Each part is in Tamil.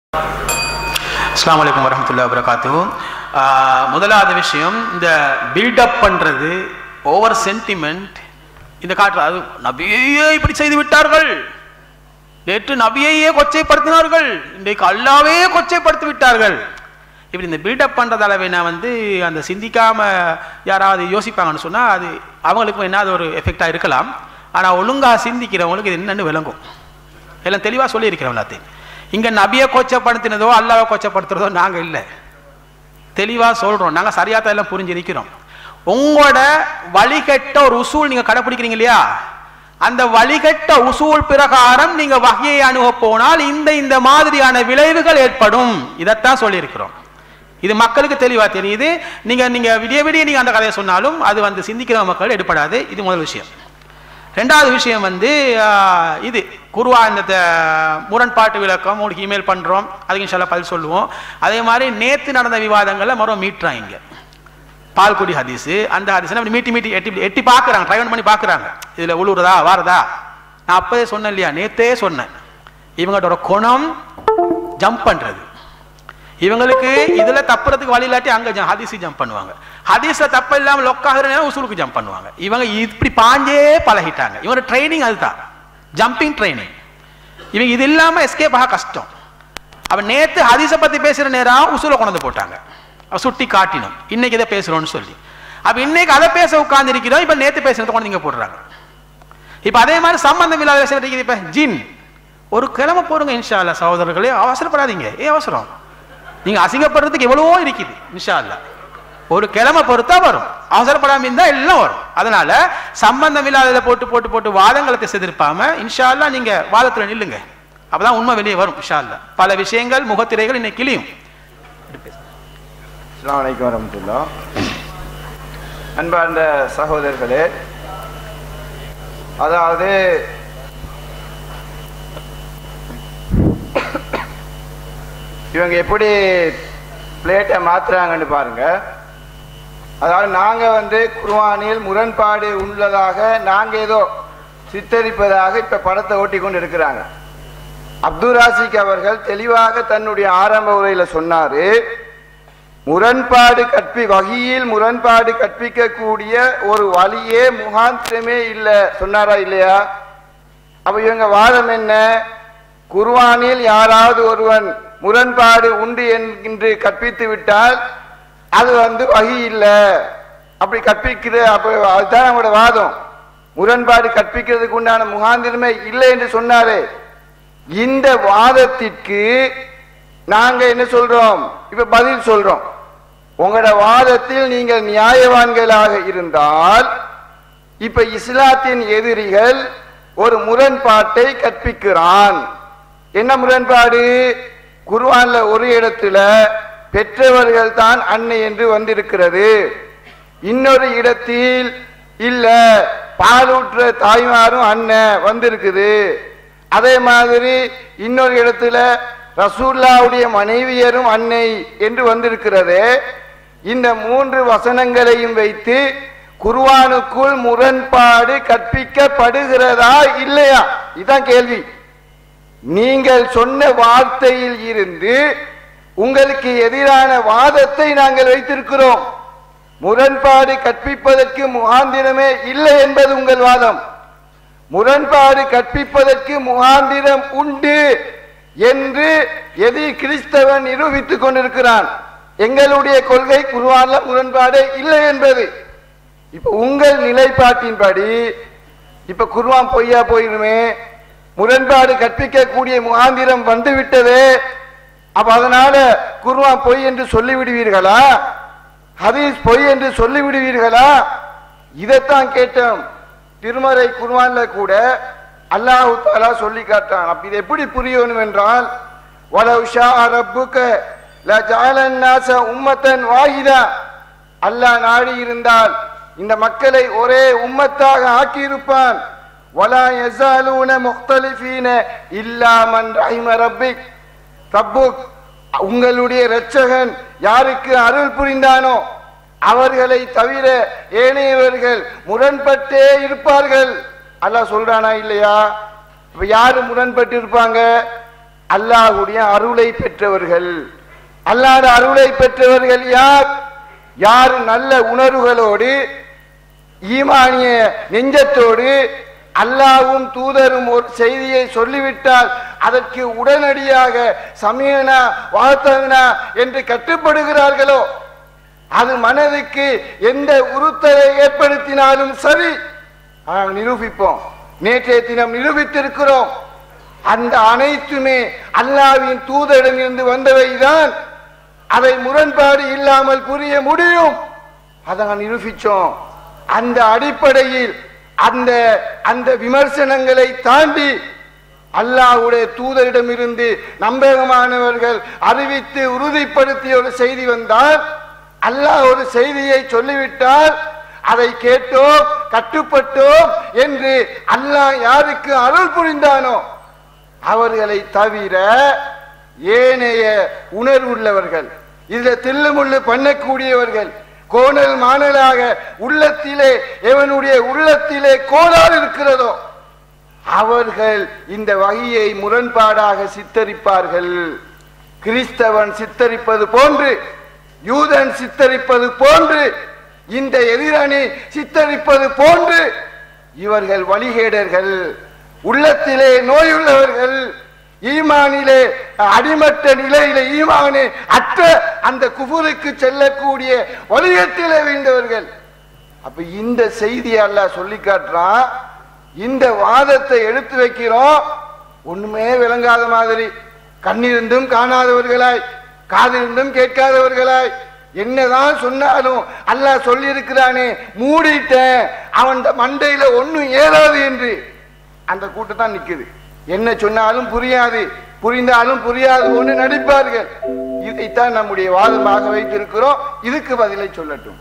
அஸ்ஸலாமு அலைக்கும் வரஹ்மத்துல்லாஹி வபரகாத்துஹு ஆஹ், முதலாவது விஷயம் இந்த பில்டப் பண்றது ஓவர் சென்டிமெண்ட் இந்த காற்று அது நபியே இப்படி செய்து விட்டார்கள் நேற்று நபியையே கொச்சைப்படுத்தினார்கள் இன்றைக்கு அல்லாவே கொச்சைப்படுத்தி விட்டார்கள் இப்படி இந்த பில்டப் பண்றதால வேணா வந்து அந்த சிந்திக்காம யாராவது யோசிப்பாங்கன்னு சொன்னா அது அவங்களுக்கு என்ன அது ஒரு எஃபெக்டா இருக்கலாம் ஆனா ஒழுங்கா சிந்திக்கிறவங்களுக்கு இது என்னன்னு விளங்கும் எல்லாம் தெளிவா சொல்லியிருக்கிறோம் எல்லாத்தையும் இங்க நபியை கொச்சப்படுத்தினதோ அல்லாவை கொச்சப்படுத்துறதோ நாங்க இல்லை தெளிவா சொல்றோம் நாங்க சரியாத்தான் எல்லாம் புரிஞ்சிருக்கிறோம் உங்களோட வழிகட்ட ஒரு உசூல் நீங்க கடைப்பிடிக்கிறீங்க இல்லையா அந்த வழிகட்ட உசூல் பிரகாரம் நீங்க வகையை அணுக போனால் இந்த இந்த மாதிரியான விளைவுகள் ஏற்படும் இதைத்தான் சொல்லியிருக்கிறோம் இது மக்களுக்கு தெளிவா தெரியுது நீங்க நீங்க விடிய விடிய நீங்க அந்த கதையை சொன்னாலும் அது வந்து சிந்திக்கிற மக்கள் எடுப்படாது இது முதல் விஷயம் ரெண்டாவது விஷயம் வந்து ஆஹ், இது குருவா இந்த த- முரண்பாட்டு விளக்கம் உங்களுக்கு இமெயில் பண்றோம் அதுக்கு இன்ஷால்லா பதில் சொல்லுவோம் அதே மாதிரி நேத்து நடந்த விவாதங்கள்ல மறுபடியும் மீட்டுறாங்க இங்க பால்குடி ஹதீஸ் அந்த ஹதீஸ் மீட்டி மீட்டி எட்டி எட்டி பார்க்குறாங்க ட்ரை பண்ணி பார்க்குறாங்க இதுல உழுவுறதா வாரதா நான் அப்பவே சொன்னேன் இல்லையா நேத்தே சொன்னேன் இவங்களோட குணம் ஜம்ப் பண்றது இவங்களுக்கு இதுல தப்புறதுக்கு வழி இல்லாட்டி அங்க ஜ- ஹதீஸ் ஜம்ப் பண்ணுவாங்க ஹதீஸ்ல தப்பு இல்லாம லொக்காகிற நேரம் உசூலுக்கு ஜம்ப் பண்ணுவாங்க இவங்க இப்படி பாஞ்சே பழகிட்டாங்க இவங்க ட்ரைனிங் அதுதான் ஜம்பிங் ட்ரைனிங் இவங்க இது இல்லாம எஸ்கேப் ஆக கஷ்டம் அப்ப நேத்து ஹதீஸை பத்தி பேசுற நேரம் உசூல கொண்டு வந்து போட்டாங்க அவ சுட்டி காட்டினோம் இன்னைக்கு இதை பேசுறோம்னு சொல்லி அப்ப இன்னைக்கு அதை பேச உட்கார்ந்து இருக்கிறோம் இப்ப நேத்து பேசுறத கொண்டு இங்க போடுறாங்க இப்ப அதே மாதிரி சம்பந்தம் இல்லாத விஷயம் இருக்குது இப்ப ஜின் ஒரு கிழமை போறங்க இன்ஷா அல்லாஹ் சகோதரர்களே அவசரப்படாதீங்க ஏன் அவசரம் நீங்க அசிங்கப்படுறதுக்கு எவ்வளவோ இருக்குது இன்ஷா அல்லாஹ் ஒரு கிழமை பொறுத்தா வரும் அவசரப்படாம இருந்தா எல்லாம் வரும் அதனால சம்பந்தம் இல்லாததை போட்டு போட்டு போட்டு வாதங்களை திசை திருப்பாம இன்ஷா அல்லாஹ் நீங்க வாதத்துல நில்லுங்க அப்பதான் உண்மை வெளியே வரும் இன்ஷா அல்லாஹ் பல விஷயங்கள் முகத்திரைகள் இன்னைக்கு கிளியும் அஸ்ஸலாமு அலைக்கும் வரமத்துல்லா அன்பார்ந்த சகோதரர்களே அதாவது இவங்க எப்படி பிளேட்டை மாத்துறாங்கன்னு பாருங்க அதாவது நாங்க வந்து குர்ஆனில் முரண்பாடு உள்ளதாக நாங்க ஏதோ சித்தரிப்பதாக இப்ப படத்தை ஓட்டி கொண்டு இருக்கிறாங்க அப்துல் ராசிக் அவர்கள் தெளிவாக தன்னுடைய ஆரம்ப உரையில சொன்னாரு முரண்பாடு கற்பி வகையில் முரண்பாடு கற்பிக்கக்கூடிய ஒரு வழியே முகாந்திரமே இல்லை சொன்னாரா இல்லையா அப்ப இவங்க வாதம் என்ன குர்ஆனில் யாராவது ஒருவன் முரண்பாடு உண்டு என்று கற்பித்து விட்டால் அது வந்து வகி இல்லை அப்படி கற்பிக்கிற அப்ப அதுதான் நம்மளோட வாதம் முரண்பாடு கற்பிக்கிறதுக்கு உண்டான முகாந்திரமே இல்லை என்று சொன்னாரே இந்த வாதத்திற்கு நாங்க என்ன சொல்றோம் இப்ப பதில் சொல்றோம் உங்களோட வாதத்தில் நீங்கள் நியாயவான்களாக இருந்தால் இப்ப இஸ்லாத்தின் எதிரிகள் ஒரு முரண்பாட்டை கற்பிக்கிறான் என்ன முரண்பாடு குர்ஆன்ல ஒரு இடத்துல பெற்றவர்கள் தான் அன்னை என்று வந்திருக்கிறது இன்னொரு இடத்தில் இல்ல பாலூற்ற தாய்மாரும் அண்ணன் வந்திருக்குது அதே மாதிரி இன்னொரு இடத்துல ரசூல்லாவுடைய மனைவியரும் அன்னை என்று வந்திருக்கிறது இந்த மூன்று வசனங்களையும் வைத்து குர்ஆனுக்குள் முரண்பாடு கற்பிக்கப்படுகிறதா இல்லையா இதான் கேள்வி நீங்கள் சொன்ன வார்த்தையில் இருந்து உங்களுக்கு எதிரான வாதத்தை நாங்கள் வைத்திருக்கிறோம் முரண்பாடு கற்பிப்பதற்கு முகாந்திரமே இல்லை என்பது உங்கள் வாதம் முரண்பாடு கற்பிப்பதற்கு முகாந்திரம் உண்டு என்று எதி கிறிஸ்தவன் நிரூபித்துக் கொண்டிருக்கிறான் எங்களுடைய கொள்கை குருவான்ல முரண்பாடே இல்லை என்பது இப்ப உங்கள் நிலைப்பாட்டின்படி இப்ப குர்ஆன் பொய்யா போயிருமே முரண்பாடு கற்பிக்கக்கூடிய முகாந்திரம் வந்து விட்டதே அப்ப அதனால குர்ஆன் பொய் என்று சொல்லிவிடுவீர்களா ஹதீஸ் பொய் என்று சொல்லிவிடுவீர்களா இதைத்தான் கேட்டோம் திருமறை குர்ஆன்ல கூட அல்லாஹ் தாலா சொல்லி காட்டான் அப்ப இது எப்படி புரியணும் என்றால் வலவ் ஷா ரப்புக லஜஅலன் நாஸ உம்மத்தன் வாஹிதா அல்லாஹ் நாடி இருந்தால் இந்த மக்களை ஒரே உம்மத்தாக ஆக்கியிருப்பான் வலா யஸாலூன முக்தலிஃபீன இல்லா மன் ரஹிம ரப்பிக் ரப்புக் உங்களுடைய இரட்சகன் யாருக்கு அருள் புரிந்தானோ அவர்களை தவிர ஏனையவர்கள் முரண்பட்டே இருப்பார்கள் அல்லாஹ் சொல்றானா இல்லையா இப்ப யாரு முரண்பட்டு இருப்பாங்க அல்லாஹ்வுடைய அருளை பெற்றவர்கள் அல்லாத அருளை பெற்றவர்கள் யார் யார் நல்ல உணர்வுகளோடு ஈமானிய நெஞ்சத்தோடு அல்லாவும் தூதரும் ஒரு செய்தியை சொல்லிவிட்டால் அதற்கு உடனடியாக சமயனா வாழ்த்தனா என்று கட்டுப்படுகிறார்களோ அது மனதுக்கு எந்த உறுத்தலை ஏற்படுத்தினாலும் சரி நாங்கள் நிரூபிப்போம் நேற்றைய தினம் நிரூபித்திருக்கிறோம் அந்த அனைத்துமே அல்லாவின் தூதரிடமிருந்து வந்தவைதான் அதை முரண்பாடு இல்லாமல் புரிய முடியும் அதை நான் நிரூபிச்சோம் அந்த அடிப்படையில் அந்த அந்த விமர்சனங்களை தாண்டி அல்லாஹ்வுடைய தூதரிடமிருந்து நம்பகமானவர்கள் அறிவித்து உறுதிப்படுத்திய ஒரு செய்தி வந்தால் அல்லாஹ் ஒரு செய்தியை சொல்லிவிட்டால் அதை கேட்டோம் கட்டுப்பட்டோம் என்று அல்லாஹ் யாருக்கு அருள் புரிந்தானோ அவர்களை தவிர ஏனைய உணர்வுள்ளவர்கள் இதுல தில்லுமுள்ளு பண்ணக்கூடியவர்கள் கோணல் மாணலாக உள்ளத்திலே எவனுடைய உள்ளத்திலே கோளாறு இருக்கிறதோ அவர்கள் இந்த வகையை முரண்பாடாக சித்தரிப்பார்கள் கிறிஸ்தவன் சித்தரிப்பது போன்று யூதன் சித்தரிப்பது போன்று இந்த எதிரணி சித்தரிப்பது போன்று இவர்கள் வழிகேடர்கள் உள்ளத்திலே நோயுள்ளவர்கள் ஈமானிலே அடிமட்ட நிலையிலே ஈமானே அற்ற அந்த குபுருக்கு செல்லக்கூடிய வலியத்திலே வீழ்ந்தவர்கள் அப்ப இந்த செய்தியை அல்லாஹ் சொல்லி காட்டுறான் இந்த வாதத்தை எடுத்து வைக்கிறோம் ஒண்ணுமே விளங்காத மாதிரி கண்ணிருந்தும் காணாதவர்களாய் காதிருந்தும் கேட்காதவர்களாய் என்னதான் சொன்னாலும் அல்லாஹ் சொல்லி இருக்கிறானே மூடிட்டேன் அவன் மண்டையில ஒண்ணும் ஏறாது என்று அந்த கூட்டம் தான் நிக்குது என்ன சொன்னாலும் புரியாது புரிந்தாலும் புரியாது ஒன்று நடிப்பார்கள் இதைத்தான் நம்முடைய வாதமாக வைத்திருக்கிறோம் இதுக்கு பதிலை சொல்லட்டும்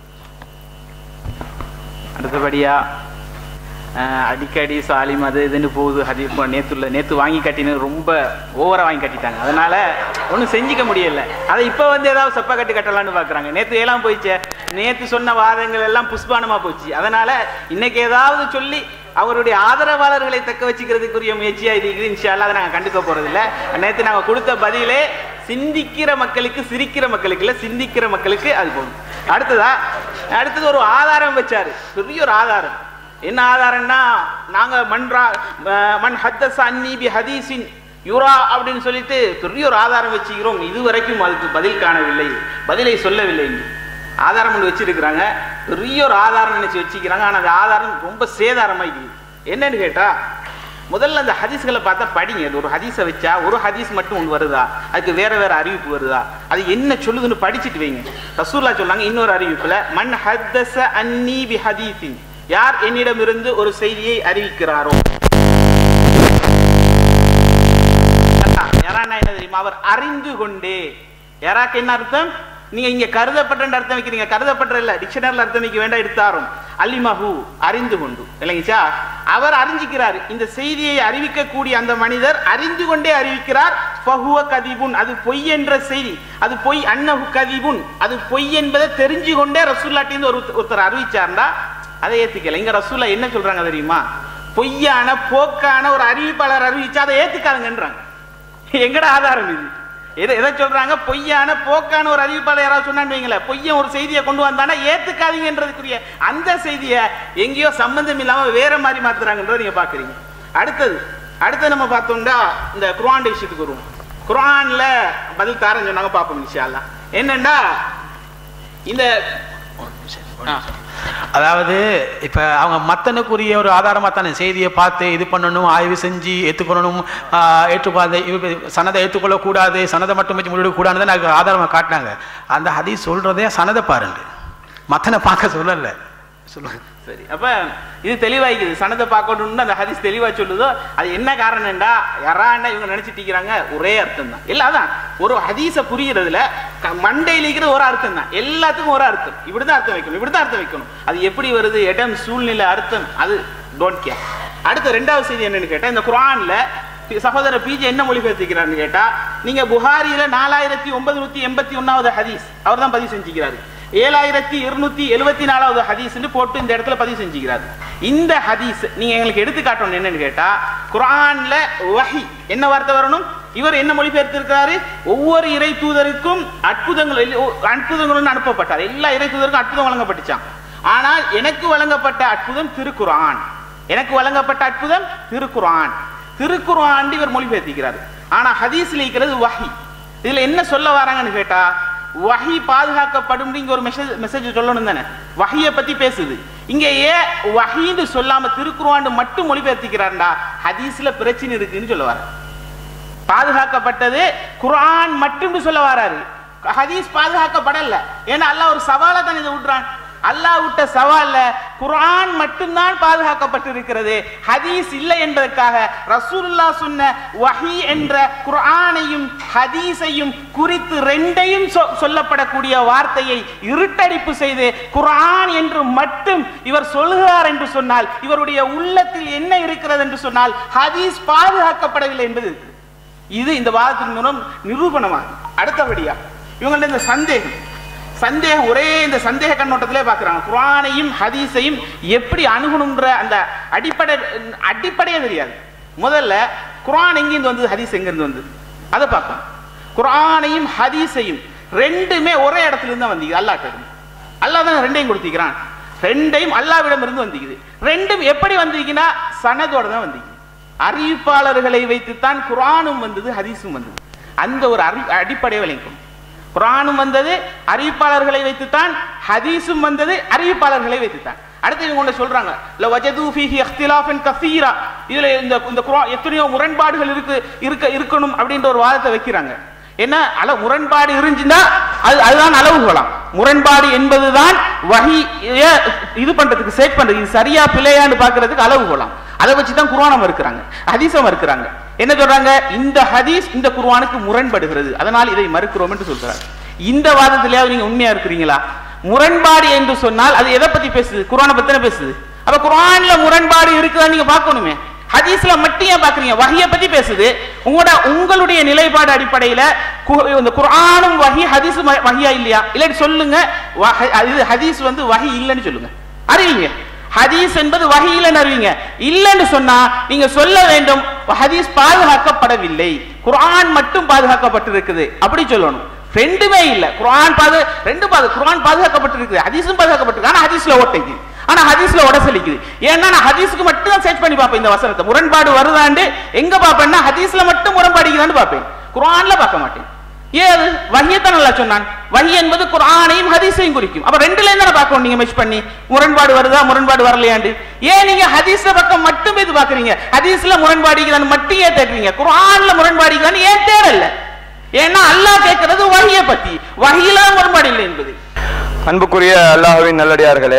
அடுத்தபடியா அஹ், அடிக்கடி சாலிம் அது இதுன்னு போகுது அது இப்போ நேற்றுல நேற்று வாங்கி கட்டினது ரொம்ப ஓவராக வாங்கி கட்டிட்டாங்க அதனால ஒன்றும் செஞ்சுக்க முடியல அதை இப்போ வந்து ஏதாவது செப்ப கட்டி கட்டலான்னு பார்க்குறாங்க நேற்று ஏலாம் போயிடுச்சு நேற்று சொன்ன வாதங்கள் எல்லாம் புஷ்பானமாக போச்சு அதனால இன்னைக்கு ஏதாவது சொல்லி அவருடைய ஆதரவாளர்களை தக்க வச்சுக்கிறதுக்குரிய முயற்சியாக இது இருக்குது இன்ஷால்லா அதை நாங்கள் கண்டுக்க போகிறதில்ல நேற்று நாங்கள் கொடுத்த பதிலே சிந்திக்கிற மக்களுக்கு சிரிக்கிற மக்களுக்கு இல்லை சிந்திக்கிற மக்களுக்கு அது போதும் அடுத்ததா அடுத்தது ஒரு ஆதாரம் வச்சாரு பெரிய ஒரு ஆதாரம் என்ன ஆதாரம்னா நாங்க மன்றா அஹ் மன் ஹத்தஸ் அன்னி பி ஹதீஸின் யுரா அப்படின்னு சொல்லிட்டு பெரிய ஒரு ஆதாரம் வச்சுக்கிறோம் இதுவரைக்கும் அதுக்கு பதில் காணவில்லை பதிலை சொல்லவில்லை ஆதாரம் ஒன்று வச்சிருக்கிறாங்க பெரிய ஒரு ஆதாரம் நினைச்சு வச்சுக்கிறாங்க ஆனா அந்த ஆதாரம் ரொம்ப சேதாரமாயிக்குது என்னன்னு கேட்டா முதல்ல அந்த ஹதீஸ்களை பார்த்தா படிங்க அது ஒரு ஹதீஸை வச்சா ஒரு ஹதீஸ் மட்டும் ஒன்று வருதா அதுக்கு வேற வேற அறிவிப்பு வருதா அது என்ன சொல்லுதுன்னு படிச்சுட்டு வைங்க ரசூல்லா சொன்னாங்க இன்னொரு அறிவிப்புல மன் ஹத்தஸ அன்னி பி ஹதீஸின் யார் என்னிடமிருந்து ஒரு செய்தியை அறிவிக்கிறாரோ யாரான்னா என்ன தெரியுமா அவர் அறிந்து கொண்டே யாராக்கு என்ன அர்த்தம் நீங்க இங்க கருதப்பட்ட அர்த்தம் வைக்கிறீங்க கருதப்பட்ட இல்ல டிக்ஷனரியில் அர்த்தம் வைக்க வேண்டாம் எடுத்தாரும் அலிமஹு அறிந்து கொண்டு இல்லைங்கச்சா அவர் அறிஞ்சிக்கிறார் இந்த செய்தியை அறிவிக்கக்கூடிய அந்த மனிதர் அறிந்து கொண்டே அறிவிக்கிறார் ஃபஹுவ கதிபுன் அது பொய் என்ற செய்தி அது பொய் அன்னஹு கதிபுன் அது பொய் என்பதை தெரிஞ்சு கொண்டே ரசூல்லாட்டிருந்து ஒரு ஒருத்தர் அறிவிச்சார்னா அதை ஏத்துக்கல இங்க ரசூல்லா என்ன சொல்றாங்க தெரியுமா பொய்யான போக்கான ஒரு அறிவிப்பாளர் அறிவிச்சா அதை ஏத்துக்காதுங்கன்றாங்க எங்கட ஆதாரம் இது எதை எதை சொல்றாங்க பொய்யான போக்கான ஒரு அறிவிப்பாளர் யாராவது சொன்னான்னு வைங்களேன் பொய்யன் ஒரு செய்தியை கொண்டு வந்தானா ஏத்துக்காதீங்கன்றதுக்குரிய அந்த செய்தியை எங்கேயோ சம்பந்தம் இல்லாம வேற மாதிரி மாத்துறாங்கன்றத நீங்க பாக்குறீங்க அடுத்தது அடுத்து நம்ம பார்த்தோம்னா இந்த குர்ஆன் விஷயத்துக்கு வருவோம் குர்ஆன்ல பதில் தாரன்னு சொன்னாங்க பார்ப்போம் இன்ஷா அல்லாஹ் என்னன்னா இந்த ஆ. அதாவது இப்ப அவங்க மத்தனுக்குரிய ஒரு ஆதாரமா தானே செய்தியை பார்த்து இது பண்ணணும் ஆய்வு செஞ்சு ஏற்றுக்கொள்ளணும் ஏற்றுப்பாதை சனதை ஏற்றுக்கொள்ள கூடாது சனதை மட்டும் வச்சு முடிவு கூடாதுன்னு எனக்கு ஆதாரமா காட்டினாங்க அந்த ஹதீஸ் சொல்றதே சனதை பாருங்க மத்தனை பார்க்க சொல்லல சொல்லுங்க சரி அப்ப இது தெளிவாய்க்குது சனத்தை பார்க்கணும்னு அந்த ஹதீஸ் தெளிவா சொல்லுதோ அது என்ன காரணம்டா யாராண்டா இவங்க நினைச்சிட்டு இருக்கிறாங்க ஒரே அர்த்தம் தான் இல்ல அதான் ஒரு ஹதீஸை புரியறதுல க- மண்டையில இருக்கிற ஒரு அர்த்தம் தான் எல்லாத்துக்கும் ஒரு அர்த்தம் இப்படிதான் அர்த்தம் வைக்கணும் இப்படிதான் அர்த்தம் வைக்கணும் அது எப்படி வருது இடம் சூழ்நிலை அர்த்தம் அது டோன்ட் கேர் அடுத்த ரெண்டாவது செய்தி என்னன்னு கேட்டா இந்த குர்ஆன்ல பி- சகோதரர் பிஜே என்ன மொழிபெயர்த்திக்கிறான்னு கேட்டா நீங்க புகாரியில நாலாயிரத்தி ஒன்பது நூத்தி எண்பத்தி ஒன்னாவது ஹதீஸ் அவர் தான் பதிவு செஞ்சுக்கிறாரு ஏழாயிரத்தி இருநூத்தி எழுபத்தி நாலாவது ஹதீஸ்னு போட்டு இந்த இடத்துல பதிவு செஞ்சுக்கிறாரு இந்த ஹதீஸ் நீங்க எங்களுக்கு எடுத்து காட்டணும் என்னன்னு கேட்டா குர்ஆன்ல வஹி என்ன வார்த்தை வரணும் இவர் என்ன மொழிபெயர்த்திருக்கிறாரு ஒவ்வொரு இறை தூதருக்கும் அற்புதங்கள் இல்ல- ஓ- அற்புதங்கள் அனுப்பப்பட்டார் எல்லா இறை தூதருக்கும் அற்புதம் வழங்கப்பட்டுச்சான் ஆனால் எனக்கு வழங்கப்பட்ட அற்புதம் திருக்குர்ஆன் எனக்கு வழங்கப்பட்ட அற்புதம் திருக்குர்ஆன் திருக்குர்ஆன் இவர் மொழிபெயர்த்திக்கிறார் ஆனா ஹதீஸ்ல இருக்கிறது வஹி இதுல என்ன சொல்ல வராங்கன்னு கேட்டா வஹி பாதுகாக்கப்படும் இங்க ஒரு மெசேஜ் மெசேஜ் சொல்லணும் தானே வஹியை பத்தி பேசுது இங்க ஏன் வஹின்னு சொல்லாம திருக்குர்ஆன் மட்டும் மொழிபெயர்த்திக்கிறார்டா ஹதீஸ்ல பிரச்சனை இருக்குன்னு சொல்ல வர பாதுகாக்கப்பட்டது குர்ஆன் மட்டும் சொல்ல வராரு ஹதீஸ் பாதுகாக்கப்படல ஏன்னா அல்லாஹ் ஒரு சவாலை தான் இதை விடுறான் அல்லாஹ் விட்ட சவால்ல குர்ஆன் மட்டும்தான் பாதுகாக்கப்பட்டிருக்கிறது ஹதீஸ் இல்லை என்பதற்காக ரசூலுல்லாஹ் சொன்ன வஹி என்ற குர்ஆனையும் ஹதீஸையும் குறித்து ரெண்டையும் சொ- சொல்லப்படக்கூடிய வார்த்தையை இருட்டடிப்பு செய்து குர்ஆன் என்று மட்டும் இவர் சொல்கிறார் என்று சொன்னால் இவருடைய உள்ளத்தில் என்ன இருக்கிறது என்று சொன்னால் ஹதீஸ் பாதுகாக்கப்படவில்லை என்பது இருக்கு இது இந்த வாதத்தின் மூலம் நிரூபணமாகும் அடுத்தபடியா இவங்கள்ட்ட இந்த சந்தேகம் சந்தேகம் ஒரே இந்த சந்தேக கண்ணோட்டத்திலே பார்க்குறாங்க குர்ஆனையும் ஹதீஸையும் எப்படி அணுகணுன்ற அந்த அடிப்படை அடிப்படையே தெரியாது முதல்ல குர்ஆன் எங்கிருந்து வந்தது ஹதீஸ் எங்கிருந்து வந்தது அதை பார்ப்போம் குர்ஆனையும் ஹதீஸையும் ரெண்டுமே ஒரே இடத்துல இருந்து தான் வந்தீங்க அல்லாஹ் அல்லாஹ் தான் ரெண்டையும் கொடுத்திக்கிறான் ரெண்டையும் அல்லாவிடம் இருந்து வந்திக்குது ரெண்டும் எப்படி வந்தீங்கன்னா சனதோட தான் வந்தீங்க அறிவிப்பாளர்களை வைத்துத்தான் குர்ஆனும் வந்தது ஹதீஸும் வந்தது அந்த ஒரு அறி அடிப்படை விளங்கும் குர்ஆனும் வந்தது அறிவிப்பாளர்களை வைத்துத்தான் ஹதீஸும் வந்தது அறிவிப்பாளர்களை வைத்துத்தான் அடுத்து இவங்க ஒண்ணு சொல்றாங்க ல வஜது ஃபீஹி இக்திலாஃபன் கஸீரா இதுல இந்த இந்த குர்ஆன் எத்தனையோ முரண்பாடுகள் இருக்கு இருக்க இருக்கணும் அப்படின்ற ஒரு வாதத்தை வைக்கிறாங்க என்ன அள முரண்பாடு இருந்துச்சுன்னா அது அதுதான் அளவுகோலாம் முரண்பாடு என்பதுதான் வகி இது பண்றதுக்கு செட் பண்றது இது சரியா பிழையான்னு பார்க்கிறதுக்கு அளவுகோலாம் அதை வச்சு தான் குர்ஆனம் இருக்கிறாங்க ஹதீஸம் இருக்கிறாங்க என்ன சொல்றாங்க இந்த ஹதீஸ் இந்த குர்ஆனுக்கு முரண்படுகிறது அதனால் இதை மறுக்கிறோம் என்று சொல்றாங்க இந்த வாதத்திலேயாவது நீங்க உண்மையா இருக்கிறீங்களா முரண்பாடு என்று சொன்னால் அது எதை பத்தி பேசுது குர்ஆனை பத்தின பேசுது அப்ப குர்ஆன்ல முரண்பாடு இருக்குதா நீங்க பார்க்கணுமே ஹதீஸ்ல மட்டும் ஏன் பாக்குறீங்க வஹிய பத்தி பேசுது உங்களோட உங்களுடைய நிலைப்பாடு அடிப்படையில கு- இந்த குர்ஆனும் வஹி ஹதீஸ் வஹியா இல்லையா இல்லாட்டி சொல்லுங்க வஹ- இது ஹதீஸ் வந்து வஹி இல்லைன்னு சொல்லுங்க அறிவிங்க ஹதீஸ் என்பது வஹி இல்லைன்னு அறிவிங்க இல்லைன்னு சொன்னா நீங்க சொல்ல வேண்டும் ஹதீஸ் பாதுகாக்கப்படவில்லை குர்ஆன் மட்டும் பாதுகாக்கப்பட்டிருக்குது அப்படி சொல்லணும் ரெண்டுமே இல்ல குர்ஆன் பாது ரெண்டு பாது குர்ஆன் பாதுகாக்கப்பட்டிருக்குது ஹதீஸும் பாதுகாக்கப்பட்டிருக்கு ஆனா ஹதீஸ்ல ஓட்டைக்கு ஆனா ஹதீஸ்ல உடசலிக்குது ஏன்னா நான் ஹதீஸ்க்கு மட்டும் தான் சர்ச் பண்ணி பார்ப்பேன் இந்த வசனத்தை முரண்பாடு வருதாண்டு எங்க பார்ப்பேன்னா ஹதீஸ்ல மட்டும் முரண்பாடுக்குதான்னு பார்ப்பேன் குர்ஆன்ல பார்க்க மாட்டேன் ஏன் அது வஹியத்தான் நல்லா சொன்னான் வஹி என்பது குர்ஆனையும் ஹதீஸையும் குறிக்கும் அப்ப ரெண்டுல இருந்தா பார்க்கணும் நீங்க மெச் பண்ணி முரண்பாடு வருதா முரண்பாடு வரலையாண்டு ஏன் நீங்க ஹதீஸ்ல பக்கம் மட்டும் இது பாக்குறீங்க ஹதீஸ்ல முரண்பாடிக்குதான்னு மட்டும் ஏன் தேடுறீங்க குர்ஆன்ல முரண்பாடிக்குதான்னு ஏன் தேடல ஏன்னா அல்லாஹ் கேட்கிறது வஹியை பத்தி வஹியில முரண்பாடு இல்லை என்பது அன்புக்குரிய அல்லாஹ்வின் நல்லடியார்களே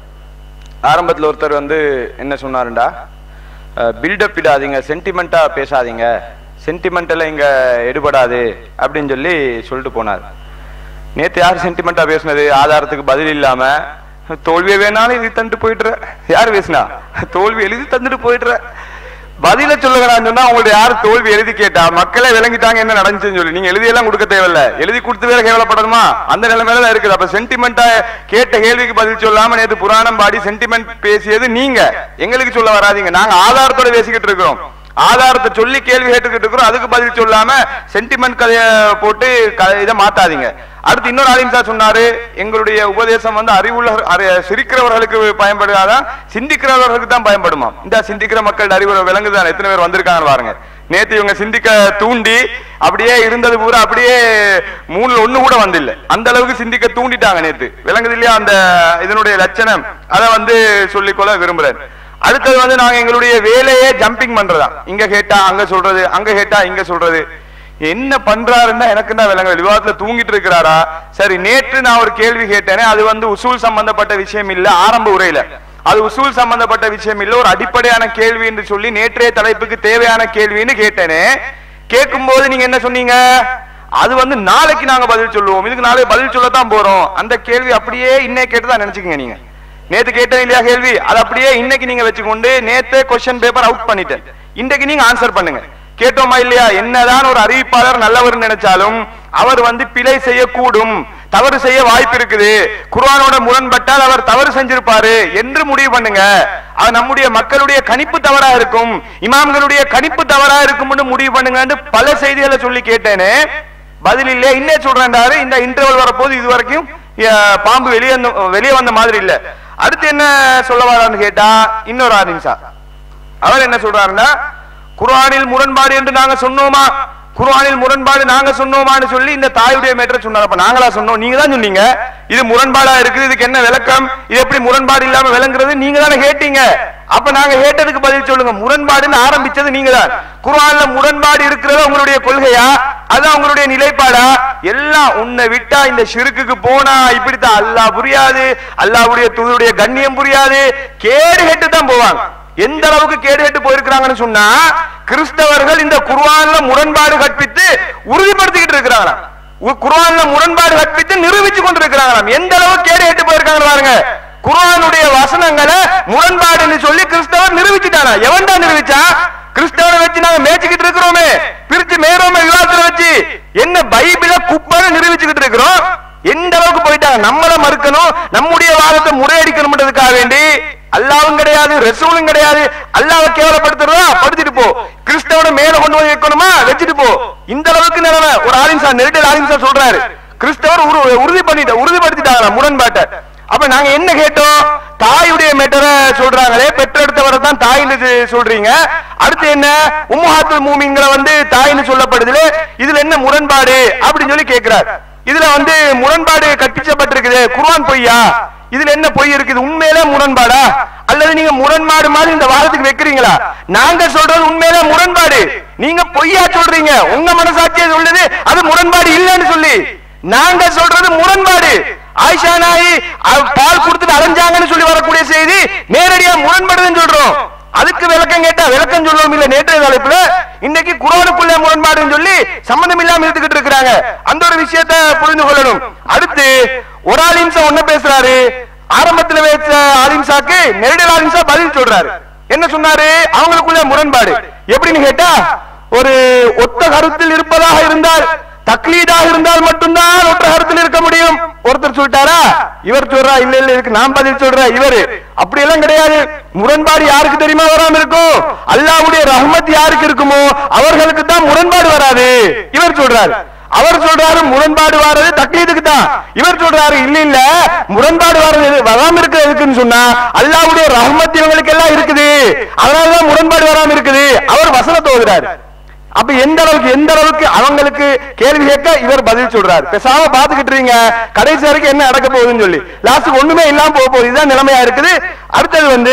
ஆரம்பத்தில் ஒருத்தர் வந்து என்ன சொன்னாருண்டா பில்டப் இடாதீங்க சென்டிமெண்டா பேசாதீங்க சென்டிமெண்டெல்லாம் இங்க எடுபடாது அப்படின்னு சொல்லி சொல்லிட்டு போனார் நேத்து யார் சென்டிமெண்டா பேசுனது ஆதாரத்துக்கு பதில் இல்லாம தோல்வியை வேணாலும் எழுதி தந்துட்டு போயிடுற யார் பேசுனா தோல்வி எழுதி தந்துட்டு போயிடுற பதில சொல்லுங்கடான்னு சொன்னா உங்கள்ட்ட யார் தோல்வி எழுதி கேட்டா மக்களே விளங்கிட்டாங்க என்ன நடந்துச்சுன்னு சொல்லி நீங்க எழுதியெல்லாம் கொடுக்க தேவையில்ல எழுதி கொடுத்து வேற கேவலப்படணுமா அந்த நிலைமையில தான் இருக்குது அப்ப சென்டிமெண்டா கேட்ட கேள்விக்கு பதில் சொல்லாம நேத்து புராணம் பாடி சென்டிமெண்ட் பேசியது நீங்க எங்களுக்கு சொல்ல வராதீங்க நாங்க ஆதாரத்தோட பேசிக்கிட்டு இருக்கிறோம் ஆதாரத்தை சொல்லி கேள்வி கேட்டுக்கிட்டு இருக்கிறோம் அதுக்கு பதில் சொல்லாம சென்டிமெண்ட் கதைய போட்டு க- இதை மாத்தாதீங்க அடுத்து இன்னொரு ஆலிம் சார் சொன்னாரு எங்களுடைய உபதேசம் வந்து அறிவுள்ள அறி- சிரிக்கிறவர்களுக்கு பயன்படாதான் சிந்திக்கிறவர்களுக்கு தான் பயன்படுமா இந்த சிந்திக்கிற மக்கள் அறிவு விளங்குதான் எத்தனை பேர் வந்திருக்காங்கன்னு பாருங்க நேத்து இவங்க சிந்திக்க தூண்டி அப்படியே இருந்தது பூரா அப்படியே மூணுல ஒண்ணு கூட வந்தில்ல அந்த அளவுக்கு சிந்திக்க தூண்டிட்டாங்க நேத்து விளங்குது இல்லையா அந்த இதனுடைய லட்சணம் அதை வந்து சொல்லிக்கொள்ள விரும்புறேன் அடுத்தது வந்து நாங்க எங்களுடைய வேலையே ஜம்பிங் பண்றதா இங்க கேட்டா அங்க சொல்றது அங்க கேட்டா இங்க சொல்றது என்ன பண்றாருன்னா எனக்கு தான் விளங்க விவாதத்துல தூங்கிட்டு இருக்கிறாரா சரி நேற்று நான் ஒரு கேள்வி கேட்டேனே அது வந்து உசூல் சம்பந்தப்பட்ட விஷயம் இல்ல ஆரம்ப உரையில அது உசூல் சம்பந்தப்பட்ட விஷயம் இல்ல ஒரு அடிப்படையான கேள்வி என்று சொல்லி நேற்றைய தலைப்புக்கு தேவையான கேள்வின்னு கேட்டேனே கேட்கும்போது நீங்க என்ன சொன்னீங்க அது வந்து நாளைக்கு நாங்க பதில் சொல்லுவோம் இதுக்கு நாளைக்கு பதில் சொல்லத்தான் போறோம் அந்த கேள்வி அப்படியே இன்னே கேட்டுதான் நினைச்சுக்கங்க நீங்க நேத்து கேட்டேன் இல்லையா கேள்வி அது அப்படியே இன்னைக்கு நீங்க வச்சுக்கொண்டு நேத்தே கொஸ்டின் பேப்பர் அவுட் பண்ணிட்டேன் இன்றைக்கு நீங்க ஆன்சர் பண்ணுங்க கேட்டோமா இல்லையா என்னதான் ஒரு அறிவிப்பாளர் நல்லவர் நினைச்சாலும் அவர் வந்து பிழை செய்யக்கூடும் தவறு செய்ய வாய்ப்பு இருக்குது குர்ஆனோட முரண்பட்டால் அவர் தவறு செஞ்சிருப்பாரு என்று முடிவு பண்ணுங்க அது நம்முடைய மக்களுடைய கணிப்பு தவறா இருக்கும் இமாம்களுடைய கணிப்பு தவறா இருக்கும்னு முடிவு பண்ணுங்கன்னு பல செய்திகளை சொல்லி கேட்டேனே பதில் இல்ல இன்னே சொல்றேன்டாரு இந்த இன்டர்வல் வரப்போது இது வரைக்கும் அஹ், பாம்பு வெளியே வந்து- வெளியே வந்த மாதிரி இல்ல அடுத்து என்ன சொல்ல வரான்னு கேட்டா இன்னொரு ஆறு நிமிஷம் அவர் என்ன சொல்றாருன்னா குர்ஆனில் முரண்பாடு என்று நாங்க சொன்னோமா குர்ஆனில் முரண்பாடு நாங்க சொன்னோமான்னு சொல்லி இந்த தாயுடைய மேட்டரை சொன்னார் அப்ப நாங்களா சொன்னோம் நீங்க தான் சொன்னீங்க இது முரண்பாடா இருக்குது இதுக்கு என்ன விளக்கம் இது எப்படி முரண்பாடு இல்லாம விளங்குறது நீங்க தானே கேட்டீங்க அப்ப நாங்க கேட்டதுக்கு பதில் சொல்லுங்க முரண்பாடுன்னு ஆரம்பிச்சது நீங்க தான் குர்ஆன்ல முரண்பாடு இருக்கிறது உங்களுடைய கொள்கையா அதான் உங்களுடைய நிலைப்பாடா எல்லாம் உன்னை விட்டா இந்த ஷிருக்குக்கு போனா இப்படித்தான் அல்லாஹ் புரியாது அல்லாஹ்வுடைய தூதருடைய கண்ணியம் புரியாது கேடு கெட்டு தான் போவாங்க எந்த அளவுக்கு கேடு கெட்டு போயிருக்கிறாங்கன்னு சொன்னா கிறிஸ்தவர்கள் இந்த குர்ஆன்ல முரண்பாடு கற்பித்து உறுதிப்படுத்திக்கிட்டு இருக்கிறாங்களாம் உ- குர்ஆன்ல முரண்பாடு கற்பித்து நிரூபிச்சு கொண்டிருக்கிறாங்களாம் எந்த அளவுக்கு கேடு கெட்டு போயிருக்காங்க பாருங்க குர்ஆனுடைய வசனங்களை முரண்பாடுன்னு சொல்லி கிறிஸ்தவர் நிரூபிச்சுட்டானா எவன்டா நிரூபிச்சா கிறிஸ்தவனை வச்சு நாங்க மேய்ச்சிக்கிட்டு இருக்கிறோமே பிரிச்சு மேறோமே விவாதத்துல வச்சு என்ன பைபிள குப்பைன்னு நிரூபிச்சுக்கிட்டு இருக்கிறோம் எந்த அளவுக்கு போயிட்டாங்க நம்மள மறுக்கணும் நம்முடைய வாதத்தை முறையடிக்கணும்ன்றதுக்காக வேண்டி அல்லாவும் கிடையாது ரசூலும் கிடையாது அல்லாவை கேவலப்படுத்துறதா படுத்திட்டு போ கிறிஸ்தவனை மேல கொண்டு போய் வைக்கணுமா வச்சுட்டு போ இந்த அளவுக்கு நிலைமை ஒரு ஆலிம்சா நெருடல் ஆலிம்சா சொல்றாரு கிறிஸ்தவர் உரு- உறுதி பண்ணிட்ட உறுதிப்படுத்திட்டாங்க முரண்பாட்டை அப்ப நாங்க என்ன கேட்டோம் தாயுடைய மெட்டரை சொல்றாங்களே பெற்றெடுத்தவரை தான் தாயின்னு சொ- சொல்றீங்க அடுத்து என்ன உம்முஹாத்துல் மூமின்களை வந்து தாயின்னு சொல்லப்படுதுல இதுல என்ன முரண்பாடு அப்படின்னு சொல்லி கேட்கிறார் இதுல வந்து முரண்பாடு கற்பிக்கப்பட்டிருக்குது குர்ஆன் பொய்யா இதுல என்ன பொய் இருக்குது உண்மையிலே முரண்பாடா அல்லது நீங்க முரண்பாடு மாதிரி இந்த வாதத்துக்கு வைக்கிறீங்களா நாங்க சொல்றது உண்மையிலே முரண்பாடு நீங்க பொய்யா சொல்றீங்க உங்க மனசாட்சியை சொல்லுது அது முரண்பாடு இல்லைன்னு சொல்லி நாங்க சொல்றது முரண்பாடு ஆயிஷா நாயி அவ- பால் கொடுத்துட்டு அலைஞ்சாங்கன்னு சொல்லி வரக்கூடிய செய்தி நேரடியா முரண்படுதுன்னு சொல்றோம் அதுக்கு விளக்கம் கேட்டா விளக்கம் சொல்லுவோம் இல்ல நேற்றைய தலைப்புல இன்னைக்கு குரானுக்குள்ள முரண்பாடுன்னு சொல்லி சம்பந்தம் இல்லாம எடுத்துக்கிட்டு இருக்கிறாங்க அந்த ஒரு விஷயத்தை புரிந்து கொள்ளணும் அடுத்து ஒரு ஆலிம்சா ஒண்ணு பேசுறாரு ஆரம்பத்துல பேச ஆலிம்சாக்கு நெருடல் ஆலிம்சா பதில் சொல்றாரு என்ன சொன்னாரு அவங்களுக்குள்ள முரண்பாடு எப்படின்னு கேட்டா ஒரு ஒத்த கருத்தில் இருப்பதாக இருந்தால் தக்லீதாக இருந்தால் மட்டும்தான் ஒற்ற கருத்தில் இருக்க முடியும் ஒருத்தர் சொல்லிட்டாரா இவர் சொல்றா இல்ல இல்ல இருக்கு நான் பதில் சொல்றேன் இவரு அப்படி எல்லாம் கிடையாது முரண்பாடு யாருக்கு தெரியுமா வராம இருக்கும் அல்லாஹ்வுடைய ரஹ்மத் யாருக்கு இருக்குமோ அவர்களுக்கு தான் முரண்பாடு வராது இவர் சொல்றாரு அவர் சொல்றாரு முரண்பாடு வர்றது தக்லீதுக்கு தான் இவர் சொல்றாரு இல்ல இல்ல முரண்பாடு வர்றது எது- வராம இருக்கிறது எதுக்குன்னு சொன்னா அல்லாஹ்வுடைய ரஹ்மத் இவங்களுக்கு எல்லாம் இருக்குது அதனாலதான் முரண்பாடு வராம இருக்குது அவர் வசனத்தை ஓதுறாரு அப்ப எந்த அளவுக்கு எந்த அளவுக்கு அவங்களுக்கு கேள்வி கேட்க இவர் பதில் சொல்றாரு பேசாம பாத்துக்கிட்டு இருக்கீங்க கடைசி வரைக்கும் என்ன நடக்க போகுதுன்னு சொல்லி லாஸ்ட் ஒண்ணுமே இல்லாம போக போகுது இதுதான் நிலைமையா இருக்குது அடுத்தது வந்து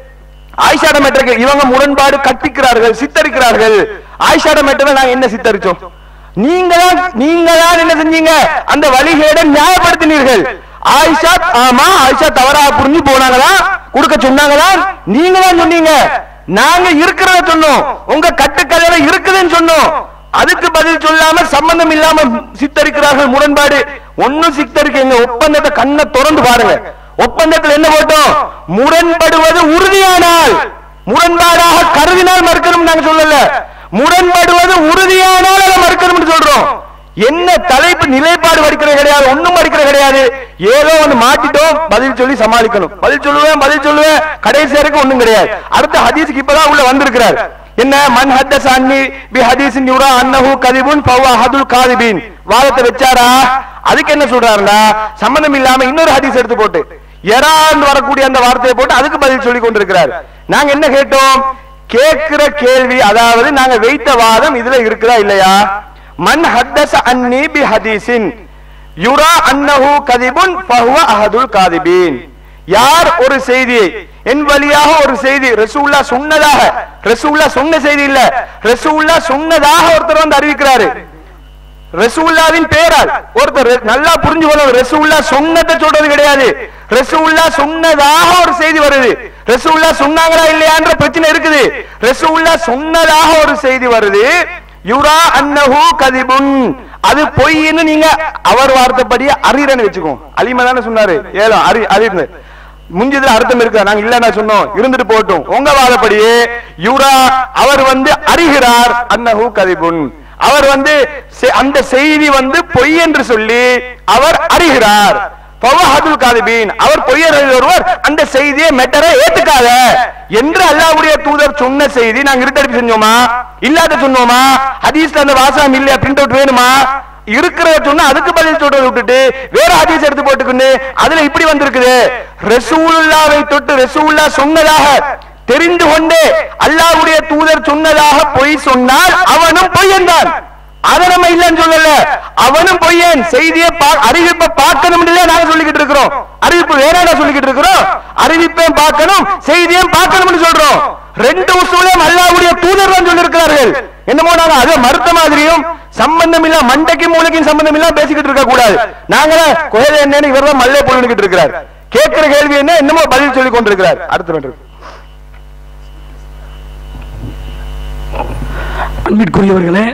ஆயிஷாட மேட்டருக்கு இவங்க முரண்பாடு கற்பிக்கிறார்கள் சித்தரிக்கிறார்கள் ஆயிஷாட மேட்டரை நாங்க என்ன சித்தரிச்சோம் நீங்க தான் நீங்க தான் என்ன செஞ்சீங்க அந்த வழிகேட நியாயப்படுத்தினீர்கள் ஆயிஷா ஆமா ஆயிஷா தவறா புரிஞ்சு போனாங்களா கொடுக்க சொன்னாங்களா நீங்க தான் சொன்னீங்க நாங்க இருக்கிறத சொன்னோம் உங்க கட்டுக்கதையில இருக்குதுன்னு சொன்னோம் அதுக்கு பதில் சொல்லாம சம்பந்தம் இல்லாம சித்தரிக்கிறார்கள் முரண்பாடு ஒண்ணும் சித்தரிக்க எங்க ஒப்பந்தத்தை கண்ணை திறந்து பாருங்க ஒப்பந்தத்தில் என்ன போட்டோம் முரண்படுவது உறுதியானால் முரண்பாடாக கருதினால் மறுக்கணும் நாங்க சொல்லல முரண்படுவது உறுதியானால் அதை மறுக்கணும்னு சொல்றோம் என்ன தலைப்பு நிலைப்பாடு படிக்கிறது கிடையாது ஒண்ணும் படிக்கிறது கிடையாது ஏதோ ஒண்ணு மாட்டிட்டோம் பதில் சொல்லி சமாளிக்கணும் பதில் சொல்லுவேன் பதில் சொல்லுவேன் கடைசி வரைக்கும் ஒண்ணும் கிடையாது அடுத்த ஹதீஸுக்கு இப்பதான் உள்ள வந்திருக்கிறார் என்ன மன் ஹத்தஸ் அன்னி பி ஹதீஸின் யுரா அன்னஹு கதிபுன் ஃபவா ஹதுல் காதிபீன் வாதத்தை வச்சாரா அதுக்கு என்ன சொல்றாருன்னா சம்பந்தம் இல்லாம இன்னொரு ஹதீஸ் எடுத்து போட்டு எரான்னு வரக்கூடிய அந்த வார்த்தையை போட்டு அதுக்கு பதில் சொல்லி கொண்டிருக்கிறார் நாங்க என்ன கேட்டோம் கேட்கிற கேள்வி அதாவது நாங்க வைத்த வாதம் இதுல இருக்குதா இல்லையா மன் ஹத்தஸ அன்னி பி ஹதீஸின் யுரா அன்னஹு கதிபுன் ஃபஹுவ அஹதுல் காதிபீன் யார் ஒரு செய்தியை என் வழியாக ஒரு செய்தி ரசூல்லா சொன்னதாக ரசூல்லா சொன்ன செய்தி இல்ல ரசூல்லா சொன்னதாக ஒருத்தர் வந்து அறிவிக்கிறாரு ரசூல்லாவின் பேரால் ஒருத்தர் நல்லா புரிஞ்சு கொள்ளணும் ரசூல்லா சொன்னதை சொல்றது கிடையாது ரசூல்லா சொன்னதாக ஒரு செய்தி வருது ரசூல்லா சொன்னாங்களா இல்லையான்ற பிரச்சனை இருக்குது ரசூல்லா சொன்னதாக ஒரு செய்தி வருது யுரா அன்னஹு கதிபுன் அது பொய்ன்னு நீங்க அவர் வார்த்தைப்படி அறிறன்னு வச்சுக்கோங்க அலிமா தானே சொன்னாரு ஏலம் அறி அறிந்து முஞ்சதுல அர்த்தம் இருக்கா நாங்க இல்லன்னா சொன்னோம் இருந்துட்டு போட்டும் உங்க வாதப்படியே யுரா அவர் வந்து அறிகிறார் அன்னஹு கதிபுன் அவர் வந்து செ- அந்த செய்தி வந்து பொய் என்று சொல்லி அவர் அறிகிறார் ஃபவஹதுல் காதிபீன் அவர் பொய்யர் ஒருவர் அந்த செய்தியை மெட்டரை ஏத்துக்காத என்று அல்லாஹ்வுடைய தூதர் சொன்ன செய்தி நாங்க இருட்டடிப்பு செஞ்சோமா இல்லாத சொன்னோமா ஹதீஸ்ல அந்த வாசகம் இல்லையா பிரிண்ட் அவுட் வேணுமா இருக்கிறத சொன்னா அதுக்கு பதில் சொல்றதை விட்டுட்டு வேற ஹதீஸ் எடுத்து போட்டுக்கின்னு அதுல இப்படி வந்திருக்குது ரசூலுல்லாவை தொட்டு ரசூலுல்லா சொன்னதாக தெரிந்து கொண்டே அல்லாஹ்வுடைய தூதர் சொன்னதாக பொய் சொன்னால் அவனும் பொய்யன்தான் அதை நம்ம இல்லைன்னு சொல்லல அவனும் பொய்யன் செய்தியை பா- அறிவிப்பை பார்க்கணும் நாங்க சொல்லிக்கிட்டு இருக்கிறோம் அறிவிப்பு வேறாடா சொல்லிக்கிட்டு இருக்கிறோம் அறிவிப்பையும் பார்க்கணும் செய்தியும் பார்க்கணும்னு சொல்றோம் ரெண்டு உசூலையும் அல்லாஹ்வுடைய தூதர் தான் சொல்லியிருக்கிறார்கள் என்னமோ நாங்க அதை மறுத்த மாதிரியும் சம்பந்தம் இல்ல மண்டைக்கு மூளைக்கும் சம்பந்தம் இல்ல பேசிக்கிட்டு இருக்க கூடாது நாங்கள கோயில் என்னன்னு இவர் தான் மல்லே பொழுதுகிட்டு இருக்கிறார் கேட்கிற கேள்வி என்ன என்னமோ பதில் சொல்லி கொண்டிருக்கிறார் அடுத்த மேட்டர் அன்பிற்குரியவர்களே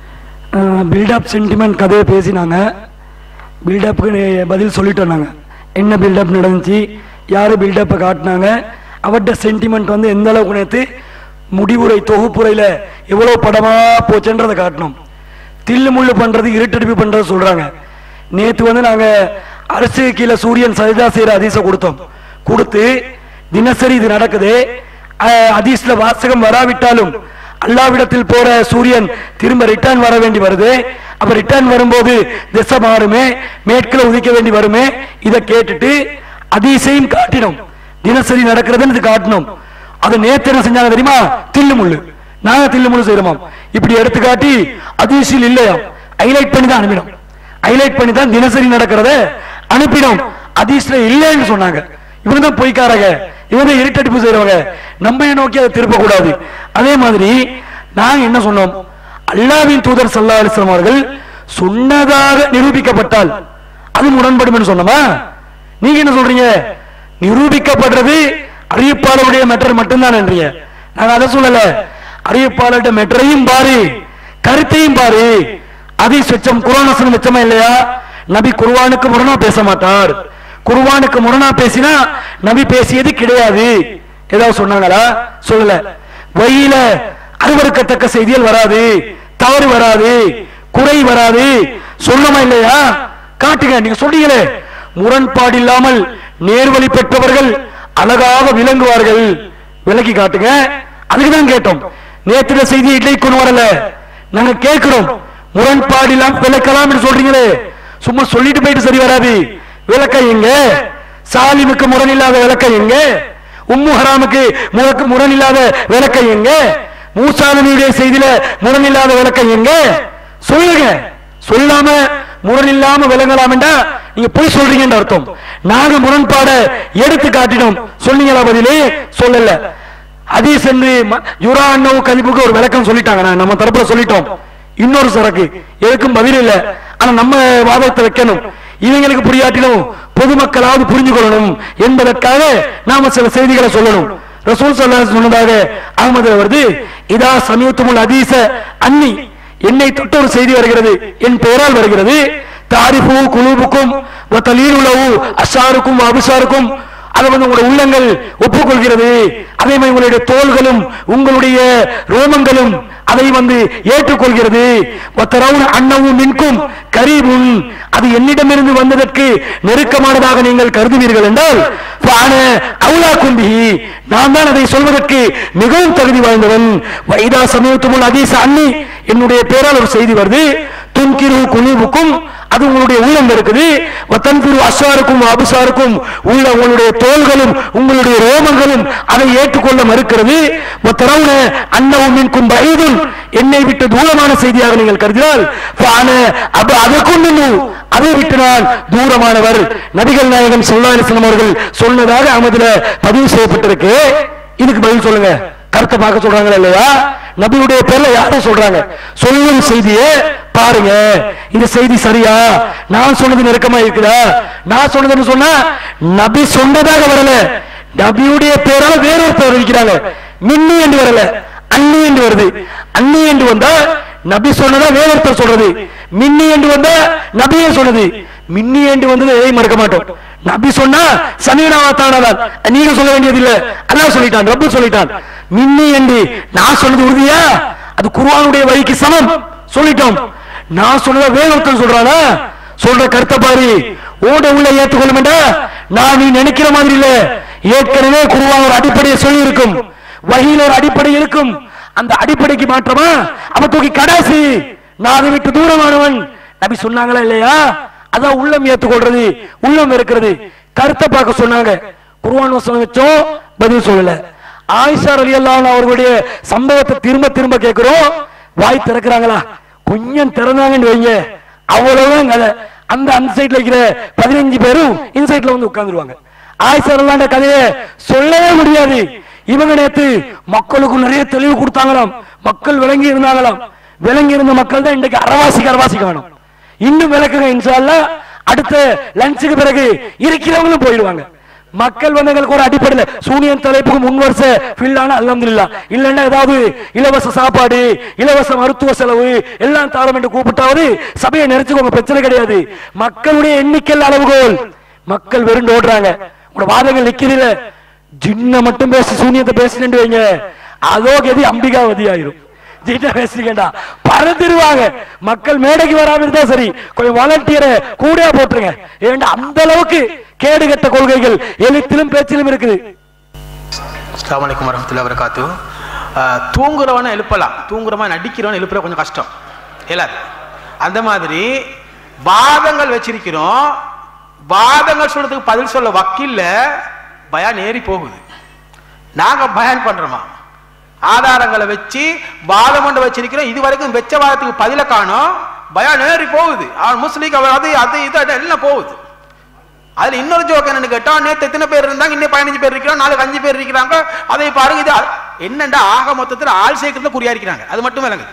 பில்டப் சென்டிமெண்ட் கதையை பேசினாங்க பில்டப்புக்கு பதில் சொல்லிட்டோம் நாங்கள் என்ன பில்டப் நடந்துச்சு யார் பில்டப்பை காட்டினாங்க அவர்கிட்ட சென்டிமெண்ட் வந்து எந்த அளவுக்கு நேற்று முடிவுரை தொகுப்புரையில் எவ்வளோ படமாக போச்சுன்றதை காட்டணும் தில்லு முள்ளு பண்ணுறது இருட்டடிப்பு பண்ணுறது சொல்கிறாங்க நேற்று வந்து நாங்கள் அரசு கீழே சூரியன் சரிதா செய்கிற அதிசை கொடுத்தோம் கொடுத்து தினசரி இது நடக்குது அஹ், ஹதீஸ்ல வாசகம் வராவிட்டாலும் அல்லாவிடத்தில் போற சூரியன் திரும்ப ரிட்டர்ன் வர வேண்டி வருது அப்ப ரிட்டர்ன் வரும்போது திசை மாறுமே மேற்குல உதிக்க வேண்டி வருமே இதை கேட்டுட்டு அதிசயம் காட்டினோம் தினசரி நடக்கிறதுன்னு இது காட்டணும் அதை நேத்து என்ன செஞ்சாங்க தெரியுமா தில்லு முள்ளு நாங்க தில்லு முள்ளு செய்யறோம் இப்படி எடுத்து காட்டி அதிசயில் இல்லையா ஹைலைட் பண்ணி தான் அனுப்பினோம் ஹைலைட் பண்ணி தான் தினசரி நடக்கிறத அனுப்பினோம் அதீஸ்ல இல்லைன்னு சொன்னாங்க இவங்க தான் பொய்க்காரங்க இவங்க தான் இருட்டடிப்பு செய்யறவங்க நம்ம நோக்கி அதை திருப்ப கூடாது அதே மாதிரி நாங்க என்ன சொன்னோம் அல்லாவின் தூதர் சல்லா அலிஸ்லாம் அவர்கள் சொன்னதாக நிரூபிக்கப்பட்டால் அது முரண்படும் சொன்னோமா நீங்க என்ன சொல்றீங்க நிரூபிக்கப்படுறது அறிவிப்பாளருடைய மெட்டர் மட்டும்தான் என்றீங்க நாங்க அதை சொல்லல அறிவிப்பாளர்கிட்ட மெட்டரையும் பாரு கருத்தையும் பாரு அதை சொச்சம் குரான் வசனம் வெச்சமா இல்லையா நபி குர்வானுக்கு முரணா பேச மாட்டார் குர்வானுக்கு முரணா பேசினா நபி பேசியது கிடையாது ஏதாவது சொன்னாங்களா சொல்லல வழியில அருவருக்கத்தக்க செய்திகள் வராது தவறு வராது குறை வராது சொல்லமா இல்லையா காட்டுங்க நீங்க சொல்றீங்களே முரண்பாடு இல்லாமல் நேர்வழி பெற்றவர்கள் அழகாக விளங்குவார்கள் விலக்கி காட்டுங்க அதுக்கு தான் கேட்டோம் நேற்று செய்தி இட்லை கொண்டு வரல நாங்க கேட்கிறோம் முரண்பாடு இல்லாம விளக்கலாம் சொல்றீங்களே சும்மா சொல்லிட்டு போயிட்டு சரி வராது விளக்க எங்க சாலிமுக்கு முரண் இல்லாத விளக்க எங்க உம்மு ஹராமுக்கு முறக்கு முரண் இல்லாத விளக்க எங்க மூசா நபியுடைய செய்தியில முரண் இல்லாத விளக்க எங்க சொல்லுங்க சொல்லாம முரண் இல்லாம விளங்கலாம்டா நீங்க போய் சொல்றீங்கன்னு அர்த்தம் நாங்க முரண்பாட எடுத்து காட்டினோம் சொன்னீங்களா பதிலே சொல்லல ஹதீஸ் என்று ம- யுரா அண்ணவு கதிப்புக்கு ஒரு விளக்கம் சொல்லிட்டாங்க நான் நம்ம தரப்புல சொல்லிட்டோம் இன்னொரு சரக்கு எதுக்கும் பதில் இல்ல ஆனா நம்ம வாதத்தை வைக்கணும் இவங்களுக்கு புரியாட்டிலும் பொதுமக்களாவது புரிஞ்சு கொள்ளணும் என்பதற்காக நாம சில செய்திகளை சொல்லணும் ரசூல் ஸல்லல்லாஹு சொன்னதாக அகமது வருது இதா சமீபத்துமுல் ஹதீஸ அன்னி என்னை தொட்ட ஒரு செய்தி வருகிறது என் பெயரால் வருகிறது தாரிஃபு குலூபுக்கும் வத்தலீல் உலவு அஷாருக்கும் அபிசாருக்கும் அதை வந்து உங்களுடைய உள்ளங்கள் ஒப்புக்கொள்கிறது அதே மாதிரி உங்களுடைய தோள்களும் உங்களுடைய ரோமங்களும் அதை வந்து ஏற்றுக்கொள்கிறது வத்தரவுன் அன்னவும் மின்கும் கரீபுன் அது என்னிடமிருந்து வந்ததற்கு நெருக்கமானதாக நீங்கள் கருதுவீர்கள் என்றால் பான அவுலா கும்பிஹி நான் தான் அதை சொல்வதற்கு மிகவும் தகுதி வாய்ந்தவன் வைதா சமயத்துமுல் அதீச அன்னி என்னுடைய பேரால் ஒரு செய்தி வருது துன்கிரு குழுவுக்கும் அது உங்களுடைய உள்ளம் இருக்குது வத்தன்பிரு அஸ்வாருக்கும் அபுசாருக்கும் உள்ள உங்களுடைய தோள்களும் உங்களுடைய ரோமங்களும் அதை ஏற்றுக்கொள்ள மறுக்கிறது வத்தரவுன அன்னவும் மின்கும் பைதுன் என்னை விட்டு தூரமான செய்தியாக நீங்கள் கருதினால் பான அப்ப அதற்கும் இன்னும் அதை விட்டு நான் தூரமானவர் நபிகள் நாயகம் சொல்லாலிசனம் அவர்கள் சொன்னதாக அகமதுல பதிவு செய்யப்பட்டிருக்கு இதுக்கு பதில் சொல்லுங்க கருத்தை பார்க்க சொல்றாங்களா இல்லையா நபியுடைய பேர்ல யாரும் சொல்றாங்க சொல்லும் செய்தியே பாருங்க இந்த செய்தி சரியா நான் சொன்னது நெருக்கமா இருக்குதா நான் சொன்னதுன்னு சொன்னா நபி சொன்னதாக வரல நபியுடைய பேரால வேறொரு பேர் வைக்கிறாங்க மின்னி என்று வரல அன்னி என்று வருது அன்னி என்று வந்தா நபி சொன்னதா வேறொருத்தர் சொல்றது மின்னி என்று வந்தா நபியே சொன்னது மின்னி என்று வந்தது எதையும் மறக்க மாட்டோம் நபி சொன்னா சமீனாவத்தானதான் நீங்க சொல்ல வேண்டியது இல்ல அல்லாஹ் சொல்லிட்டான் ரப்பு சொல்லிட்டான் மின்னி என்று நான் சொன்னது உறுதியா அது குர்ஆனுடைய வழிக்கு சமம் சொல்லிட்டோம் நான் சொன்னத வேற ஒருத்தன் சொல்றானா சொல்ற கருத்தை பாரு ஓட உள்ள ஏத்துக்கொள்ளுமெண்டா நான் நீ நினைக்கிற மாதிரி இல்ல ஏற்கனவே குருவான் ஒரு அடிப்படையை சொல்லி இருக்கும் வகையில் ஒரு அடிப்படை இருக்கும் அந்த அடிப்படைக்கு மாற்றமா அவன் தூக்கி கடாசி நான் அதை விட்டு தூரமானவன் நபி சொன்னாங்களா இல்லையா அதான் உள்ளம் ஏத்துக்கொள்றது உள்ளம் இருக்கிறது கருத்தை பார்க்க சொன்னாங்க குருவான் வசனம் வச்சோம் பதில் சொல்லல ஆயிஷா ரலியல்லாஹு அவர்களுடைய சம்பவத்தை திரும்ப திரும்ப கேட்கிறோம் வாய் திறக்கிறாங்களா கொஞ்சம் திறந்தாங்கன்னு வைங்க அவ்வளவுதான் கதை அந்த அந்த சைடுல இருக்கிற பதினஞ்சு பேரும் இந்த சைடுல வந்து உட்கார்ந்துருவாங்க ஆயிஷா ரலியல்லாஹு கதையை சொல்லவே முடியாது இவங்க நேத்து மக்களுக்கு நிறைய தெளிவு கொடுத்தாங்களாம் மக்கள் விளங்கி இருந்தாங்களாம் விளங்கி இருந்த மக்கள் தான் இன்றைக்கு அரவாசிக்கு அரவாசி காணும் இன்னும் விளக்குங்க இன்ஷா அல்லாஹ் அடுத்த லஞ்சுக்கு பிறகு இருக்கிறவங்களும் போயிடுவாங்க மக்கள் வந்து எங்களுக்கு ஒரு அடிப்படையில் சூனியன் தலைப்புக்கு முன் வருஷ ஃபில்லான அல்ஹம்துலில்லாஹ் இல்லைன்னா ஏதாவது இலவச சாப்பாடு இலவச மருத்துவ செலவு எல்லாம் தாரம் என்று கூப்பிட்டாவது சபையை நினைச்சுக்கோங்க பிரச்சனை கிடையாது மக்களுடைய எண்ணிக்கையில் அளவுகோல் மக்கள் வெறுண்டு ஓடுறாங்க உங்களோட வாதங்கள் நிக்கிறீல ஜின்ன மட்டும் பேசி சூனியத்தை பேசிட்டு வைங்க அதோ கதி அம்பிகாவதி ஆயிரும் ஜின்ன பேசுறீங்கடா பறந்துருவாங்க மக்கள் மேடைக்கு வராம இருந்தா சரி கொஞ்சம் வாலண்டியரை கூட போட்டுருங்க ஏன்டா அந்த அளவுக்கு கேடுகட்ட கொள்கைகள் எழுத்திலும் பேச்சிலும் இருக்குது அஸ்ஸலாமு அலைக்கும் வரமத்துல்லாஹி வரகாத்து தூங்குறவனை எழுப்பலாம் தூங்குறவன் நடிக்கிறவன் எழுப்புற கொஞ்சம் கஷ்டம் இயலாது அந்த மாதிரி வாதங்கள் வச்சிருக்கிறோம் வாதங்கள் சொல்றதுக்கு பதில் சொல்ல வக்கில்ல பயான் ஏறி போகுது நாங்க பயன் பண்றோமா ஆதாரங்களை வச்சு வாதம் கொண்டு வச்சிருக்கிறோம் இது வரைக்கும் வெச்ச வாதத்துக்கு பதில காணோம் பயான் ஏறி போகுது அவன் முஸ்லீம் அவன் அது அது இது அது எல்லாம் போகுது அதுல இன்னொரு ஜோக் என்னன்னு கேட்டா நேத்து எத்தனை பேர் இருந்தாங்க இன்னும் பதினஞ்சு பேர் இருக்கிறோம் நாளைக்கு அஞ்சு பேர் இருக்கிறாங்க அதை பாருங்க இது அ- என்னண்டா ஆக மொத்தத்துல ஆள் சேர்க்கறதுல குறியா இருக்கிறாங்க அது மட்டும் விளங்குது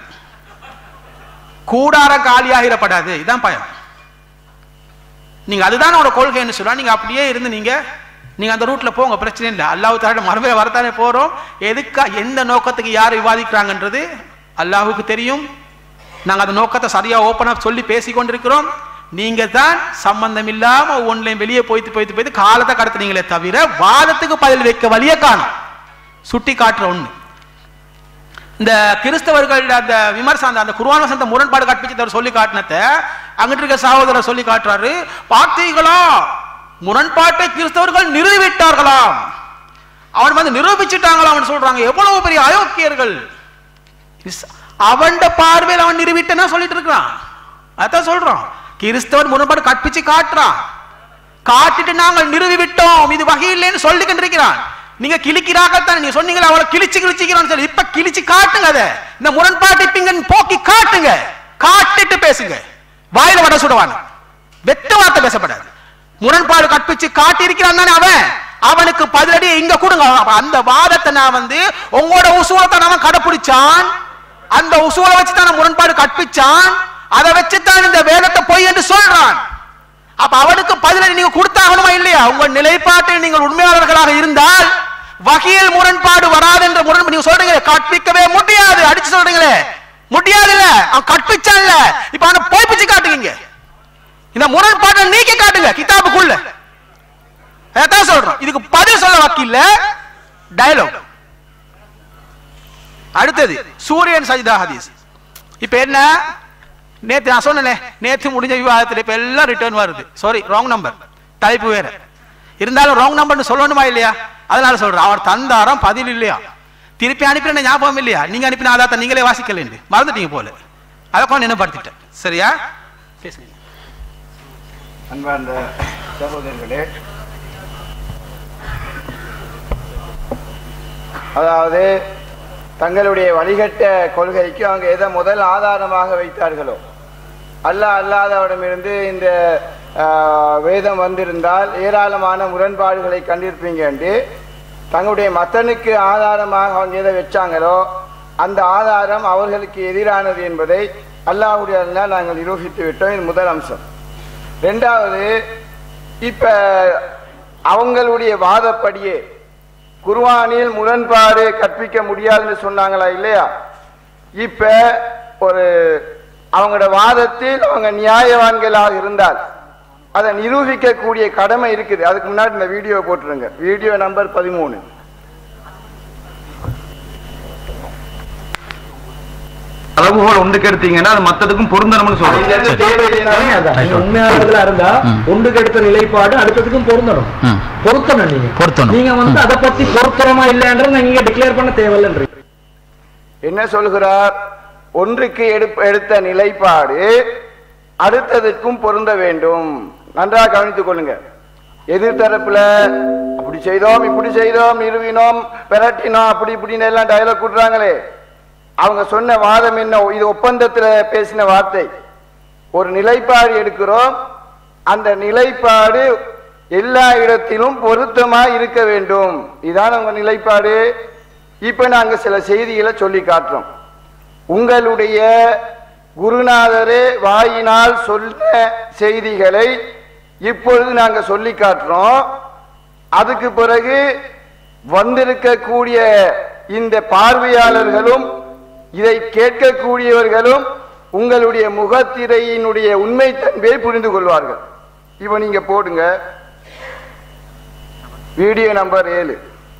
கூடார காலியாகிடப்படாது இதான் பயம் நீங்க அதுதான் உங்களோட கொள்கைன்னு சொல்லுவா நீங்க அப்படியே இருந்து நீங்க நீங்க அந்த ரூட்ல போங்க பிரச்சனை இல்லை அல்லாஹ் தால மறுமையில வரத்தானே போறோம் எதுக்கா எந்த நோக்கத்துக்கு யார் விவாதிக்கிறாங்கன்றது அல்லாஹுக்கு தெரியும் நாங்க அந்த நோக்கத்தை சரியா ஓப்பனா சொல்லி பேசி கொண்டிருக்கிறோம் நீங்க தான் சம்பந்தம் இல்லாம ஒன்லையும் வெளியே போய்த்து போய்த்து போய்த்து காலத்தை கடத்துனீங்களே தவிர வாதத்துக்கு பதில் வைக்க வழியே காணும் சுட்டி காட்டுற ஒண்ணு இந்த கிறிஸ்தவர்கள் அந்த விமர்சனம் அந்த குர்ஆன் வசந்த முரண்பாடு கற்பிச்சு அவர் சொல்லி காட்டினத அங்கிட்டு இருக்க சகோதரர் சொல்லி காட்டுறாரு பார்த்தீங்களா முரண்பாட்டை கிறிஸ்தவர்கள் நிறுவிவிட்டார்களாம் அவன் வந்து நிரூபிச்சுட்டாங்களா அவன் சொல்றாங்க எவ்வளவு பெரிய அயோக்கியர்கள் இஸ்- அவன்ட பார்வையில் அவன் நிறுவிட்டனா சொல்லிட்டு இருக்கிறான் அதான் சொல்றான் கிறிஸ்தவன் முரண்பாடு கற்பிச்சு காட்டுறான் காட்டிட்டு நாங்கள் நிறுவி விட்டோம் இது வகை இல்லைன்னு சொல்லிக்கிட்டு இருக்கிறான் நீங்க கிழிக்கிறாங்கத்தான் நீங்க சொன்னீங்களா அவளை கிழிச்சு கிழிச்சிக்கிறான்னு சொல்லி இப்ப கிழிச்சு காட்டுங்க அதை இந்த முரண்பாட்டை பிங்க போக்கி காட்டுங்க காட்டிட்டு பேசுங்க வாயில வட சுடுவான் வெட்ட வார்த்தை பேசப்படாது முரண்பாடு கற்பிச்சு காட்டி இருக்கிறான் தானே அவன் அவனுக்கு பதிலடி இங்க கொடுங்க அப்ப அந்த வாதத்தை நான் வந்து உங்களோட உசுவத்தை அவன் கடைப்பிடிச்சான் அந்த உசுவலை வச்சு தான் முரண்பாடு கற்பிச்சான் அதை வச்சு தான் இந்த வேதத்தை பொய் என்று சொல்றான் அப்ப அவனுக்கு பதிலடி நீங்க கொடுத்தாகணுமா இல்லையா உங்க நிலைப்பாட்டில் நீங்கள் உண்மையாளர்களாக இருந்தால் வகையில் முரண்பாடு வராது என்ற முரண்பாடு நீங்க சொல்றீங்க கற்பிக்கவே முடியாது அடிச்சு சொல்றீங்களே முடியாது இல்ல அவன் கற்பிச்சான்ல இப்ப அவனை பொய்ப்பிச்சு காட்டுங்க இந்த முரண்பாட்டை நீக்கி காட்டுங்க கிதாபுக்குள்ள அதான் சொல்றோம் இதுக்கு பதில் சொல்ல வக்கில்ல டயலாக் அடுத்தது சூரியன் சஜிதா ஹதீஸ் இப்ப என்ன நேத்து நான் சொன்னேனே நேத்து முடிஞ்ச விவாதத்துல இப்ப எல்லாம் ரிட்டர்ன் வருது சாரி ராங் நம்பர் தலைப்பு வேற இருந்தாலும் ராங் நம்பர்னு சொல்லணுமா இல்லையா அதனால சொல்றேன் அவர் தந்தாரம் பதில் இல்லையா திருப்பி அனுப்பின ஞாபகம் இல்லையா நீங்க அனுப்பின ஆதாரத்தை நீங்களே வாசிக்கலன்னு மறந்துட்டீங்க போல அதை கொஞ்சம் நினைப்படுத்திட்டேன் சரியா பேசுங்க அன்பார்ந்த சகோதரர்களே அதாவது தங்களுடைய வழிகட்ட கொள்கைக்கு அவங்க எதை முதல் ஆதாரமாக வைத்தார்களோ அல்லாஹ் அல்லாதவரிடமிருந்து இந்த ஆஹ், வேதம் வந்திருந்தால் ஏராளமான முரண்பாடுகளை கண்டிருப்பீங்க என்று தங்களுடைய மத்தனுக்கு ஆதாரமாக அவங்க எதை வச்சாங்களோ அந்த ஆதாரம் அவர்களுக்கு எதிரானது என்பதை அல்லாஹ்வுடைய அருளால் நாங்கள் நிரூபித்து விட்டோம் இது முதல் அம்சம் ரெண்டாவது இப்ப அவங்களுடைய வாதப்படியே குர்ஆனில் முரண்பாடு கற்பிக்க முடியாதுன்னு சொன்னாங்களா இல்லையா இப்ப ஒரு அவங்களோட வாதத்தில் அவங்க நியாயவான்களாக இருந்தால் அதை நிரூபிக்கக்கூடிய கடமை இருக்குது அதுக்கு முன்னாடி இந்த வீடியோ போட்டுருங்க வீடியோ நம்பர் பதிமூணு அளவுகோல் ஒன்றுக்கு எடுத்தீங்கன்னா அது மத்ததுக்கும் பொருந்தணும்னு சொல்றோம் தேவையில்லைனாலும் அதான். நீங்க உண்மையானதுல இருந்தா ஒன்றுக்கு எடுத்த நிலைப்பாடு அடுத்ததுக்கும் பொருந்தணும் ம். பொருத்தணும் நீங்க பொருத்தணும். நீங்க வந்து அதை பத்தி பொருத்தமா இல்லைன்றத நீங்க டிக்ளேர் பண்ண தேவையில்லைன்றீங்க என்ன சொல்கிறார் ஒன்றுக்கு எடுப்ப- எடுத்த நிலைப்பாடு அடுத்ததற்கும் பொருந்த வேண்டும் நன்றாக கவனித்துக் கொள்ளுங்க எதிர்த்தரப்புல அப்படி செய்தோம் இப்படி செய்தோம் நிறுவினோம் பெரட்டினோம் அப்படி இப்படின்னு எல்லாம் டயலாக் கூட்டுறாங்களே அவங்க சொன்ன வாதம் என்ன இது ஒப்பந்தத்துல பேசின வார்த்தை ஒரு நிலைப்பாடு எடுக்கிறோம் அந்த நிலைப்பாடு எல்லா இடத்திலும் பொருத்தமா இருக்க வேண்டும் இதான் அவங்க நிலைப்பாடு இப்ப நாங்க சில செய்திகளை சொல்லி காட்டுறோம் உங்களுடைய குருநாதரே வாயினால் சொன்ன செய்திகளை இப்பொழுது நாங்க சொல்லி காட்டுறோம் அதுக்கு பிறகு வந்திருக்கக்கூடிய இந்த பார்வையாளர்களும் இதை கேட்கக்கூடியவர்களும் உங்களுடைய முகத்திரையினுடைய உண்மை தன்மையை புரிந்து கொள்வார்கள் இப்ப நீங்க போடுங்க வீடியோ நம்பர் ஏழு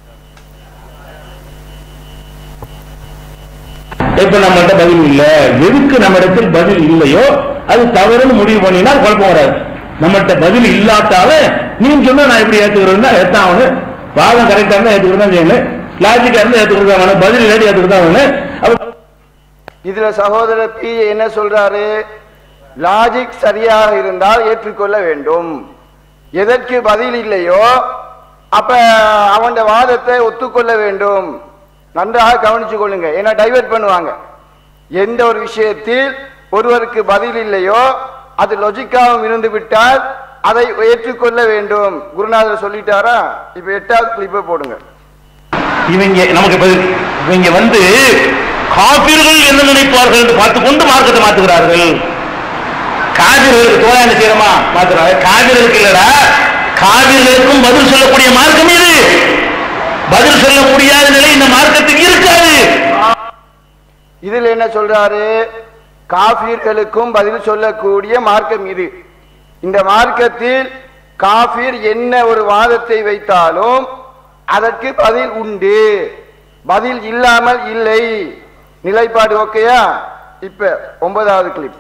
இப்ப நம்மகிட்ட பதில் இல்ல எதுக்கு நம்ம இடத்தில் பதில் இல்லையோ அது தவறுன்னு முடிவு பண்ணினா குழப்பம் வராது நம்மகிட்ட பதில் இல்லாட்டால நீங்க சொன்னா நான் எப்படி ஏத்துக்கிறேன்னா ஏத்தாகணும் வாதம் கரெக்டா இருந்தா ஏத்துக்கிறதா செய்யணும் லாஜிக்கா இருந்தா ஏத்துக்கிறதா பதில் இல்லாட்டி ஏத்துக்கிறதா வேணும் அப்ப இதுல சகோதரர் பி என்ன சொல்றாரு லாஜிக் சரியாக இருந்தால் ஏற்றுக்கொள்ள வேண்டும் எதற்கு பதில் இல்லையோ அப்ப அவன் வாதத்தை ஒத்துக்கொள்ள வேண்டும் நன்றாக கவனிச்சு கொள்ளுங்க ஏன்னா டைவர்ட் பண்ணுவாங்க எந்த ஒரு விஷயத்தில் ஒருவருக்கு பதில் இல்லையோ அது லொஜிக்காவும் இருந்து விட்டால் அதை ஏற்றுக்கொள்ள வேண்டும் குருநாதர் சொல்லிட்டாரா இப்ப எட்டாவது கிளிப்பை போடுங்க இவங்க நமக்கு பதில் இவங்க வந்து காபிர்கள் என்ன நினைப்பார்கள் என்று பார்த்து கொண்டு மார்க்கத்தை மாத்துகிறார்கள் காவிர்களுக்கு தோழா என்ன செய்யறமா மாத்துறாங்க காவிர்களுக்கு இல்லடா காவிர்களுக்கும் பதில் சொல்லக்கூடிய மார்க்கம் இது பதில் சொல்ல முடியாத நிலை இந்த மார்க்கத்துக்கு இருக்காது இதில் என்ன சொல்றாரு காபீர்களுக்கும் பதில் சொல்லக்கூடிய மார்க்கம் இது இந்த மார்க்கத்தில் காபீர் என்ன ஒரு வாதத்தை வைத்தாலும் அதற்கு பதில் உண்டு பதில் இல்லாமல் இல்லை நிலைப்பாடு ஓகேயா இப்ப ஒன்பதாவது கிளிப்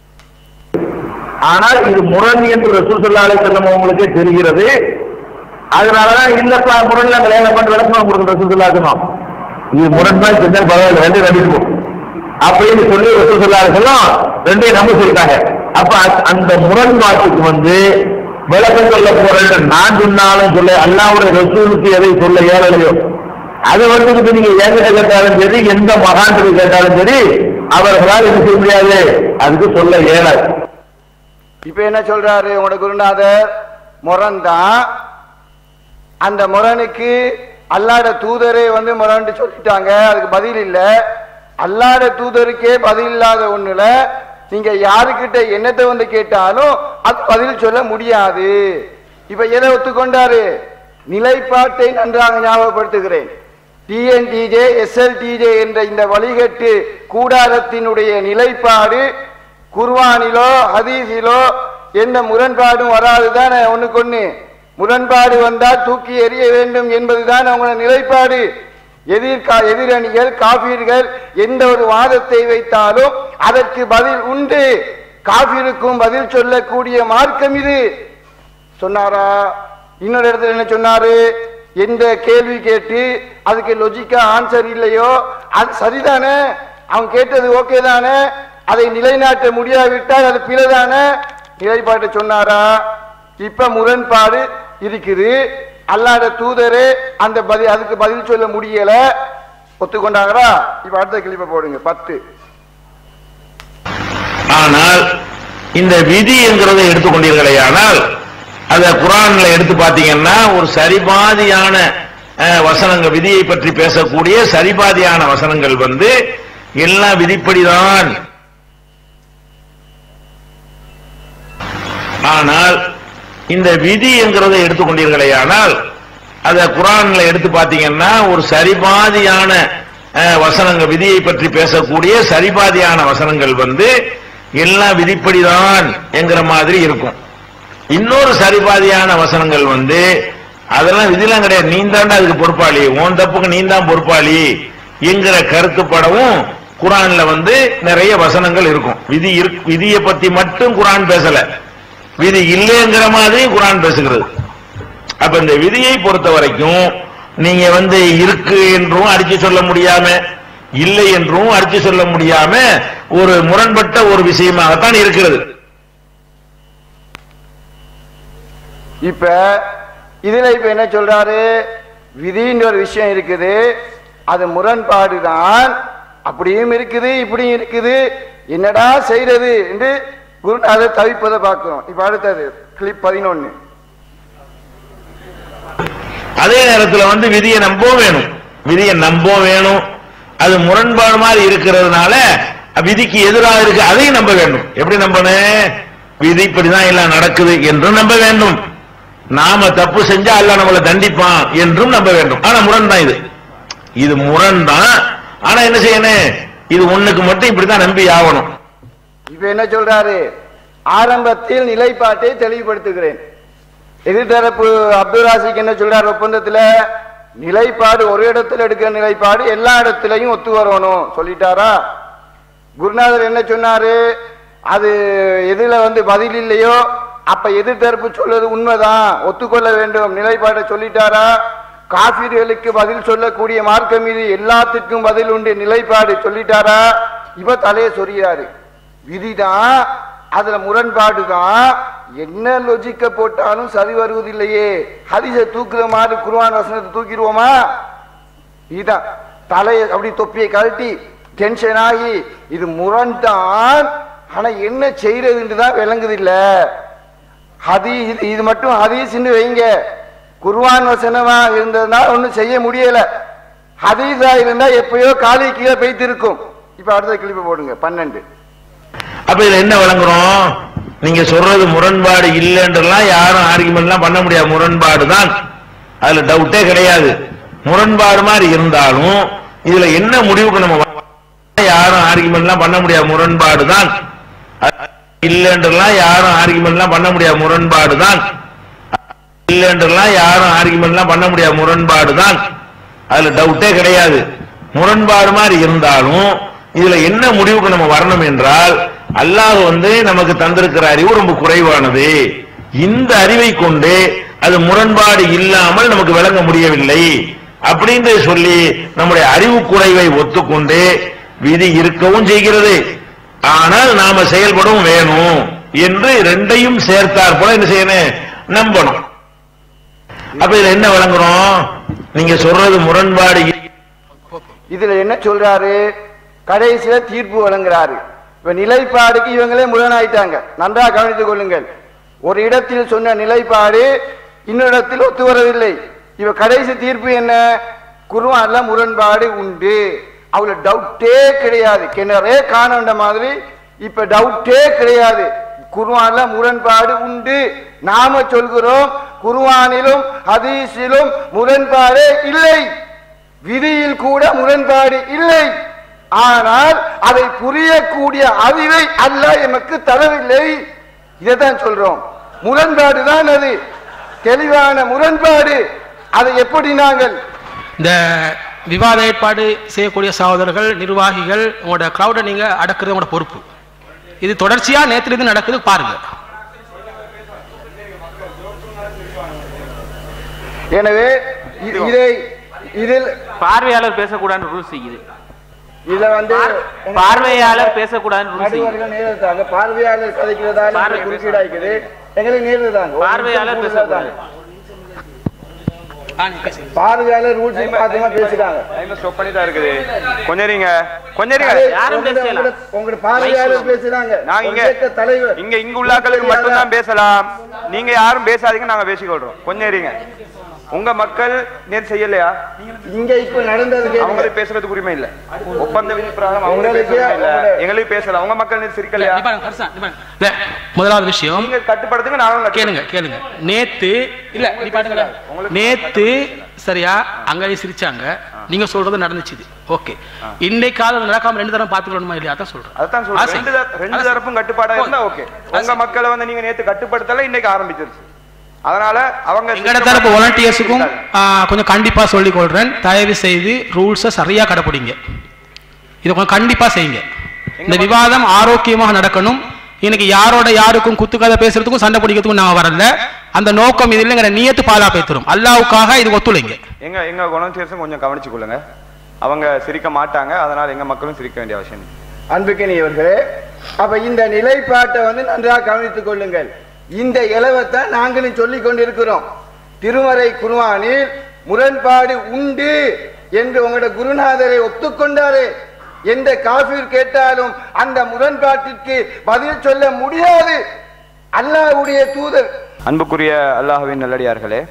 ஆனால் இது முரண் என்று ரசூல் ஸல்லல்லாஹு அலைஹி வஸல்லம் அவங்களுக்கே தெரிகிறது அதனாலதான் இல்லப்பா முரண்ல கல்யாணம் பண்ண விளக்கம் கொடுக்குற ரசூல் ஸல்லல்லாஹு அலைஹி வஸல்லம் இது முரண் தான் செஞ்சா பரவாயில்ல ரெண்டு நம்பிட்டு அப்படின்னு சொல்லி ரசூல் ஸல்லல்லாஹு அலைஹி வஸல்லம் ரெண்டையும் நம்ப சொல்லிட்டாங்க அப்ப அ- அந்த முரண்பாட்டுக்கு வந்து விளக்கம் சொல்ல போறேன் நான் சொன்னாலும் சொல்ல அல்லாவுடைய ரசூலுக்கு எதை சொல்ல இயலலையோ அது வந்து இப்ப நீங்க என்கிட்ட கேட்டாலும் சரி எந்த மகான்கிட்ட கேட்டாலும் சரி அவர்களால் என்ன செய்ய முடியாது அதுக்கு சொல்ல இயலாது இப்ப என்ன சொல்றாரு உங்களோட குருநாதர் முரண் தான் அந்த முரணுக்கு அல்லாட தூதரே வந்து முரண்டு சொல்லிட்டாங்க அதுக்கு பதில் இல்ல அல்லாட தூதருக்கே பதில் இல்லாத ஒண்ணுல நீங்க யாருக்கிட்ட என்னத்தை வந்து கேட்டாலும் அது பதில் சொல்ல முடியாது இப்ப எதை ஒத்துக்கொண்டாரு நிலைப்பாட்டை நன்றாக ஞாபகப்படுத்துகிறேன் டிஎன்டிஜே எஸ்எல்டிஜே என்ற இந்த வழிகட்டு கூடாரத்தினுடைய நிலைப்பாடு குர்வானிலோ ஹதீஸிலோ எந்த முரண்பாடும் வராதுதான் ஒண்ணுக்கொன்னு முரண்பாடு வந்தால் தூக்கி எறிய வேண்டும் என்பதுதான் அவங்களோட நிலைப்பாடு எதிர்கா எதிரணிகள் காபீர்கள் எந்த ஒரு வாதத்தை வைத்தாலும் அதற்கு பதில் உண்டு காபீருக்கும் பதில் சொல்லக்கூடிய மார்க்கம் இது சொன்னாரா இன்னொரு இடத்துல என்ன சொன்னாரு எந்த கேள்வி கேட்டு அதுக்கு லொஜிக்கா ஆன்சர் இல்லையோ அது சரிதானே அவன் கேட்டது ஓகே தானே அதை நிலைநாட்ட முடியாவிட்டால் அது பிழைதானே நிலைப்பாட்டை சொன்னாரா இப்ப முரண்பாடு இருக்குது அல்லாத தூதரே அந்த பதில் அதுக்கு பதில் சொல்ல முடியல ஒத்துக்கொண்டாங்களா இப்ப அடுத்த கிளிப்பை போடுங்க பத்து ஆனால் இந்த விதி என்கிறதை எடுத்துக்கொண்டீர்களே ஆனால் அத குரான்ல எடுத்து பாத்தீங்கன்னா ஒரு சரிபாதியான அஹ், வசனங்கள் விதியை பற்றி பேசக்கூடிய சரிபாதியான வசனங்கள் வந்து எல்லாம் விதிப்படிதான் ஆனால் இந்த விதி என்கிறதை எடுத்துக்கொண்டீர்களே ஆனால் அத குரான்ல எடுத்து பாத்தீங்கன்னா ஒரு சரிபாதியான அஹ், வசனங்கள் விதியை பற்றி பேசக்கூடிய சரிபாதியான வசனங்கள் வந்து எல்லாம் விதிப்படிதான் என்கிற மாதிரி இருக்கும் இன்னொரு சரிபாதியான வசனங்கள் வந்து அதெல்லாம் விதிலாம் கிடையாது நீ தாண்டா அதுக்கு பொறுப்பாளி உன் தப்புக்கு நீ தான் பொறுப்பாளி என்கிற கருத்துப்படவும் குரான்ல வந்து நிறைய வசனங்கள் இருக்கும் விதி இருக்- விதியை பத்தி மட்டும் குரான் பேசல விதி இல்லைங்கிற மாதிரி குரான் பேசுகிறது அப்ப இந்த விதியை பொறுத்த வரைக்கும் நீங்க வந்து இருக்கு என்றும் அடிச்சு சொல்ல முடியாம இல்லை என்றும் அடிச்சு சொல்ல முடியாம ஒரு முரண்பட்ட ஒரு விஷயமாகத்தான் இருக்கிறது இப்ப இதுல இப்ப என்ன சொல்றாரு விதின்ற ஒரு விஷயம் இருக்குது அது முரண்பாடு தான் அப்படியும் இருக்குது இப்படியும் இருக்குது என்னடா செய்யறது என்று குரு அதை தவிப்பதை பார்க்கிறோம் இப்ப அடுத்தது கிளிப் பதினொன்னு அதே நேரத்துல வந்து விதியை நம்பவும் வேணும் விதியை நம்பவும் வேணும் அது முரண்பாடு மாதிரி இருக்கிறதுனால விதிக்கு எதிராக இருக்கு அதையும் நம்ப வேண்டும் எப்படி நம்பணும் விதி இப்படிதான் எல்லாம் நடக்குது என்றும் நம்ப வேண்டும் நாம தப்பு செஞ்சா அல்லாஹ் நம்மளை தண்டிப்பான் என்றும் நம்ப வேண்டும் ஆனா முரண் தான் இது இது முரண் தான் ஆனா என்ன செய்யணும் இது ஒண்ணுக்கு மட்டும் இப்படிதான் நம்பி ஆகணும் இப்ப என்ன சொல்றாரு ஆரம்பத்தில் நிலைப்பாட்டை தெளிவுபடுத்துகிறேன் எதிர்த்தரப்பு அப்துல் ராசிக் என்ன சொல்றாரு ஒப்பந்தத்துல நிலைப்பாடு ஒரு இடத்துல எடுக்கிற நிலைப்பாடு எல்லா இடத்துலயும் ஒத்து வரணும் சொல்லிட்டாரா குருநாதர் என்ன சொன்னாரு அது எதுல வந்து பதில் இல்லையோ அப்ப எதிர்த்தரப்பு சொல்றது உண்மைதான் ஒத்துக்கொள்ள வேண்டும் நிலைப்பாட்டை சொல்லிட்டாரா காபிர்களுக்கு பதில் சொல்லக்கூடிய மார்க்கம் இது எல்லாத்துக்கும் பதில் உண்டு நிலைப்பாடு சொல்லிட்டாரா இவ தலையை சொரியாரு விதிதான் அதுல முரண்பாடு தான் என்ன லொஜிக்க போட்டாலும் சரி வருவதில்லையே ஹரிச தூக்குற மாதிரி குருவான் வசனத்தை தூக்கிடுவோமா இதுதான் தலையை அப்படி தொப்பியை கழட்டி டென்ஷன் ஆகி இது முரண்தான் ஆனா என்ன செய்யறதுன்னு தான் விளங்குது இல்ல ஹதி இது இது மட்டும் ஹதீஸ்ன்னு வைங்க குர்ஆன் வசனமா இருந்ததுனா ஒண்ணும் செய்ய முடியல ஹதீஸா இருந்தா எப்பயோ காலி கீழே பெய்து இருக்கும் இப்ப அடுத்த கிளிப்பு போடுங்க பன்னெண்டு அப்ப இதுல என்ன விளங்குறோம் நீங்க சொல்றது முரண்பாடு இல்லைன்றலாம் யாரும் ஆர்குமெண்ட்லாம் பண்ண முடியாது முரண்பாடு தான் அதுல டவுட்டே கிடையாது முரண்பாடு மாதிரி இருந்தாலும் இதுல என்ன முடிவுக்கு நம்ம வ- யாரும் ஆர்குமெண்ட்லாம் பண்ண முடியாது முரண்பாடு தான் இல்லைன்றலாம் யாரும் ஆர்குமெண்ட்லாம் பண்ண முடியாது முரண்பாடு தான் இல்லைன்றலாம் யாரும் ஆர்குமெண்ட்லாம் பண்ண முடியாது முரண்பாடு தான் அதுல டவுட்டே கிடையாது முரண்பாடு மாதிரி இருந்தாலும் இதுல என்ன முடிவுக்கு நம்ம வரணும் என்றால் அல்லாஹ் வந்து நமக்கு தந்திருக்கிற அறிவு ரொம்ப குறைவானது இந்த அறிவை கொண்டு அது முரண்பாடு இல்லாமல் நமக்கு விளங்க முடியவில்லை அப்படின்னு சொல்லி நம்முடைய அறிவு குறைவை ஒத்துக்கொண்டு விதி இருக்கவும் செய்கிறது ஆனால் நாம செயல்படவும் வேணும் என்று ரெண்டையும் சேர்த்தார் போல என்ன செய்யணும் நம்பணும் அப்ப இதுல என்ன விளங்குறோம் நீங்க சொல்றது முரண்பாடு இ- இதுல என்ன சொல்றாரு கடைசியில தீர்ப்பு வழங்குறாரு இப்ப நிலைப்பாடுக்கு இவங்களே முரணாயிட்டாங்க நன்றா கவனித்துக் கொள்ளுங்கள் ஒரு இடத்தில் சொன்ன நிலைப்பாடு இன்னொரு இடத்தில் ஒத்து வரவில்லை இவ கடைசி தீர்ப்பு என்ன குருவான்ல முரண்பாடு உண்டு அவள டவுட்டே கிடையாது கிணறே காணண்ட மாதிரி இப்ப டவுட்டே கிடையாது குர்ஆன்ல முரண்பாடு உண்டு நாம சொல்கிறோம் குர்ஆனிலும் ஹதீஸிலும் முரண்பாடே இல்லை விதியில் கூட முரண்பாடு இல்லை ஆனால் அதை புரியக்கூடிய அறிவை அல்லாஹ் எமக்கு தரவில்லை இதைத்தான் சொல்றோம் முரண்பாடு தான் அது தெளிவான முரண்பாடு அதை எப்படி நாங்கள் இந்த விவாத ஏற்பாடு செய்யக்கூடிய சகோதரர்கள் நிர்வாகிகள் உங்களோட க்ரௌடை நீங்க அடக்குறது உங்களோட பொறுப்பு இது தொடர்ச்சியா நேத்துல இருந்து நடக்குது பாருங்க எனவே இ- இதை இதில் பார்வையாளர் பேசக்கூடாதுன்னு ரூல்ஸ் இது இதுல வந்து பார்வையாளர் பேசக்கூடாதுன்னு ரூல்ஸ் நடுவர்கள் நேரில் தாங்க பார்வையாளர் கதைக்கிறதால பார்வை குறுக்கீடாக்குது எங்களுக்கு நேரில் தாங்க பார்வையாளர் பேசக்கூடாது பார்வையாளர் ரூல்ஸ் பார்த்தீங்கன்னா பேசுறாங்க ஸ்டாப் பண்ணி தான் இருக்குது கொஞ்சம் இருங்க கொஞ்சம் இருங்க யாரும் உங்களோட- பேசலாம். உங்களோட- உங்களோட பார்வையாளர் பேசுறாங்க நாங்க ஒரு இங்க இயக்க தலைவர் இங்க இங்க உள்ளாக்களுக்கு மட்டும் தான் பேசலாம் நீங்க யாரும் பேசாதீங்க நாங்க பேசிக்கொள்றோம் கொஞ்சம் இருங்க உங்க மக்கள் நேர் செய்யலையா இங்க இப்ப நடந்தது கேளுங்க. அவங்களுக்கு பேசுறதுக்கு உரிமை இல்ல ஒப்பந்த விதி பிரகாரம் அவங்களுக்கு உங்களுக்கு பேச உரிமை இல்ல அவங்களோட- எங்களுக்கு பேசலாம் உங்க மக்கள் நேர் சிரிக்கலையா நீ பாருங்க, கருசா, நீ பாருங்க. இல்ல, முதலாவது விஷயம் நீங்க கட்டுப்படுத்துங்க நாங்களும் கட்டுப்படுத்துறோம். கேளுங்க கேளுங்க நேத்து இல்ல நீ பாருங்க நேத்து சரியா அங்க சிரிச்சாங்க நீங்க சொல்றது நடந்துச்சு ஓகே இன்னைக்காவது அது நடக்காம ரெண்டு தரம் பாத்துக்கணுமா இல்லையா அதான் சொல்றேன் அதான் சொல்றேன் ஆசை. ரெண்டு தர- ரெண்டு தரப்பும் கட்டுப்பாடா இருந்தா ஓகே உங்க மக்களை வந்து நீங்க நேத்து கட்டுப்படுத்தல இன்னைக்கு ஆரம்பிச்சிருச்சு அதனால அவங்க எங்கட தரப்பு வாலண்டியர்ஸுக்கும் கொஞ்சம் கண்டிப்பா சொல்லிக் கொள்றேன் தயவு செய்து ரூல்ஸை சரியா கடைப்பிடிங்க இதை கொஞ்சம் கண்டிப்பா செய்யுங்க இந்த விவாதம் ஆரோக்கியமாக நடக்கணும் இன்னைக்கு யாரோட யாருக்கும் குத்துக்கதை பேசுறதுக்கும் சண்டை பிடிக்கிறதுக்கும் நாங்க வரல அந்த நோக்கம் இது இல்லைங்கிற நியத்து பாலா பேத்துரும் அல்லாவுக்காக இது ஒத்துழைங்க எங்க எங்க குணசேர்ஸும் கொஞ்சம் கவனிச்சு கொள்ளுங்க அவங்க சிரிக்க மாட்டாங்க அதனால எங்க மக்களும் சிரிக்க வேண்டிய அவசியம் இல்லை. அன்புக்கினியவர்களே அப்ப இந்த நிலைப்பாட்டை வந்து நன்றாக கவனித்துக் கொள்ளுங்கள் இந்த இலவத்தை நாங்களும் சொல்லிக் கொண்டிருக்கிறோம் திருமறை குர்ஆனில் முரண்பாடு உண்டு என்று உங்களோட குருநாதரை ஒத்துக்கொண்டாரே எந்த காஃபிர் கேட்டாலும் அந்த முரண்பாட்டிற்கு பதில் சொல்ல முடியாது அல்லாஹ்வுடைய தூதர் அன்புக்குரிய அல்லாஹ்வின் நல்லடியார்களே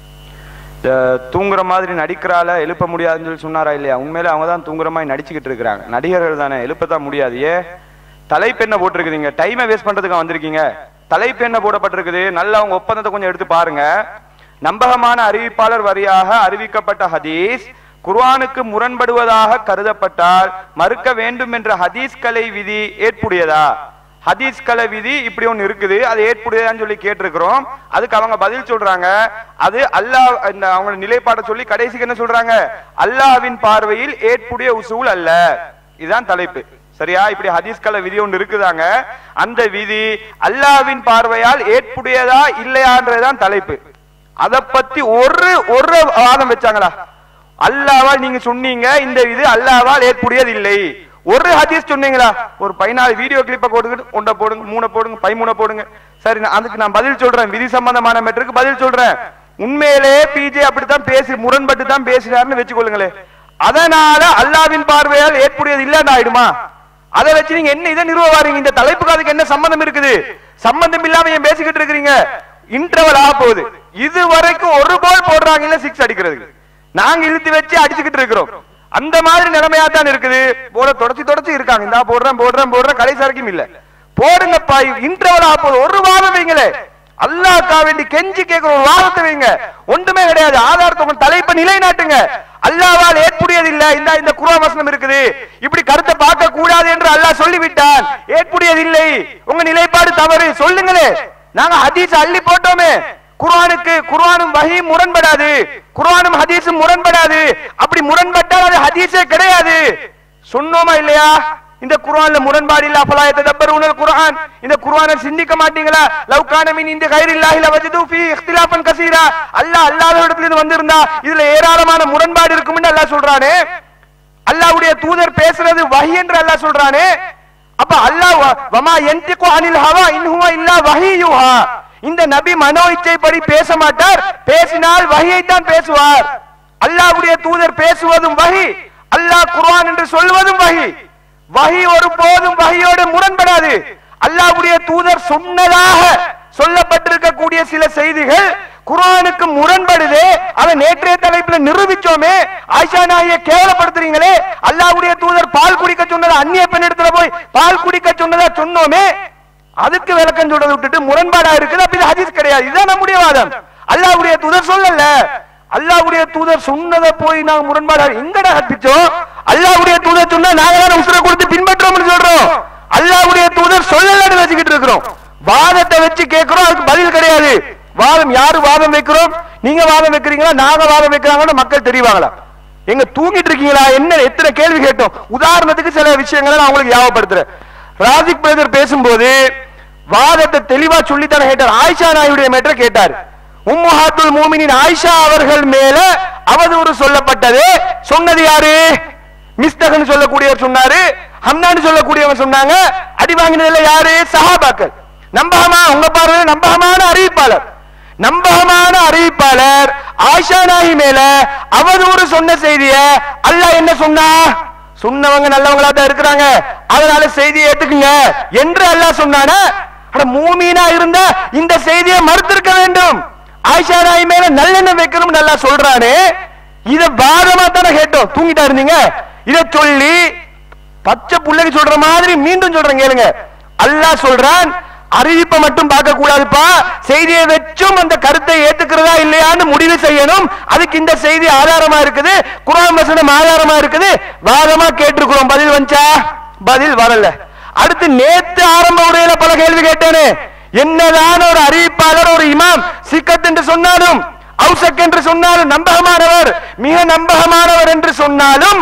இந்த தூங்குற மாதிரி நடிக்கிறால எழுப்ப முடியாதுன்னு சொல்லி சொன்னாரா இல்லையா உண்மையில அவங்க தான் தூங்குற மாதிரி நடிச்சுக்கிட்டு இருக்கிறாங்க நடிகர்கள் தானே எழுப்பத்தான் முடியாது ஏ தலைப்பு என்ன போட்டிருக்குதுங்க டைமை வேஸ்ட் பண்றதுக்கு வந்திருக்கீங்க தலைப்பு என்ன போடப்பட்டிருக்குது நல்லா அவங்க ஒப்பந்தத்தை கொஞ்சம் எடுத்து பாருங்க நம்பகமான அறிவிப்பாளர் வரியாக அறிவிக்கப்பட்ட ஹதீஸ் குர்ஆனுக்கு முரண்படுவதாக கருதப்பட்டால் மறுக்க வேண்டும் என்ற ஹதீஸ் கலை விதி ஏற்புடையதா ஹதீஸ் கலை விதி இப்படி ஒண்ணு இருக்குது அது ஏற்புடையதான்னு சொல்லி கேட்டிருக்கிறோம் அதுக்கு அவங்க பதில் சொல்றாங்க அது அல்லாஹ் இந்த அவங்க நிலைப்பாட சொல்லி கடைசிக்கு என்ன சொல்றாங்க அல்லாஹ்வின் பார்வையில் ஏற்புடைய உசூல் அல்ல இதுதான் தலைப்பு சரியா இப்படி ஹதீஸ் கலை விதி ஒன்று இருக்குதாங்க அந்த விதி அல்லாஹ்வின் பார்வையால் ஏற்புடையதா இல்லையான்றதுதான் தலைப்பு அத பத்தி ஒரு ஒரு வாதம் வச்சாங்களா அல்லாவால் நீங்க சொன்னீங்க இந்த இது அல்லாவால் ஏற்புடையது இல்லை ஒரு ஹதீஸ் சொன்னீங்களா ஒரு பதினாலு வீடியோ கிளிப்பை போடுங்க ஒன்றை போடுங்க மூணை போடுங்க பதிமூணை போடுங்க சரி நான் அதுக்கு நான் பதில் சொல்றேன் விதி சம்பந்தமான மெட்ருக்கு பதில் சொல்றேன் உண்மையிலே பிஜே அப்படித்தான் பேசி முரண்பட்டு தான் பேசினாருன்னு வச்சுக்கொள்ளுங்களேன் அதனால அல்லாவின் பார்வையால் ஏற்புடையது இல்லைன்னு ஆயிடுமா அதை வச்சு நீங்க என்ன இதை நிறுவ வாரீங்க இந்த தலைப்புக்கு அதுக்கு என்ன சம்பந்தம் இருக்குது சம்பந்தம் இல்லாம ஏன் பேசிக்கிட்டு இருக்கிறீங்க இன்டர்வல் ஆக போகுது இது வரைக்கும் ஒரு பால் போடுறாங்க இல்ல சிக்ஸ் அடிக்கிறதுக்கு நாங்க இழுத்து வச்சு அடிச்சுக்கிட்டு இருக்கிறோம் அந்த மாதிரி நிலைமையா தான் இருக்குது போட தொடச்சி தொடச்சி இருக்காங்க இந்த போடுறேன் போடுறேன் போடுறேன் கடைசி வரைக்கும் இல்ல போடுங்கப்பா இன்டர்வல் ஆக போகுது ஒரு வாதம் வைங்களே அல்லாஹ்க்கா வேண்டி கெஞ்சி கேட்கிற ஒரு வாதத்தை வைங்க ஒன்றுமே கிடையாது ஆதாரத்தை உங்க தலைப்பை நிலைநாட்டுங்க அல்லாவால் ஏற்புடையது இல்ல இந்த இந்த குர்ஆன் வசனம் இருக்குது இப்படி கருத்தை பார்க்க கூடாது என்று அல்லாஹ் சொல்லிவிட்டான் ஏற்புடையது இல்லை உங்க நிலைப்பாடு தவறு சொல்லுங்களே நாங்க ஹதீஸ் அள்ளி போட்டோமே குர்ஆனுக்கு குர்ஆனும் வஹி முரண்படாது குர்ஆனும் ஹதீஸும் முரண்படாது அப்படி முரண்பட்டால் அது ஹதீஸே கிடையாது சொன்னோமா இல்லையா இந்த குர்ஆன்ல முரண்பாடு இல்ல அஃபலா யதபருன குர்ஆன் இந்த குர்ஆனை சிந்திக்க மாட்டீங்களா லவ் கான மின் இந்த கைரில்லாஹி லவஜது ஃபீ இக்திலாஃபன் கஸீரா அல்லாஹ் அல்லாஹ்வின் இடத்துல இருந்து வந்திருந்தா இதுல ஏராளமான முரண்பாடு இருக்கும்னு அல்லாஹ் சொல்றானே அல்லாஹ்வுடைய தூதர் பேசுறது வஹி என்று அல்லாஹ் சொல்றானே அப்ப அல்லாஹ் வ- வமா யன்திகு அனில் ஹவா இன் ஹுவ இல்லா வஹியுஹா இந்த நபி மனோ இச்சைப்படி பேச மாட்டார் பேசினால் வஹியை தான் பேசுவார் அல்லாஹ்வுடைய தூதர் பேசுவதும் வஹி அல்லாஹ் குர்ஆன் என்று சொல்வதும் வஹி வஹி ஒரு போதும் வஹியோடு முரண்படாது அல்லாஹ்வுடைய தூதர் சொன்னதாக சொல்லப்பட்டிருக்கக்கூடிய சில செய்திகள் குர்ஆனுக்கு முரண்படுதே அதை நேற்றைய தலைப்புல நிரூபிச்சோமே ஆயிஷா நாயை கேவலப்படுத்துறீங்களே அல்லாஹ்வுடைய தூதர் பால் குடிக்க சொன்னதை அந்நிய பெண் இடத்துல போய் பால் குடிக்க சொன்னதா சொன்னோமே அதுக்கு விளக்கம் சொல்றதை விட்டுட்டு முரண்பாடா இருக்குது அப்ப இது ஹதீஸ் கிடையாது இதுதான் நம்முடைய வாதம் அல்லாஹ்வுடைய தூதர் சொல்லல அல்லாஹ்வுடைய தூதர் சொன்னதை போய் நாங்க முரண்பாடா எங்கடா கற்பிச்சோம் அல்லாஹ்வுடைய தூதர் சொன்னா நாங்க தானே உசுரை கொடுத்து பின்பற்றோம்னு சொல்றோம் அல்லாஹ்வுடைய தூதர் சொல்லலன்னு வச்சுக்கிட்டு இருக்கிறோம் வாதத்தை வச்சு கேட்கிறோம் அதுக்கு பதில் கிடையாது வாதம் யாரு வாதம் வைக்கிறோம் நீங்க வாதம் வைக்கிறீங்களா நாங்க வாதம் வைக்கிறாங்கன்னு மக்கள் தெரிவாங்களா எங்க தூங்கிட்டு இருக்கீங்களா என்ன எத்தனை கேள்வி கேட்டோம் உதாரணத்துக்கு சில விஷயங்களை நான் உங்களுக்கு ஞாபகப்படுத்துறேன் ராஜிக் பிரதர் பேசும்போது வாதத்தை தெளிவா சொல்லித்தானே கேட்டார் ஆயிஷா நாயுடைய மேட்டரை கேட்டார் உம்முஹாத்துல் மூமினின் ஆயிஷா அவர்கள் மேல அவதூறு சொல்லப்பட்டது சொன்னது யாரு மிஸ்தகன் சொல்லக்கூடியவர் சொன்னாரு ஹம்னான்னு சொல்லக்கூடியவன் சொன்னாங்க அடி வாங்கினதுல யாரு சஹாபாக்கள் நம்பகமா உங்க பார்வையில நம்பகமான அறிவிப்பாளர் நம்பகமான அறிவிப்பாளர் ஆயிஷா நாயி மேல அவதூறு சொன்ன செய்திய அல்லாஹ் என்ன சொன்னா சொன்னவங்க நல்லவங்களா தான் இருக்கிறாங்க அதனால செய்தியை ஏத்துக்குங்க என்று அல்லாஹ் சொன்னானா அட மூமீனா இருந்த இந்த செய்தியை மறுத்திருக்க வேண்டும் ஆயிஷா நாயி மேல நல்லெண்ணம் வைக்கணும் நல்லா சொல்றானே இத பாதமா தானே கேட்டோம் தூங்கிட்டா இருந்தீங்க இத சொல்லி பச்சை புள்ளைக்கு சொல்ற மாதிரி மீண்டும் சொல்றேன் கேளுங்க அல்லாஹ் சொல்றான் அறிவிப்பை மட்டும் பார்க்க கூடாதுப்பா செய்தியை வச்சும் அந்த கருத்தை ஏத்துக்கிறதா இல்லையான்னு முடிவு செய்யணும் அதுக்கு இந்த செய்தி ஆதாரமா இருக்குது குரான் வசனம் ஆதாரமா இருக்குது வாதமா கேட்டிருக்கிறோம் பதில் வந்துச்சா பதில் வரல அடுத்து நேத்து ஆரம்ப உரையில பல கேள்வி கேட்டேனே என்னதான் ஒரு அறிவிப்பாளர் ஒரு இமாம் சிக்கத் என்று சொன்னாலும் அவுசக் என்று சொன்னாலும் நம்பகமானவர் மிக நம்பகமானவர் என்று சொன்னாலும்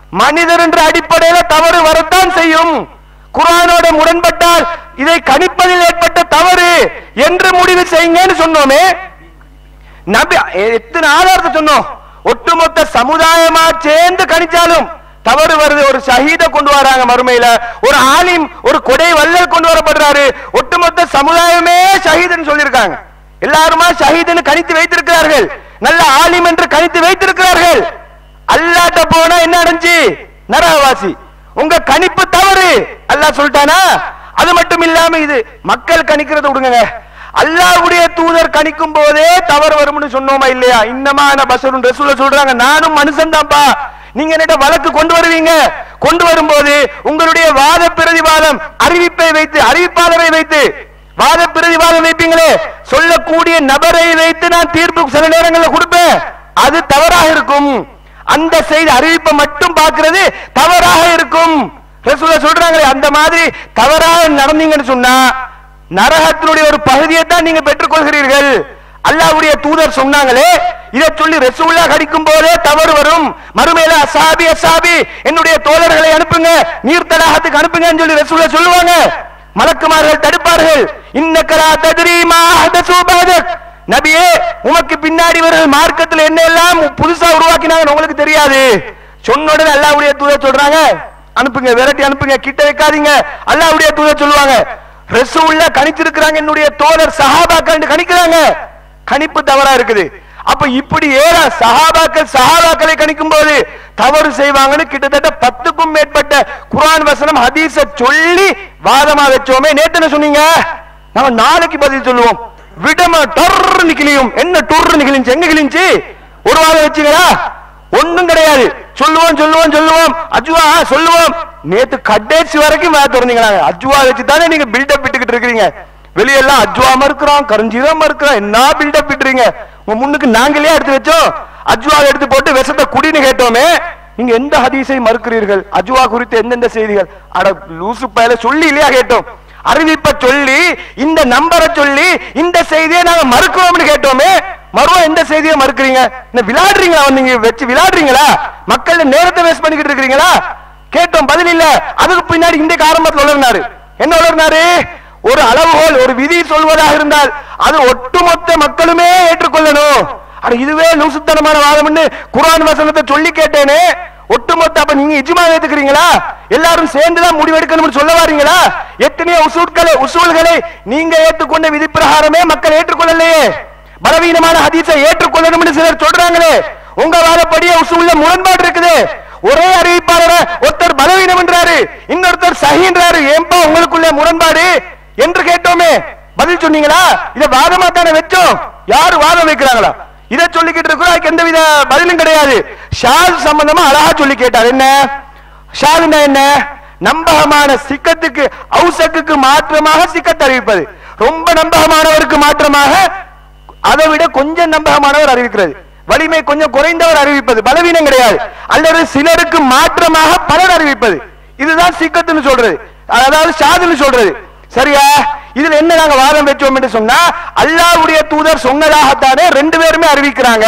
மனிதர் என்ற அடிப்படையில தவறு வரத்தான் செய்யும் குர்ஆனோட முரண்பட்டால் இதை கணிப்பதில் ஏற்பட்ட தவறு என்று முடிவு செய்யுங்கன்னு சொன்னோமே நபி எத்தனை ஆதாரத்தை சொன்னோம் ஒட்டுமொத்த சமுதாயமா சேர்ந்து கணிச்சாலும் தவறு வருது ஒரு ஷஹீத கொண்டு வராங்க மறுமையில ஒரு ஆலிம் ஒரு கொடை வள்ளல் கொண்டு வரப்படுறாரு ஒட்டுமொத்த சமுதாயமே ஷஹீதுன்னு சொல்லியிருக்காங்க எல்லாருமா ஷஹீதுன்னு கணித்து வைத்திருக்கிறார்கள் நல்ல ஆலிம் என்று கணித்து வைத்திருக்கிறார்கள் அல்லாட்ட போனா என்ன அடைஞ்சு நரகவாசி உங்க கணிப்பு தவறு அல்லாஹ் சொல்லிட்டானா அது மட்டும் இல்லாம இது மக்கள் கணிக்கிறத விடுங்க அல்லாஹ்வுடைய தூதர் கணிக்கும் போதே தவறு வரும்னு சொன்னோமா இல்லையா இன்னமான பசரும் ரசூல சொல்றாங்க நானும் மனுஷன் தான்ப்பா நீங்க என்னட்ட வழக்கு கொண்டு வருவீங்க கொண்டு வரும்போது உங்களுடைய வாத பிரதிவாதம் அறிவிப்பை வைத்து அறிவிப்பாளரை வைத்து வாத பிரதிவாதம் வைப்பீங்களே சொல்லக்கூடிய நபரை வைத்து நான் தீர்ப்பு சில நேரங்களில் கொடுப்பேன் அது தவறாக இருக்கும் அந்த செய்தி அறிவிப்பை மட்டும் பார்க்கிறது தவறாக இருக்கும் ரசூலா சொல்றாங்களே அந்த மாதிரி தவறாக நடந்தீங்கன்னு சொன்னா நரகத்தினுடைய ஒரு பகுதியை தான் நீங்க பெற்றுக்கொள்கிறீர்கள் அல்லாஹ்வுடைய தூதர் சொன்னாங்களே இதை சொல்லி ரசூல்லா கடிக்கும் போதே தவறு வரும் மறுமையில அசாபி அசாபி என்னுடைய தோழர்களை அனுப்புங்க நீர்த்தடாகத்துக்கு அனுப்புங்கன்னு சொல்லி ரசூல்லா சொல்லுவாங்க மலக்குமார்கள் தடுப்பார்கள் இன்னக்கலா தத்ரீமா ஹதசு பஹதக் நபியே உமக்கு பின்னாடி இவர்கள் மார்க்கத்தில் என்ன எல்லாம் புதுசா உருவாக்கினாங்க உங்களுக்கு தெரியாது சொன்ன உடனே அல்லாஹ்வுடைய தூதர் சொல்றாங்க அனுப்புங்க விரட்டி அனுப்புங்க கிட்ட வைக்காதீங்க அல்லாஹ்வுடைய தூதர் சொல்லுவாங்க ரசூல்ல கணிச்சிருக்கிறாங்க என்னுடைய தோழர் சஹாபாக்கள் கணிக்கிறாங்க கணிப்பு தவறா இருக்குது அப்ப இப்படி ஏற சஹாபாக்கள் சஹாபாக்களை கணிக்கும் போது தவறு செய்வாங்கன்னு கிட்டத்தட்ட பத்துக்கும் மேற்பட்ட குர்ஆன் வசனம் ஹதீஸ சொல்லி வாதமா வச்சோமே நேத்து என்ன சொன்னீங்க நம்ம நாளைக்கு பதில் சொல்லுவோம் விடம டொர்னு கிளியும் என்ன டொர்னு கிழிஞ்சு எங்க கிழிஞ்சு ஒரு வாரம் வச்சுங்களா ஒண்ணும் கிடையாது சொல்லுவோம் சொல்லுவோம் சொல்லுவோம் அஜுவா சொல்லுவோம் நேத்து கடைசி வரைக்கும் வேலை திறந்தீங்களா அஜுவா வச்சு தானே நீங்க பில்டப் விட்டுக்கிட்டு இருக்கீங்க வெளியெல்லாம் அஜுவா மறுக்கிறோம் கரஞ்சீரம் மறுக்கிறோம் என்ன பில்டப் விட்டுறீங்க உங்க முன்னுக்கு நாங்களே எடுத்து வச்சோம் அஜுவா எடுத்து போட்டு விஷத்தை குடின்னு கேட்டோமே நீங்க எந்த ஹதீஸை மறுக்கிறீர்கள் அஜுவா குறித்து எந்தெந்த செய்திகள் அட லூசு பயல சொல்லி இல்லையா கேட்டோம் அறிவிப்ப சொல்லி இந்த நம்பரை சொல்லி இந்த செய்தியை நாங்க மறுக்கிறோம்னு கேட்டோமே மறுவா எந்த செய்தியை மறுக்கிறீங்க என்ன விளையாடுறீங்களா நீங்க வச்சு விளையாடுறீங்களா மக்கள் நேரத்தை வேஸ்ட் பண்ணிக்கிட்டு இருக்கீங்களா கேட்டோம் பதில் இல்ல அதுக்கு பின்னாடி இந்த ஆரம்பத்தில் உளர்னாரு என்ன உளர்னாரு ஒரு அளவுகோல் ஒரு விதி சொல்வதாக இருந்தால் அது ஒட்டுமொத்த மக்களுமே ஏற்றுக்கொள்ளணும் அட இதுவே லூசுத்தனமான வாதம்னு குர்ஆன் வசனத்தை சொல்லி கேட்டேனே ஒட்டுமொத்த அப்ப நீங்க இஜ்மா ஏத்துக்கிறீங்களா எல்லாரும் சேர்ந்துதான் முடிவெடுக்கணும்னு சொல்ல வாரீங்களா எத்தனையோ உசூல்களை உசூல்களை நீங்க ஏற்றுக்கொண்ட விதி பிரகாரமே மக்கள் ஏற்றுக்கொள்ளலையே பலவீனமான ஹதீஸை ஏற்றுக்கொள்ளணும்னு சிலர் சொல்றாங்களே உங்க வாதப்படியே உசூல்ல முரண்பாடு இருக்குது ஒரே அறிவிப்பாளர ஒருத்தர் பலவீனம் என்றாரு இன்னொருத்தர் சகின்றாரு ஏன்பா உங்களுக்குள்ள முரண்பாடு என்று கேட்டோமே பதில் சொன்னீங்களா இத வாதமா தானே வச்சோம் யாரு வாதம் வைக்கிறாங்களா இத சொல்லிக்கிட்டு இருக்கிறோம் அதுக்கு எந்தவித பதிலும் கிடையாது ஷால் சம்பந்தமா அழகா சொல்லி கேட்டார் என்ன ஷாலுனா என்ன நம்பகமான சிக்கத்துக்கு அவுசக்குக்கு மாற்றமாக சிக்கத் அறிவிப்பது ரொம்ப நம்பகமானவருக்கு மாற்றமாக அதை விட கொஞ்சம் நம்பகமானவர் அறிவிக்கிறது வலிமை கொஞ்சம் குறைந்தவர் அறிவிப்பது பலவீனம் கிடையாது அல்லது சிலருக்கு மாற்றமாக பலர் அறிவிப்பது இதுதான் சிக்கத்துன்னு சொல்றது அதாவது ஷாதுன்னு சொல்றது சரியா இதுல என்ன நாங்க வாதம் வச்சோம் என்று சொன்னா அல்லாஹ்வுடைய தூதர் சொன்னதாகத்தானே ரெண்டு பேருமே அறிவிக்கிறாங்க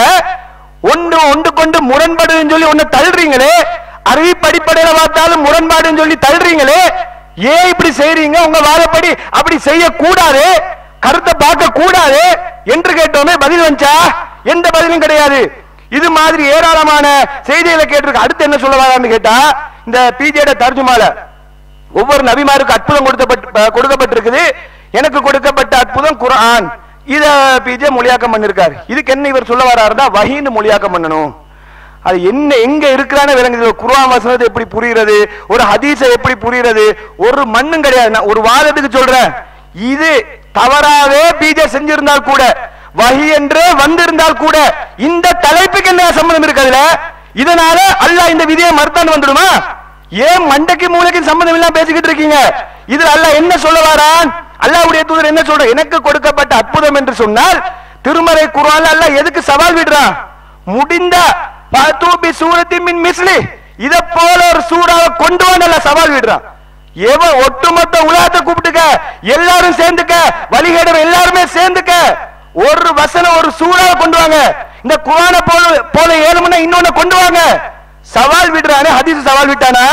ஒன்று ஒன்று கொண்டு முரண்பாடுன்னு சொல்லி ஒன்னு தள்ளுறீங்களே அறிவிப்பு அடிப்படையில பார்த்தாலும் முரண்பாடுன்னு சொல்லி தள்ளுறீங்களே ஏன் இப்படி செய்றீங்க உங்க வாதப்படி அப்படி செய்யக்கூடாது கருத்தை பார்க்க கூடாது என்று கேட்டோமே பதில் வந்துச்சா எந்த பதிலும் கிடையாது இது மாதிரி ஏராளமான செய்திகளை கேட்டிருக்க அடுத்து என்ன சொல்ல வரான்னு கேட்டா இந்த பிஜேட தர்ஜுமால ஒவ்வொரு நபிமாருக்கு அற்புதம் கொடுக்கப்பட்டு கொடுக்கப்பட்டிருக்குது எனக்கு கொடுக்கப்பட்ட அற்புதம் குர்ஆன் இத பிஜே மொழியாக்கம் பண்ணிருக்காரு இதுக்கு என்ன இவர் சொல்ல வராருன்னா வஹீன்னு மொழியாக்கம் பண்ணணும் அது என்ன எங்க இருக்கிறான்னு விளங்குது குர்ஆன் வசனத்தை எப்படி புரியுறது ஒரு ஹதீஸை எப்படி புரியுறது ஒரு மண்ணும் கிடையாது நான் ஒரு வாதத்துக்கு சொல்றேன் இது தவறாவே பிஜே செஞ்சிருந்தால் கூட வஹி என்றே வந்திருந்தால் கூட இந்த தலைப்புக்கு என்ன சம்பந்தம் இருக்குதுல இதனால அல்லாஹ் இந்த விதியை மறுத்தான் வந்துடுமா ஏன் மண்டைக்கு மூளைக்கு சம்பந்தம் இல்லாம பேசிக்கிட்டு இருக்கீங்க இதுல அல்லாஹ் என்ன சொல்ல வாரான் அல்லாஹ்வுடைய தூதர் என்ன சொல்ற எனக்கு கொடுக்கப்பட்ட அற்புதம் என்று சொன்னால் திருமறை குர்ஆன்ல அல்லாஹ் எதுக்கு சவால் விடுறான் முடிந்த பதூபி சூரத்தி மின் மிஸ்லி இத போல ஒரு சூறாவை கொண்டு வந்து அல்லாஹ் சவால் விடுறான் எவன் ஒட்டுமொத்த உலகத்தை கூப்பிட்டுக்க எல்லாரும் சேர்ந்துக்க வழிகேடர் எல்லாருமே சேர்ந்துக்க ஒரு வசனம் ஒரு சூறாவை கொண்டு வாங்க இந்த குரான போல போல ஏழுமனை இன்னொன்னு கொண்டு வாங்க சவால் விடுறானே ஹதீஸ் சவால் விட்டானா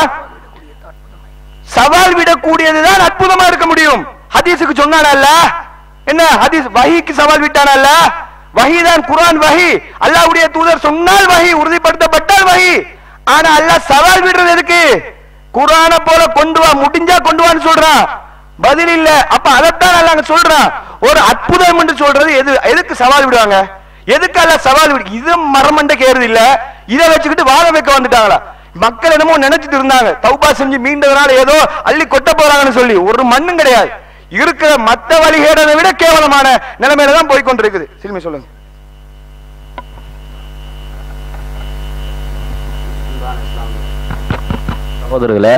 சவால் விடக்கூடியதுதான் அற்புதமா இருக்க முடியும் ஹதீஸுக்கு சொன்னானல்ல என்ன ஹதீஸ் வஹிக்கு சவால் விட்டானல்ல வஹிதான் குர்ஆன் வஹி அல்லாஹ்வுடைய தூதர் சொன்னால் வஹி உறுதிப்படுத்தப்பட்டால் வஹி ஆனா அல்லாஹ் சவால் விடுறது எதுக்கு குர்ஆனை போல கொண்டு வா முடிஞ்சா கொண்டு வான்னு சொல்றான் பதில் இல்ல அப்ப அதைத்தான் அல்லாஹ் அங்க சொல்றான் ஒரு அற்புதம் என்று சொல்றது எது எதுக்கு சவால் விடுவாங்க எதுக்கு அல்லாஹ் சவால் விடு இது மரமண்டைக்கு ஏறுது இல்ல இதை வச்சுக்கிட்டு வாழ வைக்க வந்துட்டாங்களா மக்கள் என்னமோ நினைச்சிட்டு இருந்தாங்க தௌபா செஞ்சு மீண்டதுனால ஏதோ அள்ளி கொட்ட போறாங்கன்னு சொல்லி ஒரு மண்ணும் கிடையாது இருக்கிற மத்த வழிகேடனை விட கேவலமான நிலைமையில தான் போய் கொண்டிருக்குது சிலுமை சொல்லுங்க சகோதரர்களே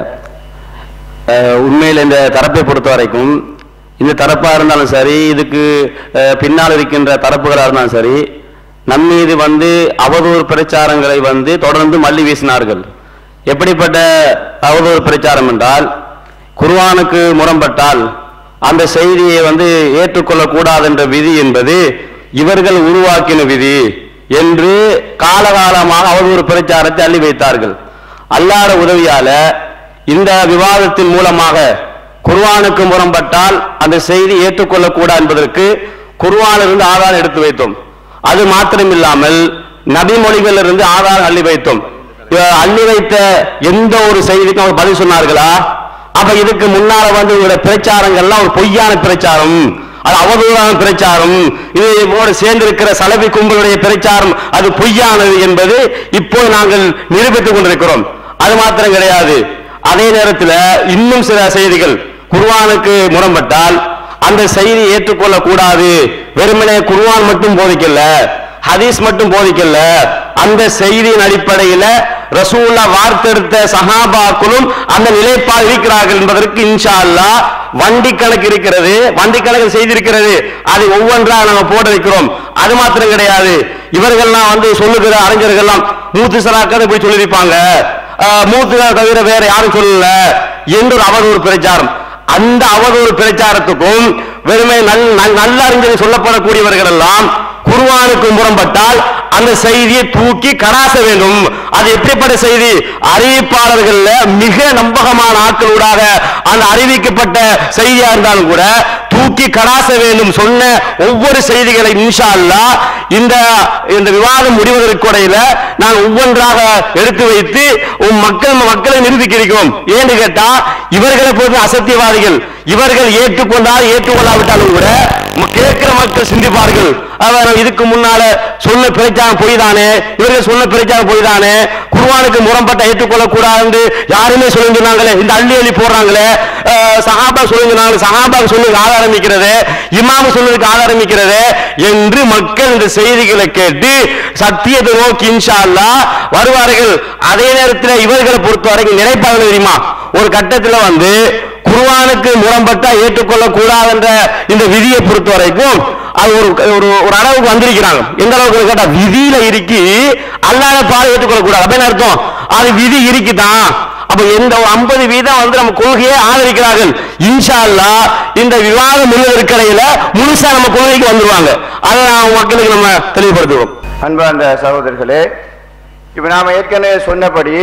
அஹ், உண்மையில் இந்த தரப்பை பொறுத்த வரைக்கும் இந்த தரப்பா இருந்தாலும் சரி இதுக்கு அஹ், பின்னால் இருக்கின்ற தரப்புகளா இருந்தாலும் சரி நம் மீது வந்து அவதூறு பிரச்சாரங்களை வந்து தொடர்ந்து மல்லி வீசினார்கள் எப்படிப்பட்ட அவதூறு பிரச்சாரம் என்றால் குர்ஆனுக்கு முரண்பட்டால் அந்த செய்தியை வந்து ஏற்றுக்கொள்ளக்கூடாது என்ற விதி என்பது இவர்கள் உருவாக்கின விதி என்று காலகாலமாக அவதூறு பிரச்சாரத்தை அள்ளி வைத்தார்கள் அல்லாஹ்வுடைய உதவியால இந்த விவாதத்தின் மூலமாக குர்ஆனுக்கு முரண்பட்டால் அந்த செய்தி ஏற்றுக்கொள்ளக்கூடாது என்பதற்கு குர்ஆனிலிருந்து ஆதாரம் எடுத்து வைத்தோம் அது மாத்திரமில்லாமல் நபிமொழிகளிலிருந்து ஆதாரம் அள்ளி வைத்தோம் இவ- அள்ளி வைத்த எந்த ஒரு செய்திக்கும் அவர் பதில் சொன்னார்களா அப்ப இதுக்கு முன்னால வந்து இவருடைய பிரச்சாரங்கள்லாம் ஒரு பொய்யான பிரச்சாரம் அது அவதூறான பிரச்சாரம் இது இதோடு சேர்ந்திருக்கிற சலபி கும்பலுடைய பிரச்சாரம் அது பொய்யானது என்பது இப்போ நாங்கள் நிரூபித்துக் கொண்டிருக்கிறோம் அது மாத்திரம் கிடையாது அதே நேரத்தில் இன்னும் சில செய்திகள் குர்ஆனுக்கு முரண்பட்டால் அந்த செய்தி ஏற்றுக்கொள்ள கூடாது வெறுமனே குர்ஆன் மட்டும் போதிக்கல ஹதீஸ் மட்டும் போதிக்கல அந்த செய்தியின் அடிப்படையில ரசூல்லா வார்த்தெடுத்த சஹாபாக்களும் அந்த நிலைப்பாடு இருக்கிறார்கள் என்பதற்கு இன்ஷா அல்லாஹ் வண்டி கணக்கு இருக்கிறது வண்டி கணக்கு செய்திருக்கிறது அதை ஒவ்வொன்றாக நாங்க போட வைக்கிறோம் அது மாத்திரம் கிடையாது இவர்கள்லாம் வந்து சொல்லுகிற அறிஞர்கள்லாம் மூத்து சலாக்கதை போய் சொல்லியிருப்பாங்க ஆஹ் மூத்து தவிர வேற யாரும் சொல்லல என்று ஒரு அவதூறு பிரச்சாரம் அந்த அவதூறு பிரச்சாரத்துக்கும் வெறுமை நல் நல்- நல்ல அறிஞர் சொல்லப்படக்கூடியவர்கள் எல்லாம் குர்ஆனுக்கு முரண்பட்டால் அந்த செய்தியை தூக்கி கடாச வேண்டும் அது எப்படிப்பட்ட செய்தி அறிவிப்பாளர்கள்ல மிக நம்பகமான ஆட்களூடாக அந்த அறிவிக்கப்பட்ட செய்தியா இருந்தாலும் கூட தூக்கி கடாச வேண்டும் சொன்ன ஒவ்வொரு செய்திகளை இன்ஷா அல்லாஹ் இந்த இந்த விவாதம் முடிவதற்கு இடையில நான் ஒவ்வொன்றாக எடுத்து வைத்து உம் மக்கள் மக்களை நிரூபிக்கிறோம் ஏன்னு கேட்டா இவர்களை பொறுத்த அசத்தியவாதிகள் இவர்கள் ஏற்றுக்கொண்டால் ஏற்றுக்கொள்ளாவிட்டாலும் கூட ம- கேட்கிற மக்கள் சிந்திப்பார்கள் அவர் இதுக்கு முன்னால சொன்ன பிரச்சாரம் பொய் தானே இவர்கள் சொன்ன பிரச்சாரம் பொய் தானே குர்ஆனுக்கு முரண்பட்ட ஏற்றுக்கொள்ளக் கூடாது என்று யாருமே சொல்லி சொன்னாங்களே இந்த அள்ளி அள்ளி போடுறாங்களே அஹ், சஹாபா சொல்லி சொன்னாங்க சஹாபா சொல்லுக்கு ஆதாரம் இருக்கிறது இமாம் சொல்லுக்கு ஆதாரம் இருக்கிறது என்று மக்கள் இந்த செய்திகளை கேட்டு சத்தியத்தை நோக்கி இன்ஷா அல்லாஹ் வருவார்கள் அதே நேரத்தில் இவர்களை பொறுத்த வரைக்கும் நினைப்பாங்க தெரியுமா ஒரு கட்டத்துல வந்து குர்ஆனுக்கு முரண்பட்டா ஏற்றுக்கொள்ள கூடாது என்ற இந்த விதியை பொறுத்த வரைக்கும் அது ஒரு ஒரு ஒரு அளவுக்கு வந்திருக்கிறாங்க எந்த அளவுக்கு கேட்டா விதியில இருக்கி அல்லாத பால் ஏற்றுக்கொள்ள கூடாது அப்படின்னு அர்த்தம் அது விதி இருக்குதான் அப்ப எந்த ஒரு ஐம்பது வீதம் வந்து நம்ம கொள்கையை ஆதரிக்கிறார்கள் இன்ஷா அல்லாஹ் இந்த விவாதம் முழுவதற்கிடையில முழுசா நம்ம கொள்கைக்கு வந்துருவாங்க அதை நான் மக்களுக்கு நம்ம தெளிவுபடுத்துவோம் அன்பார்ந்த சகோதரர்களே இப்போ நாம் ஏற்கனவே சொன்னபடி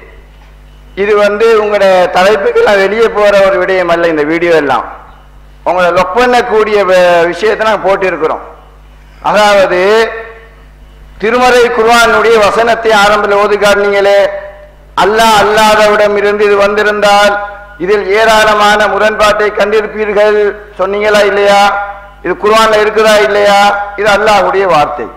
இது வந்து உங்களோட தலைப்புக்கெல்லாம் வெளியே போகிற ஒரு விடயம் அல்ல இந்த வீடியோ எல்லாம் உங்களை லொக் பண்ணக்கூடிய வ- விஷயத்தை நாங்கள் போட்டிருக்கிறோம் அதாவது திருமறை குர்ஆனுடைய வசனத்தை ஆரம்பத்தில் ஓதி காட்டினீங்களே அல்லாஹ் அல்லாதவிடம் இருந்து இது வந்திருந்தால் இதில் ஏராளமான முரண்பாட்டை கண்டிருப்பீர்கள் சொன்னீங்களா இல்லையா இது குர்ஆன்ல இருக்குதா இல்லையா இது அல்லாஹ்வுடைய வார்த்தை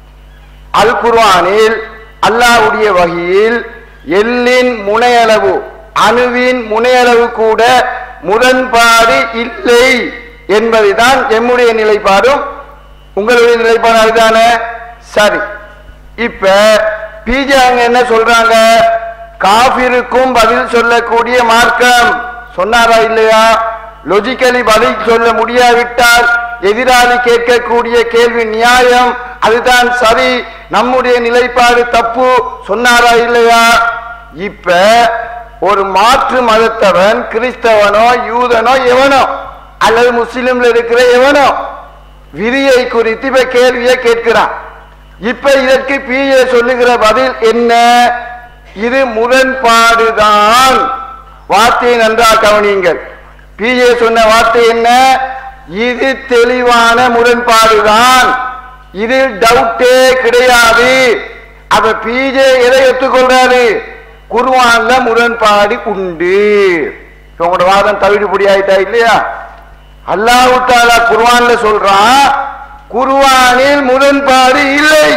அல் குர்ஆனில் அல்லாஹ்வுடைய வகையில் எல்லின் முனையளவு அணுவின் முனையளவு கூட முரண்பாடு இல்லை என்பதுதான் எம்முடைய நிலைப்பாடும் உங்களுடைய நிலைப்பாடு அதுதானே சரி இப்ப பிஜே அங்க என்ன சொல்றாங்க காபிருக்கும் பதில் சொல்லக்கூடிய மார்க்கம் சொன்னாரா இல்லையா லொஜிக்கலி பதில் சொல்ல முடியாவிட்டால் எதிராளி கேட்கக்கூடிய கேள்வி நியாயம் அதுதான் சரி நம்முடைய நிலைப்பாடு தப்பு சொன்னாரா இல்லையா இப்ப ஒரு மாற்று மதத்தவன் கிறிஸ்தவனோ யூதனோ எவனோ அல்லது முஸ்லிம்ல இருக்கிற எவனோ விதியை குறித்து இப்ப கேள்வியை கேட்கிறான் இப்ப இதற்கு பிஏ சொல்லுகிற பதில் என்ன இது முரண்பாடுதான் வார்த்தையை நன்றாக கவனியுங்கள் பிஜே சொன்ன வார்த்தை என்ன இது தெளிவான முரண்பாடுதான் இது டவுட்டே கிடையாது அப்ப பிஜே எதை ஒத்துக்கொள்றாரு குர்ஆன்ல முரண்பாடு உண்டு இப்ப உங்களோட வாதம் தவிடுபடி ஆயிட்டா இல்லையா அல்லாஹ் தாலா குர்ஆன்ல சொல்றான் குர்ஆனில் முரண்பாடு இல்லை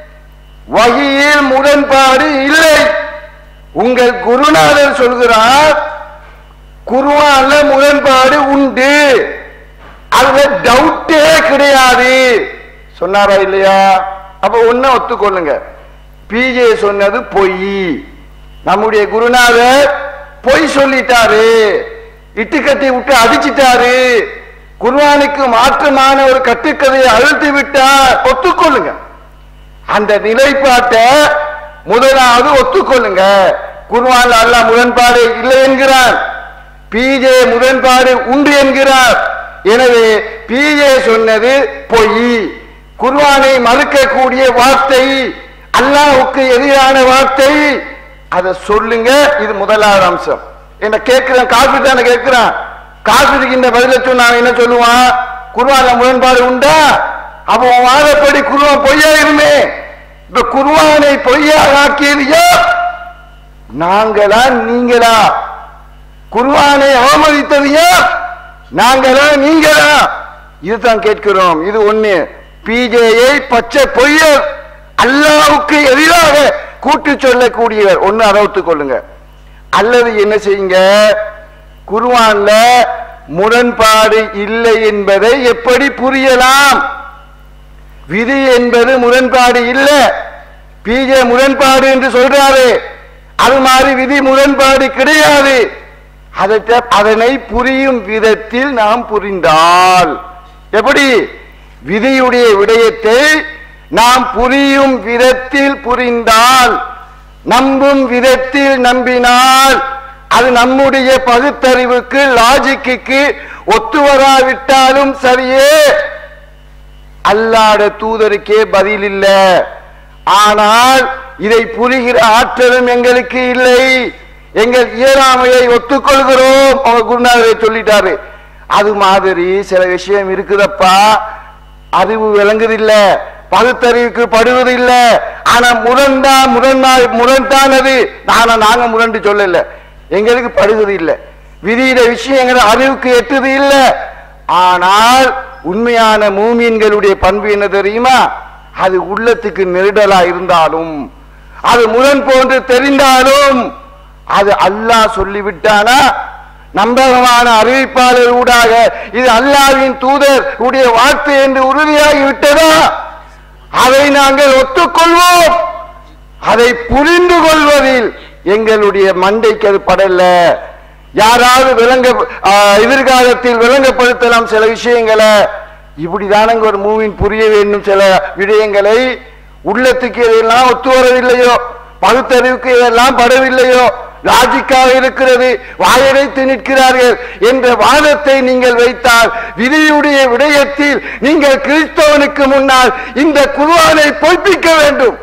வகியில் முரண்பாடு இல்லை உங்கள் குருநாதர் சொல்கிறார் குர்ஆன்ல முரண்பாடு உண்டு அதுல டவுட்டே கிடையாது சொன்னாரா இல்லையா அப்ப ஒண்ணு ஒத்துக்கொள்ளுங்க பிஜே சொன்னது பொய் நம்முடைய குருநாதர் பொய் சொல்லிட்டாரு இட்டுக்கட்டி விட்டு அடிச்சிட்டாரு குர்ஆனுக்கு மாற்றமான ஒரு கட்டுக்கதையை அழுத்தி விட்டார் ஒத்துக்கொள்ளுங்க அந்த நிலைப்பாட்டை முதலாவது ஒத்துக்கொள்ளுங்க குர்ஆன்ல அல்லாஹ் முரண்பாடு இல்லை என்கிறார் பிஜே முரண்பாடு உண்டு என்கிறார் எனவே பிஜே சொன்னது பொய் குர்ஆனை மறுக்கக்கூடிய வார்த்தை அல்லாஹ்வுக்கு எதிரான வார்த்தை அதை சொல்லுங்க இது முதலாவது அம்சம் என்ன கேட்கிறேன் காசு தானே கேட்கிறான் காசுக்கு இந்த பதில சொன்னா அவன் என்ன சொல்லுவான் குர்ஆன்ல முரண்பாடு உண்டா அப்போ உன் வாதப்படி குர்ஆன் பொய்யா இருமே இப்ப குர்ஆனை பொய்யா ஆக்கியது யார் நாங்களா நீங்களா குர்ஆனை அவமதித்தது யார் நாங்களா நீங்களா இதுதான் கேட்கிறோம் இது ஒண்ணு பிஜேயை பச்சை பொய்யர் அல்லாவுக்கு எதிராக கூட்டு சொல்லக்கூடியவர் ஒண்ணு அதை கொள்ளுங்க அல்லது என்ன செய்யுங்க குர்ஆன்ல முரண்பாடு இல்லை என்பதை எப்படி புரியலாம் விதி என்பது முரண்பாடு இல்லை பிஜே முரண்பாடு என்று சொல்றாரு அது மாதிரி விதி முரண்பாடு கிடையாது அதை அதனை புரியும் விதத்தில் நாம் புரிந்தால் எப்படி விதியுடைய விடயத்தை நாம் புரியும் விதத்தில் புரிந்தால் நம்பும் விதத்தில் நம்பினால் அது நம்முடைய பகுத்தறிவுக்கு லாஜிக்கு ஒத்து வராவிட்டாலும் சரியே அல்லாட தூதருக்கே பதில் இல்ல ஆனால் இதை புரிகிற ஆற்றலும் எங்களுக்கு இல்லை எங்கள் இயலாமையை ஒத்துக்கொள்கிறோம் அவங்க குருநாதரை சொல்லிட்டாரு அது மாதிரி சில விஷயம் இருக்குதப்பா அறிவு விளங்குதில்ல பகுத்தறிவுக்கு படுவதில்ல ஆனா முரண்டா முரண்டா முரண்டானது நானா நாங்க முரண்டு சொல்லல எங்களுக்கு படுவது இல்லை விதியில விஷயங்கள் அறிவுக்கு எட்டுது இல்லை ஆனால் உண்மையான மூமீன்களுடைய பண்பு என்ன தெரியுமா அது உள்ளத்துக்கு நெருடலா இருந்தாலும் அது முரண் போன்று தெரிந்தாலும் அது அல்லாஹ் சொல்லிவிட்டானா நம்பகமான அறிவிப்பாளர் ஊடாக இது அல்லாவின் தூதர் உடைய வார்த்தை என்று உறுதியாகி விட்டதா அதை நாங்கள் ஒத்துக்கொள்வோம் அதை புரிந்து கொள்வதில் எங்களுடைய மண்டைக்கு அது படல யாராவது விளங்க ஆ, எதிர்காலத்தில் விளங்கப்படுத்தலாம் சில விஷயங்களை இப்படிதானங்க ஒரு மூவின் புரிய வேண்டும் சில விடயங்களை உள்ளத்துக்கு எதெல்லாம் ஒத்து வரவில்லையோ பகுத்தறிவுக்கு எதெல்லாம் படவில்லையோ லாஜிக்காக இருக்கிறது வாயடைத்து நிற்கிறார்கள் என்ற வாதத்தை நீங்கள் வைத்தால் விதியுடைய விடயத்தில் நீங்கள் கிறிஸ்தவனுக்கு முன்னால் இந்த குர்ஆனை பொய்ப்பிக்க வேண்டும்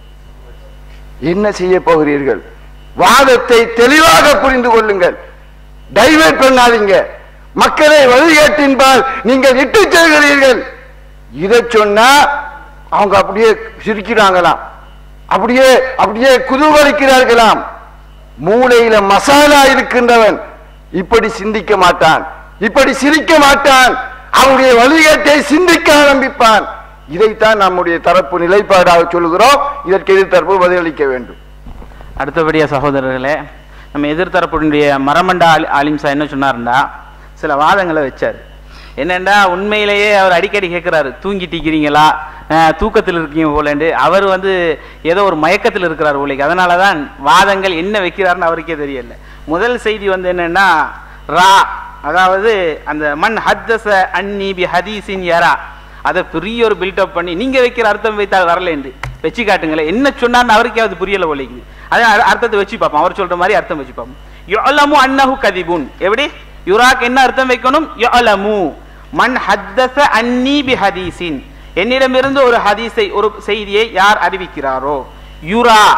என்ன செய்ய போகிறீர்கள் வாதத்தை தெளிவாக புரிந்து கொள்ளுங்கள் டைவர்ட் பண்ணாதீங்க மக்களை வழிகாட்டின்பால் நீங்கள் இட்டு செல்கிறீர்கள் இதை சொன்னா அவங்க அப்படியே சிரிக்கிறாங்களாம் அப்படியே அப்படியே குதூகலிக்கிறார்களாம் மூளையில மசாலா இருக்கின்றவன் இப்படி சிந்திக்க மாட்டான் இப்படி சிரிக்க மாட்டான் அவனுடைய வழிகாட்டை சிந்திக்க ஆரம்பிப்பான் இதைத்தான் நம்முடைய தரப்பு நிலைப்பாடாக சொல்கிறோம் இதற்கு எதிர்த்தரப்பு பதிலளிக்க வேண்டும் அடுத்தபடியா சகோதரர்களே நம்ம எதிர்த்தரப்புடைய மரமண்டா ஆலி- ஆலிம்சா என்ன சொன்னாருண்டா சில வாதங்களை வச்சார் என்னண்டா உண்மையிலேயே அவர் அடிக்கடி கேட்குறாரு தூங்கிட்டிக்கிறீங்களா அஹ், தூக்கத்தில் இருக்கீங்க போலேண்டு அவர் வந்து ஏதோ ஒரு மயக்கத்தில் இருக்கிறார் போலேக்கு அதனால தான் வாதங்கள் என்ன வைக்கிறாருன்னு அவருக்கே தெரியல முதல் செய்தி வந்து என்னன்னா ரா அதாவது அந்த மண் ஹத்தச அன்னி பி ஹதீஸின் யரா அதை பெரிய ஒரு பில்டப் பண்ணி நீங்க வைக்கிற அர்த்தம் வைத்தால் வரலேண்டு வச்சு காட்டுங்களேன் என்ன சொன்னார்னு அவருக்கே அது புரியல போலிக்குது அதான் அர்- அர்த்தத்தை வச்சு பார்ப்போம் அவர் சொல்ற மாதிரி அர்த்தம் வச்சு பார்ப்போம் யுஅலமு அன்னஹு கதிபுன் எப்படி யுராக் என்ன அர்த்தம் வைக்கணும் யுஅலமு மன் ஹத்தஸ அன்னி பி ஹதீஸின் என்னிடமிருந்து ஒரு ஹதீஸை ஒரு செய்தியை யார் அறிவிக்கிறாரோ யுரா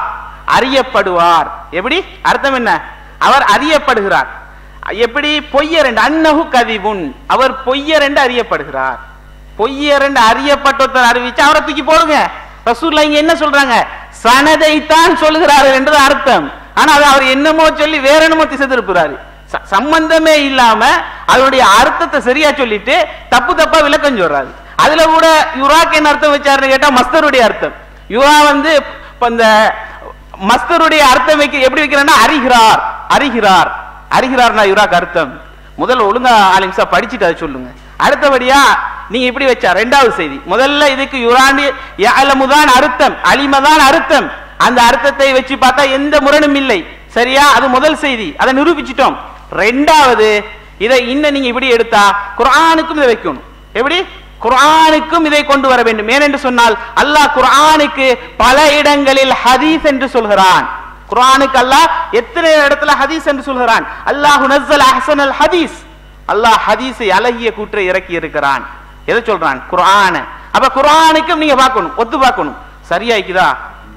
அறியப்படுவார் எப்படி அர்த்தம் என்ன அவர் அறியப்படுகிறார் எப்படி பொய்யர் என்று அன்னஹு கதிபுன் அவர் பொய்யர் என்று அறியப்படுகிறார் பொய்யர் என்று அறியப்பட்டொருத்தர் அறிவிச்சு அவரை தூக்கி போடுங்க ரசூல்லா இங்க என்ன சொல்றாங்க சனதைத்தான் சொல்கிறார்கள் என்று அர்த்தம் ஆனா அது அவர் என்னமோ சொல்லி வேற என்னமோ திசை திருப்புறாரு ச- சம்பந்தமே இல்லாம அதனுடைய அர்த்தத்தை சரியா சொல்லிட்டு தப்பு தப்பா விளக்கம் சொல்றாரு அதுல கூட யுராக்கு என்ன அர்த்தம் வச்சாருன்னு கேட்டா மஸ்தருடைய அர்த்தம் யுரா வந்து இப்ப இந்த மஸ்தருடைய அர்த்தம் வைக்க எப்படி வைக்கிறேன்னா அறிகிறார் அறிகிறார் அறிகிறார்னா யுராக்கு அர்த்தம் முதல்ல ஒழுங்கா ஆலிம்சா படிச்சுட்டு அதை சொல்லுங்க அடுத்தபடியா நீங்க இப்படி வச்சா ரெண்டாவது செய்தி முதல்ல இதுக்கு யுரானி யாலமுதான் அர்த்தம் அலிமதான் அர்த்தம் அந்த அர்த்தத்தை வச்சு பார்த்தா எந்த முரணும் இல்லை சரியா அது முதல் செய்தி அதை நிரூபிச்சிட்டோம் ரெண்டாவது இதை இன்னும் நீங்க இப்படி எடுத்தா குர்ஆனுக்கும் இதை வைக்கணும் எப்படி குர்ஆனுக்கும் இதை கொண்டு வர வேண்டும் ஏனென்று சொன்னால் அல்லாஹ் குர்ஆனுக்கு பல இடங்களில் ஹதீஸ் என்று சொல்கிறான் குர்ஆனுக்கு அல்லாஹ் எத்தனை இடத்துல ஹதீஸ் என்று சொல்கிறான் அல்லாஹ் நஸ்ஸல் அஹ்சனல் ஹதீஸ் அல்லாஹ் ஹதீஸை அழகிய கூற்றை இறக்கி இருக்கிறான் எதை சொல்றான் குர்ஆன அப்ப குர்ஆனுக்கும் நீங்க பார்க்கணும் ஒத்து பார்க்கணும் சரியாய்க்குதா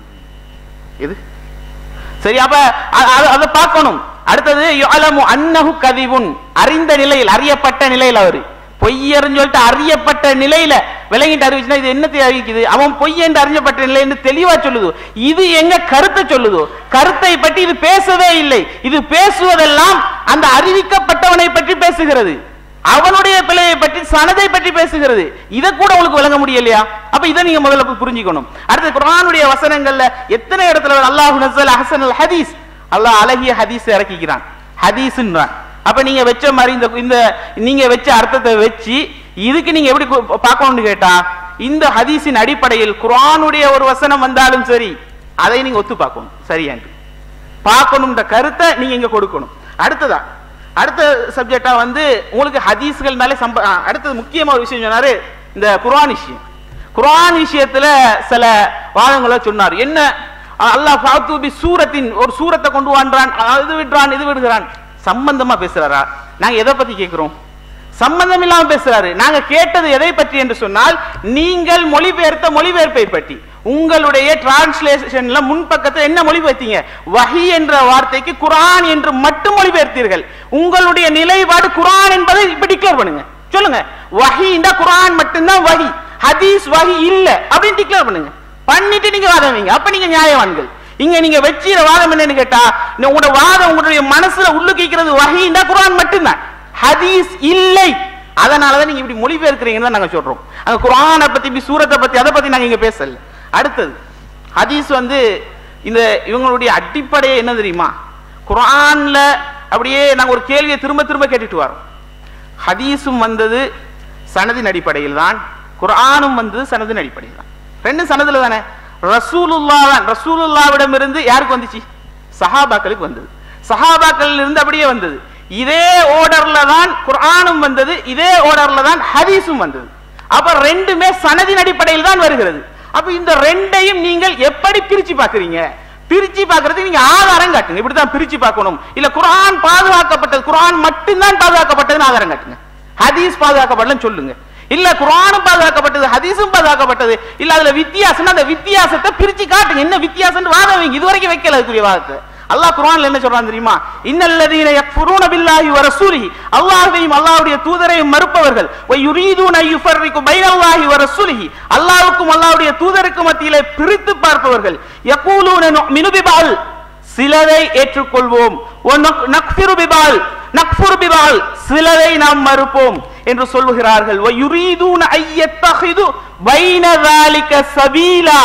எது சரி அப்ப அ- அ- அதை பார்க்கணும் அடுத்தது யஅலமு அன்னஹு கதிபுன் அறிந்த நிலையில் அறியப்பட்ட நிலையில் அவரு பொய்யர்னு சொல்லிட்டு அறியப்பட்ட நிலையில விளங்கிட்டு அறிவிச்சுனா இது என்னத்தை அறிவிக்குது அவன் பொய் என்று அறிஞ்சப்பட்ட நிலை என்று தெளிவா சொல்லுது இது எங்க கருத்தை சொல்லுதோ கருத்தை பற்றி இது பேசவே இல்லை இது பேசுவதெல்லாம் அந்த அறிவிக்கப்பட்டவனை பற்றி பேசுகிறது அவனுடைய பிழையை பற்றி சனதை பற்றி பேசுகிறது இதை கூட உங்களுக்கு விளங்க முடியலையா அப்ப இதை நீங்க முதல்ல போய் புரிஞ்சுக்கணும் அடுத்து குர்ஆனுடைய வசனங்கள்ல எத்தனை இடத்துல அல்லாஹ் நஸ்ஸல் அஹ்சனல் ஹதீஸ் அல்லாஹ் அழகிய ஹதீஸ் இறக்கிக்கிறான் ஹதீஸ்ன்றான் அப்ப நீங்க வச்ச மாதிரி இந்த இந்த நீங்க வச்ச அர்த்தத்தை வச்சு இதுக்கு நீங்க எப்படி கு- பார்க்கணும்னு கேட்டா இந்த ஹதீஸின் அடிப்படையில் குர்ஆனுடைய ஒரு வசனம் வந்தாலும் சரி அதை நீங்க ஒத்து பார்க்கணும் சரியான்ட்டு பார்க்கணும்ன்ற கருத்தை நீங்க இங்க கொடுக்கணும் அடுத்ததா அடுத்த சப்ஜெக்டா வந்து உங்களுக்கு ஹதீஸ்கள்னாலே சம்ப ஆ, அடுத்தது முக்கியமா ஒரு விஷயம் சொன்னாரு இந்த குர்ஆன் விஷயம் குர்ஆன் விஷயத்துல சில வாதங்களை சொன்னார் என்ன அ- அல்லாஹ் ஃபாத்து பி சூரத்தின் ஒரு சூரத்தை கொண்டு வான்றான் அது விடுறான் இது விடுகிறான் சம்பந்தமா பேசுறாரா நாங்க எதை பத்தி கேட்கிறோம் சம்பந்தம் இல்லாம பேசுறாரு நாங்க கேட்டது எதை பற்றி என்று சொன்னால் நீங்கள் மொழிபெயர்த்த மொழிபெயர்ப்பை பற்றி உங்களுடைய டிரான்ஸ்லேஷன்ல முன்பக்கத்தை என்ன மொழிபெயர்த்தீங்க வஹி என்ற வார்த்தைக்கு குர்ஆன் என்று மட்டும் மொழிபெயர்த்தீர்கள் உங்களுடைய நிலைப்பாடு குர்ஆன் என்பதை இப்ப டிக்ளேர் பண்ணுங்க சொல்லுங்க வஹின்னா குர்ஆன் மட்டும்தான் வஹி ஹதீஸ் வஹி இல்ல அப்படின்னு டிக்ளேர் பண்ணுங்க பண்ணிட்டு நீங்க வாதம் வைங்க அப்ப நீங்க நியாயவான்கள் இங்க நீங்க வச்சிர வாதம் என்னன்னு கேட்டா இந்த உங்களோட வாதம் உங்களுடைய மனசுல உள்ளுக்கிக்கிறது வஹின்னா குர்ஆன் மட்டும்தான் ஹதீஸ் இல்லை அதனாலதான் நீங்க இப்படி மொழிபெயர்க்கிறீங்கன்னு தான் நாங்க சொல்றோம் அந்த குர்ஆனை பத்தி இப்படி சூரத்தை பத்தி அதை பத்தி நாங்க இங்க பேசல அடுத்தது ஹதீஸ் வந்து இந்த இவங்களுடைய அடிப்படையே என்ன தெரியுமா குர்ஆன்ல அப்படியே நாங்க ஒரு கேள்வியை திரும்ப திரும்ப கேட்டுட்டு வரோம் ஹதீஸும் வந்தது சனதின் அடிப்படையில் தான் குர்ஆனும் வந்தது சனதின் அடிப்படையில் தான் ரெண்டு சனதுல தானே ரசூலுல்லா தான் ரசூலுல்லாவிடம் இருந்து யாருக்கு வந்துச்சு சஹாபாக்களுக்கு வந்தது சஹாபாக்கள் இருந்து அப்படியே வந்தது இதே ஓர்டர்ல தான் குர்ஆனும் வந்தது இதே ஓர்டர்ல தான் ஹதீஸும் வந்தது அப்ப ரெண்டுமே சனதின் அடிப்படையில் தான் வருகிறது அப்ப இந்த ரெண்டையும் நீங்கள் எப்படி பிரிச்சு பாக்குறீங்க பிரிச்சு பார்க்கறதுக்கு நீங்க ஆதாரம் காட்டுங்க இப்படிதான் பிரிச்சு பார்க்கணும் இல்ல குர்ஆன் பாதுகாக்கப்பட்டது குர்ஆன் மட்டும்தான் பாதுகாக்கப்பட்டதுன்னு ஆதாரம் காட்டுங்க ஹதீஸ் பாதுகாக்கப்படலன்னு சொல்லுங்க இல்ல குர்ஆனும் பாதுகாக்கப்பட்டது ஹதீஸும் பாதுகாக்கப்பட்டது இல்ல அதுல வித்தியாசம் அந்த வித்தியாசத்தை பிரிச்சு காட்டுங்க என்ன வித்தியாசம் வாதம் வைங்க இது வரைக்கும் வைக்கல அதுக்குரிய வாதத்தை அல்லாஹ் குர்ஆன்ல என்ன சொல்றான் தெரியுமா இன்னல்லதீன யக்ஃபுரூன பில்லாஹி வ ரசூலிஹி அல்லாஹ்வையும் அல்லாஹ்வுடைய தூதரையும் மறுப்பவர்கள் வ யுரீதுன யுஃபர்ரிகு பைனல்லாஹி வ ரசூலிஹி அல்லாஹ்வுக்கும் அல்லாஹ்வுடைய தூதருக்கும் மத்தியிலே பிரித்து பார்ப்பவர்கள் யகூலூன நுமினு பிபால் சிலரை ஏற்றுக்கொள்வோம் ஒ நக்- நக்ஃபிரு பிபால் நக்ஃபுரு பிபால் சிலரை நாம் மறுப்போம் என்று சொல்லுகிறார்கள் வ யுரீதுன ஐயத்தஹிது பைன ذلك சபீலா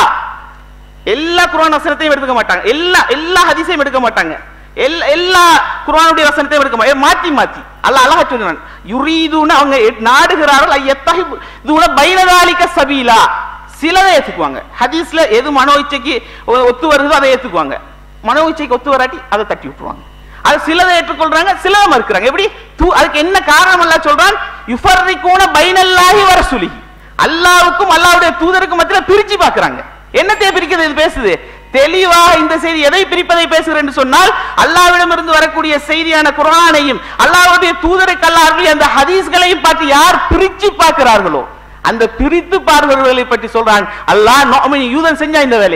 எல்லா குர்ஆன் வசனத்தையும் எடுத்துக்க மாட்டாங்க எல்லா எல்லா ஹதீஸையும் எடுக்க மாட்டாங்க எல்லா எல்லா குர்ஆனுடைய வசனத்தையும் எடுக்க மாட்டாங்க மாத்தி மாத்தி அல்லாஹ் அழகா சொல்றான் யுரீதுன அவங்க எ- நாடுகிறார்கள் ஐயத்தஹி இதுன பைனதாலிக சபீலா சிலதை ஏத்துக்குவாங்க ஹதீஸ்ல எது மனோ இச்சைக்கு ஒ- ஒத்து வருதோ அதை ஏத்துக்குவாங்க மனோ இச்சைக்கு ஒத்து வராட்டி அதை தட்டி விட்டுருவாங்க அது சிலதை ஏற்றுக்கொள்றாங்க சிலதை மறுக்கிறாங்க எப்படி தூ- அதுக்கு என்ன காரணம் எல்லாம் சொல்றான் யுஃபர்ரிகூன பைனல்லாஹி வ ரசூலிஹி அல்லாஹ்வுக்கும் அல்லாஹ்வுடைய தூதருக்கும் மத்தியில பிரிச்சு பார்க்கறாங்க என்னத்தை பிரிக்கிறது இது பேசுது தெளிவாக இந்த செய்தி எதை பிரிப்பதை பேசுகிறேன் என்று சொன்னால் அல்லாஹ்விடமிருந்து வரக்கூடிய செய்தியான குர்ஆனையும் அல்லாஹ்வுடைய தூதருக்கு அல்லாஹ்வுடைய அந்த ஹதீஸ்களையும் பார்த்து யார் பிரிச்சு பார்க்கிறார்களோ அந்த பிரித்து பார்க்கிறவர்களை பற்றி சொல்றான் அல்லாஹ் நோமினி யூதன் செஞ்சா இந்த வேலையை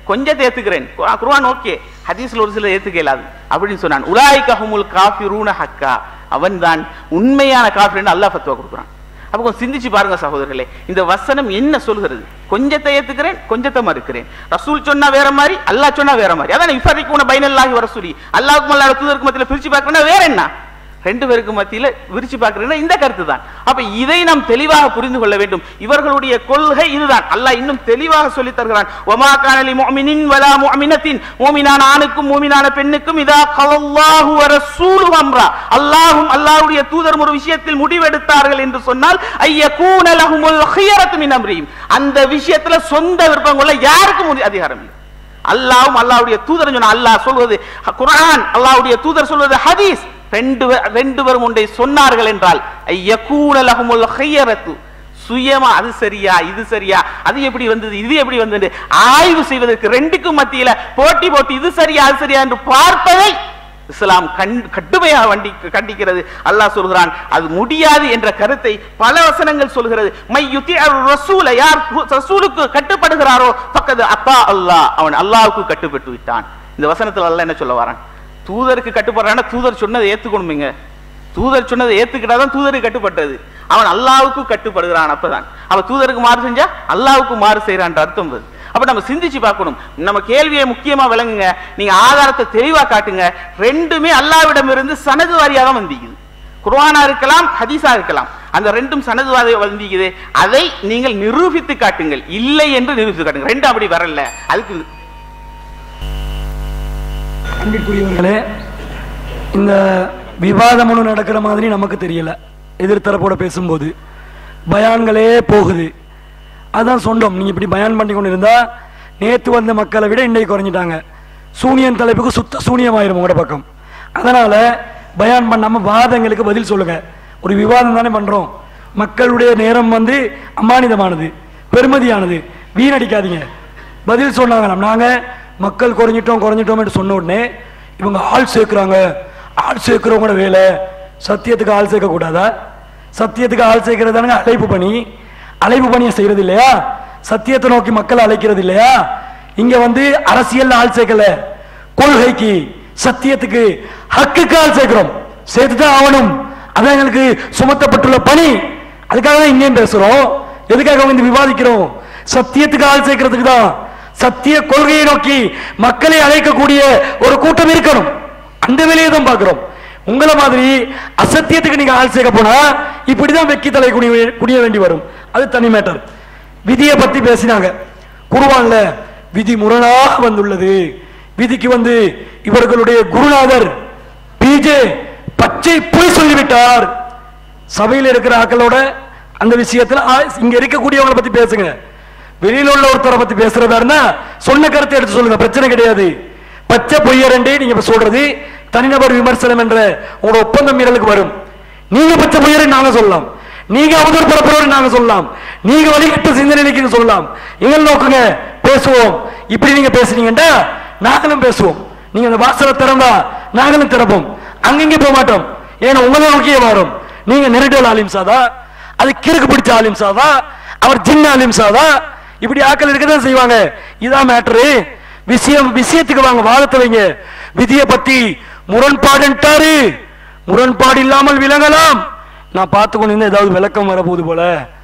கொஞ்சத்தை ஏத்துக்கிறேன் குர்ஆன் குர்ஆன் ஓகே ஹதீஸ்ல ஒரு சில ஏத்துக்க இயலாது அப்படின்னு சொன்னான் உலாய்க ஹுமுல் காஃபிரூன ஹக்கா அவன் தான் உண்மையான காஃபிர்னு அல்லாஹ் ஃபத்வா கொடுக்குறான் அப்ப கொஞ்சம் சிந்திச்சு பாருங்க சகோதரர்களே இந்த வசனம் என்ன சொல்கிறது கொஞ்சத்தை ஏத்துக்கிறேன் கொஞ்சத்தை மறுக்கிறேன் ரசூல் சொன்னா வேற மாதிரி அல்லாஹ் சொன்னா வேற மாதிரி அதான் இஃபரிக்குன பைனல்லாஹி வ ரசூலி அல்லாஹ்வுக்கும் அல்லாஹ் தூதருக்கு மத்தியில பிரிச்சு பார்க்கணும்னா வேற என்ன ரெண்டு பேருக்கு மத்தியில விரிச்சு பார்க்கிறேன்னா இந்த கருத்து தான் அப்ப இதை நாம் தெளிவாக புரிந்து கொள்ள வேண்டும் இவர்களுடைய கொள்கை இதுதான் அல்லாஹ் இன்னும் தெளிவாக சொல்லி தருகிறான் ஒமா கானலி முஅமினின் வலா முஅமினத்தின் மூமினான ஆணுக்கும் மூமினான பெண்ணுக்கும் இதா கலல்லாஹு வ ரசூலு அம்ரா அல்லாஹ்வும் அல்லாஹ்வுடைய தூதர் ஒரு விஷயத்தில் முடிவெடுத்தார்கள் என்று சொன்னால் ஐயகூன லஹுமுல் ஹியரத்து மின் அம்ரிஹிம் அந்த விஷயத்துல சொந்த விருப்பம் கொள்ள யாருக்கும் உரி- அதிகாரம் இல்லை அல்லாஹ்வும் அல்லாஹ்வுடைய தூதர் சொன்ன அல்லாஹ் சொல்வது குர்ஆன் அல்லாஹ்வுடைய தூதர் சொல்வது ஹதீஸ் ரெண்டு பே- ரெண்டு பேரும் ஒன்றை சொன்னார்கள் என்றால் ஐயகூன லஹுமுல் ஹியரத்து சுயமா அது சரியா இது சரியா அது எப்படி வந்தது இது எப்படி வந்தது ஆய்வு செய்வதற்கு ரெண்டுக்கும் மத்தியில போட்டி போட்டு இது சரியா அது சரியா என்று பார்ப்பதை இஸ்லாம் கண் கடுமையாக வண்டி கண்டிக்கிறது அல்லாஹ் சொல்கிறான் அது முடியாது என்ற கருத்தை பல வசனங்கள் சொல்கிறது மை யுத்தி ரசூல யார் ரசூலுக்கு கட்டுப்படுகிறாரோ பக்கத்து அப்பா அல்லாஹ் அவன் அல்லாஹ்வுக்கு கட்டுப்பட்டு விட்டான் இந்த வசனத்துல அல்லாஹ் என்ன சொல்ல வரான் தூதருக்கு கட்டுப்படுறான்னா தூதர் சொன்னதை ஏத்துக்கணுமேங்க தூதர் சொன்னதை ஏத்துக்கிட்டாதான் தூதருக்கு கட்டுப்பட்டது அவன் அல்லாஹ்வுக்கு கட்டுப்படுகிறான் அப்பதான் அவன் தூதருக்கு மாறு செஞ்சா அல்லாஹ்வுக்கு மாறு செய்யறான்ற அர்த்தம் வருது அப்ப நம்ம சிந்திச்சு பார்க்கணும் நம்ம கேள்வியை முக்கியமா விளங்குங்க நீங்க ஆதாரத்தை தெளிவா காட்டுங்க ரெண்டுமே அல்லாவிடம் இருந்து சனது வாரியா தான் வந்திக்குது குர்ஆனா இருக்கலாம் ஹதீஸா இருக்கலாம் அந்த ரெண்டும் சனது வாரி வந்திக்குது அதை நீங்கள் நிரூபித்து காட்டுங்கள் இல்லை என்று நிரூபித்து காட்டுங்க ரெண்டும் அப்படி வரல அதுக்கு அன்பிற்குரியவர்களே இந்த விவாதம் ஒன்று நடக்கிற மாதிரி நமக்கு தெரியல எதிர்த்தரப்போட பேசும்போது பயான்களே போகுது அதான் சொன்னோம் நீங்க இப்படி பயான் பண்ணி கொண்டு இருந்தா நேத்து வந்த மக்களை விட இன்னைக்கு குறைஞ்சிட்டாங்க சூனியன் தலைப்புக்கு சுத்த சூனியமாயிரும் உங்களோட பக்கம் அதனால பயான் பண்ணாம வாதங்களுக்கு பதில் சொல்லுங்க ஒரு விவாதம் தானே பண்றோம் மக்களுடைய நேரம் வந்து அமானிதமானது பெருமதியானது வீணடிக்காதீங்க பதில் சொன்னாங்களாம் நாங்க மக்கள் குறைஞ்சிட்டோம் குறைஞ்சிட்டோம் என்று சொன்ன உடனே இவங்க ஆள் சேர்க்கிறாங்க ஆள் சேர்க்கிறவங்களோட வேலை சத்தியத்துக்கு ஆள் சேர்க்க கூடாதா சத்தியத்துக்கு ஆள் சேர்க்கிறது தானங்க அழைப்பு பணி அழைப்பு பணியை செய்யறது இல்லையா சத்தியத்தை நோக்கி மக்களை அழைக்கிறது இல்லையா இங்க வந்து அரசியல் ஆள் சேர்க்கல கொள்கைக்கு சத்தியத்துக்கு ஹக்குக்கு ஆள் சேர்க்கிறோம் சேர்த்துதான் ஆகணும் அதான் எங்களுக்கு சுமத்தப்பட்டுள்ள பணி அதுக்காக தான் இங்கேயும் பேசுறோம் எதுக்காக வந்து விவாதிக்கிறோம் சத்தியத்துக்கு ஆள் சேர்க்கிறதுக்கு தான் சத்திய கொள்கையை நோக்கி மக்களை அழைக்கக்கூடிய ஒரு கூட்டம் இருக்கணும் அந்த வேலையை தான் பார்க்கிறோம் உங்களை மாதிரி அசத்தியத்துக்கு நீங்க ஆள் சேர்க்க போனா இப்படிதான் வெக்கி தலை குனிய குனிய வேண்டி வரும் அது தனி மேட்டர் விதியை பத்தி பேசினாங்க குருவான்ல விதி முரணாக வந்துள்ளது விதிக்கு வந்து இவர்களுடைய குருநாதர் பிஜே பச்சை பொய் சொல்லிவிட்டார் சபையில் இருக்கிற ஆக்களோட அந்த விஷயத்துல ஆ, இங்க இருக்கக்கூடியவங்களை பத்தி பேசுங்க வெளியில உள்ள ஒருத்தரை பத்தி பேசுறதா இருந்தா சொன்ன கருத்தை எடுத்து சொல்லுங்க பிரச்சனை கிடையாது பச்சை பொய்யரண்டே நீங்க இப்ப சொல்றது தனிநபர் விமர்சனம் என்ற உங்களோட ஒப்பந்த மீறலுக்கு வரும் நீங்க பச்சை பொய்யரன் நாங்க சொல்லலாம் நீங்க அவதூறு பரப்புறவர் நாங்க சொல்லலாம் நீங்க வழிகட்ட சிந்தனைக்கு சொல்லலாம் எங்கள் நோக்குங்க பேசுவோம் இப்படி நீங்க பேசுனீங்கன்னா நாங்களும் பேசுவோம் நீங்க அந்த வாசலை திறந்தா நாங்களும் திறப்போம் அங்கங்க போக மாட்டோம் ஏன்னா உங்களை நோக்கியே வரும் நீங்க நெருடல் ஆலிம் சாதா அது கிறுக்கு பிடிச்ச ஆலிம் சாதா அவர் ஜின்ன ஆலிம் சாதா இப்படி ஆக்கள் இருக்கதான் செய்வாங்க இதான் மேட்ரு விஷயம் விஷயத்துக்கு வாங்க வாதத்தை வைங்க விதியை பத்தி முரண்பாடுன்ட்டாரு முரண்பாடு இல்லாமல் விளங்கலாம் நான் பார்த்து கொண்டு இருந்தா ஏதாவது விளக்கம் வரப்போகுது போல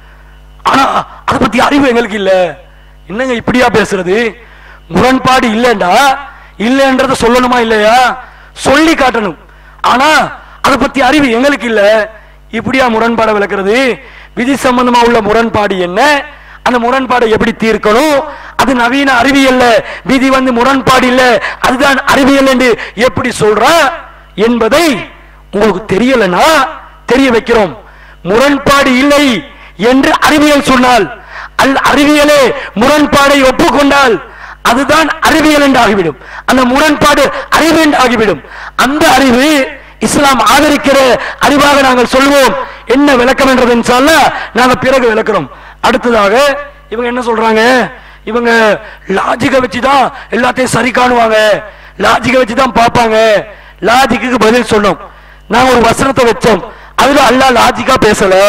ஆனா அதை பத்தி அறிவு எங்களுக்கு இல்ல என்னங்க இப்படியா பேசுறது முரண்பாடு இல்லைண்டா இல்லைன்றத சொல்லணுமா இல்லையா சொல்லி காட்டணும் ஆனா அதை பத்தி அறிவு எங்களுக்கு இல்ல இப்படியா முரண்பாடை விளக்குறது விதி சம்பந்தமா உள்ள முரண்பாடு என்ன அந்த முரண்பாடை எப்படி தீர்க்கணும் அது நவீன அறிவியல்ல விதி வந்து முரண்பாடு இல்ல அதுதான் அறிவியல் என்று எப்படி சொல்றா என்பதை உங்களுக்கு தெரியலனா தெரிய வைக்கிறோம் முரண்பாடு இல்லை என்று அறிவியல் சொன்னால் அல் அறிவியலே முரண்பாடை ஒப்புக்கொண்டால் அதுதான் அறிவியல் என்று ஆகிவிடும் அந்த முரண்பாடு அறிவு என்று ஆகிவிடும் அந்த அறிவு இஸ்லாம் ஆதரிக்கிற அறிவாக நாங்கள் சொல்வோம் என்ன விளக்கம் என்றது இன்ஷால்லா நாங்க பிறகு விளக்குறோம் அடுத்ததாக இவங்க என்ன சொல்றாங்க இவங்க லாஜிக்கை வச்சுதான் எல்லாத்தையும் சரி காணுவாங்க லாஜிக்கை வச்சுதான் பார்ப்பாங்க லாஜிக்கு பதில் சொன்னோம் நாங்க ஒரு வசனத்தை வச்சோம் அதுல அல்லாஹ் லாஜிக்கா பேசல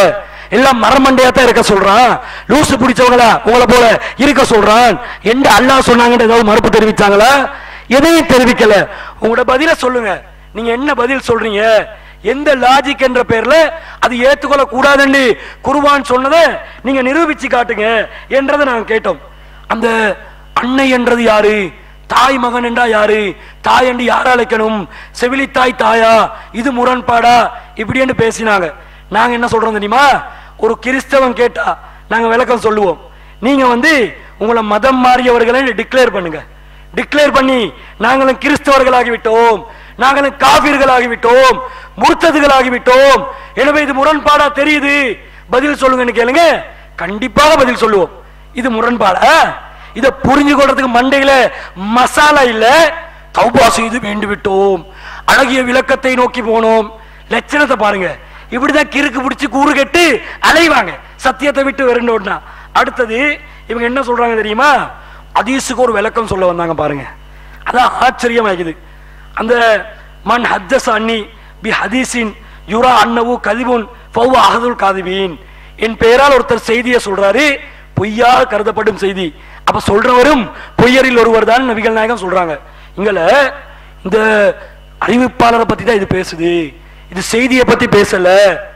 எல்லாம் மரமண்டையா தான் இருக்க சொல்றான் லூசு பிடிச்சவங்களா உங்களை போல இருக்க சொல்றான் என்று அல்லாஹ் சொன்னாங்கன்னு ஏதாவது மறுப்பு தெரிவிச்சாங்களா எதையும் தெரிவிக்கல உங்களோட பதில சொல்லுங்க நீங்க என்ன பதில் சொல்றீங்க எந்த லாஜிக் என்ற பேர்ல அது ஏத்துக்கொள்ள கூடாதுன்னு குருவான் சொன்னதை நீங்க நிரூபிச்சு காட்டுங்க என்றதை நாங்க கேட்டோம் அந்த அன்னை என்றது யாரு தாய் மகன் என்றா யாரு தாய் என்று யார் அழைக்கணும் செவிலித்தாய் தாயா இது முரண்பாடா இப்படின்னு பேசினாங்க நாங்க என்ன சொல்றோம் தெரியுமா ஒரு கிறிஸ்தவன் கேட்டா நாங்க விளக்கம் சொல்லுவோம் நீங்க வந்து உங்களை மதம் மாறியவர்களை டிக்ளேர் பண்ணுங்க டிக்ளேர் பண்ணி நாங்களும் கிறிஸ்தவர்களாகி விட்டோம் நாங்களும் காபீர்களாகி விட்டோம் முர்த்ததுகளாகி விட்டோம் எனவே இது முரண்பாடா தெரியுது பதில் சொல்லுங்கன்னு கேளுங்க கண்டிப்பாக பதில் சொல்லுவோம் இது முரண்பாடா இத புரிஞ்சு கொள்றதுக்கு மண்டையில மசாலா இல்ல தௌபா செய்து வேண்டு விட்டோம் அழகிய விளக்கத்தை நோக்கி போனோம் லட்சணத்தை பாருங்க இப்படிதான் கிறுக்கு பிடிச்சு கூறு கெட்டு அலைவாங்க சத்தியத்தை விட்டு விரண்டோம்னா அடுத்தது இவங்க என்ன சொல்றாங்க தெரியுமா அதீஸுக்கு ஒரு விளக்கம் சொல்ல வந்தாங்க பாருங்க அதான் ஆச்சரியமாகுது அந்த மன் ஹத்தஸ் அன்னி பி ஹதீஸின் யுரா அன்னவு கதிபுன் ஃபவ் அஹதுல் காதிபீன் என் பெயரால் ஒருத்தர் செய்தியை சொல்றாரு பொய்யாக கருதப்படும் செய்தி அப்ப சொல்றவரும் பொய்யரில் ஒருவர் தான் நபிகள் நாயகம் சொல்றாங்க இங்கல இந்த அறிவிப்பாளரை பத்தி தான் இது பேசுது இது செய்தியை பத்தி பேசல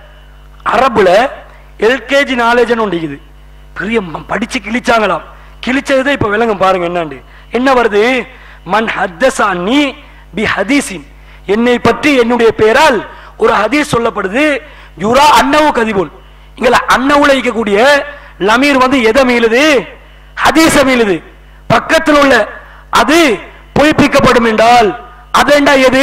அரபுல எல்கேஜி நாலேஜ்னு ஒன்று இருக்குது பெரிய ம- படிச்சு கிழிச்சாங்களாம் கிழிச்சது இப்ப விளங்கும் பாருங்க என்னண்டு என்ன வருது மன் ஹத்தசானி பி ஹதீஸின் என்னை பற்றி என்னுடைய பெயரால் ஒரு ஹதீஸ் சொல்லப்படுது யுரா அன்னவு கதிபுல் இங்கள அன்னவுல இருக்கக்கூடிய லமீர் வந்து எதை மீளுது ஹதீஸ மீளுது பக்கத்தில் உள்ள அது பொய்ப்பிக்கப்படும் என்றால் அதேண்டா எது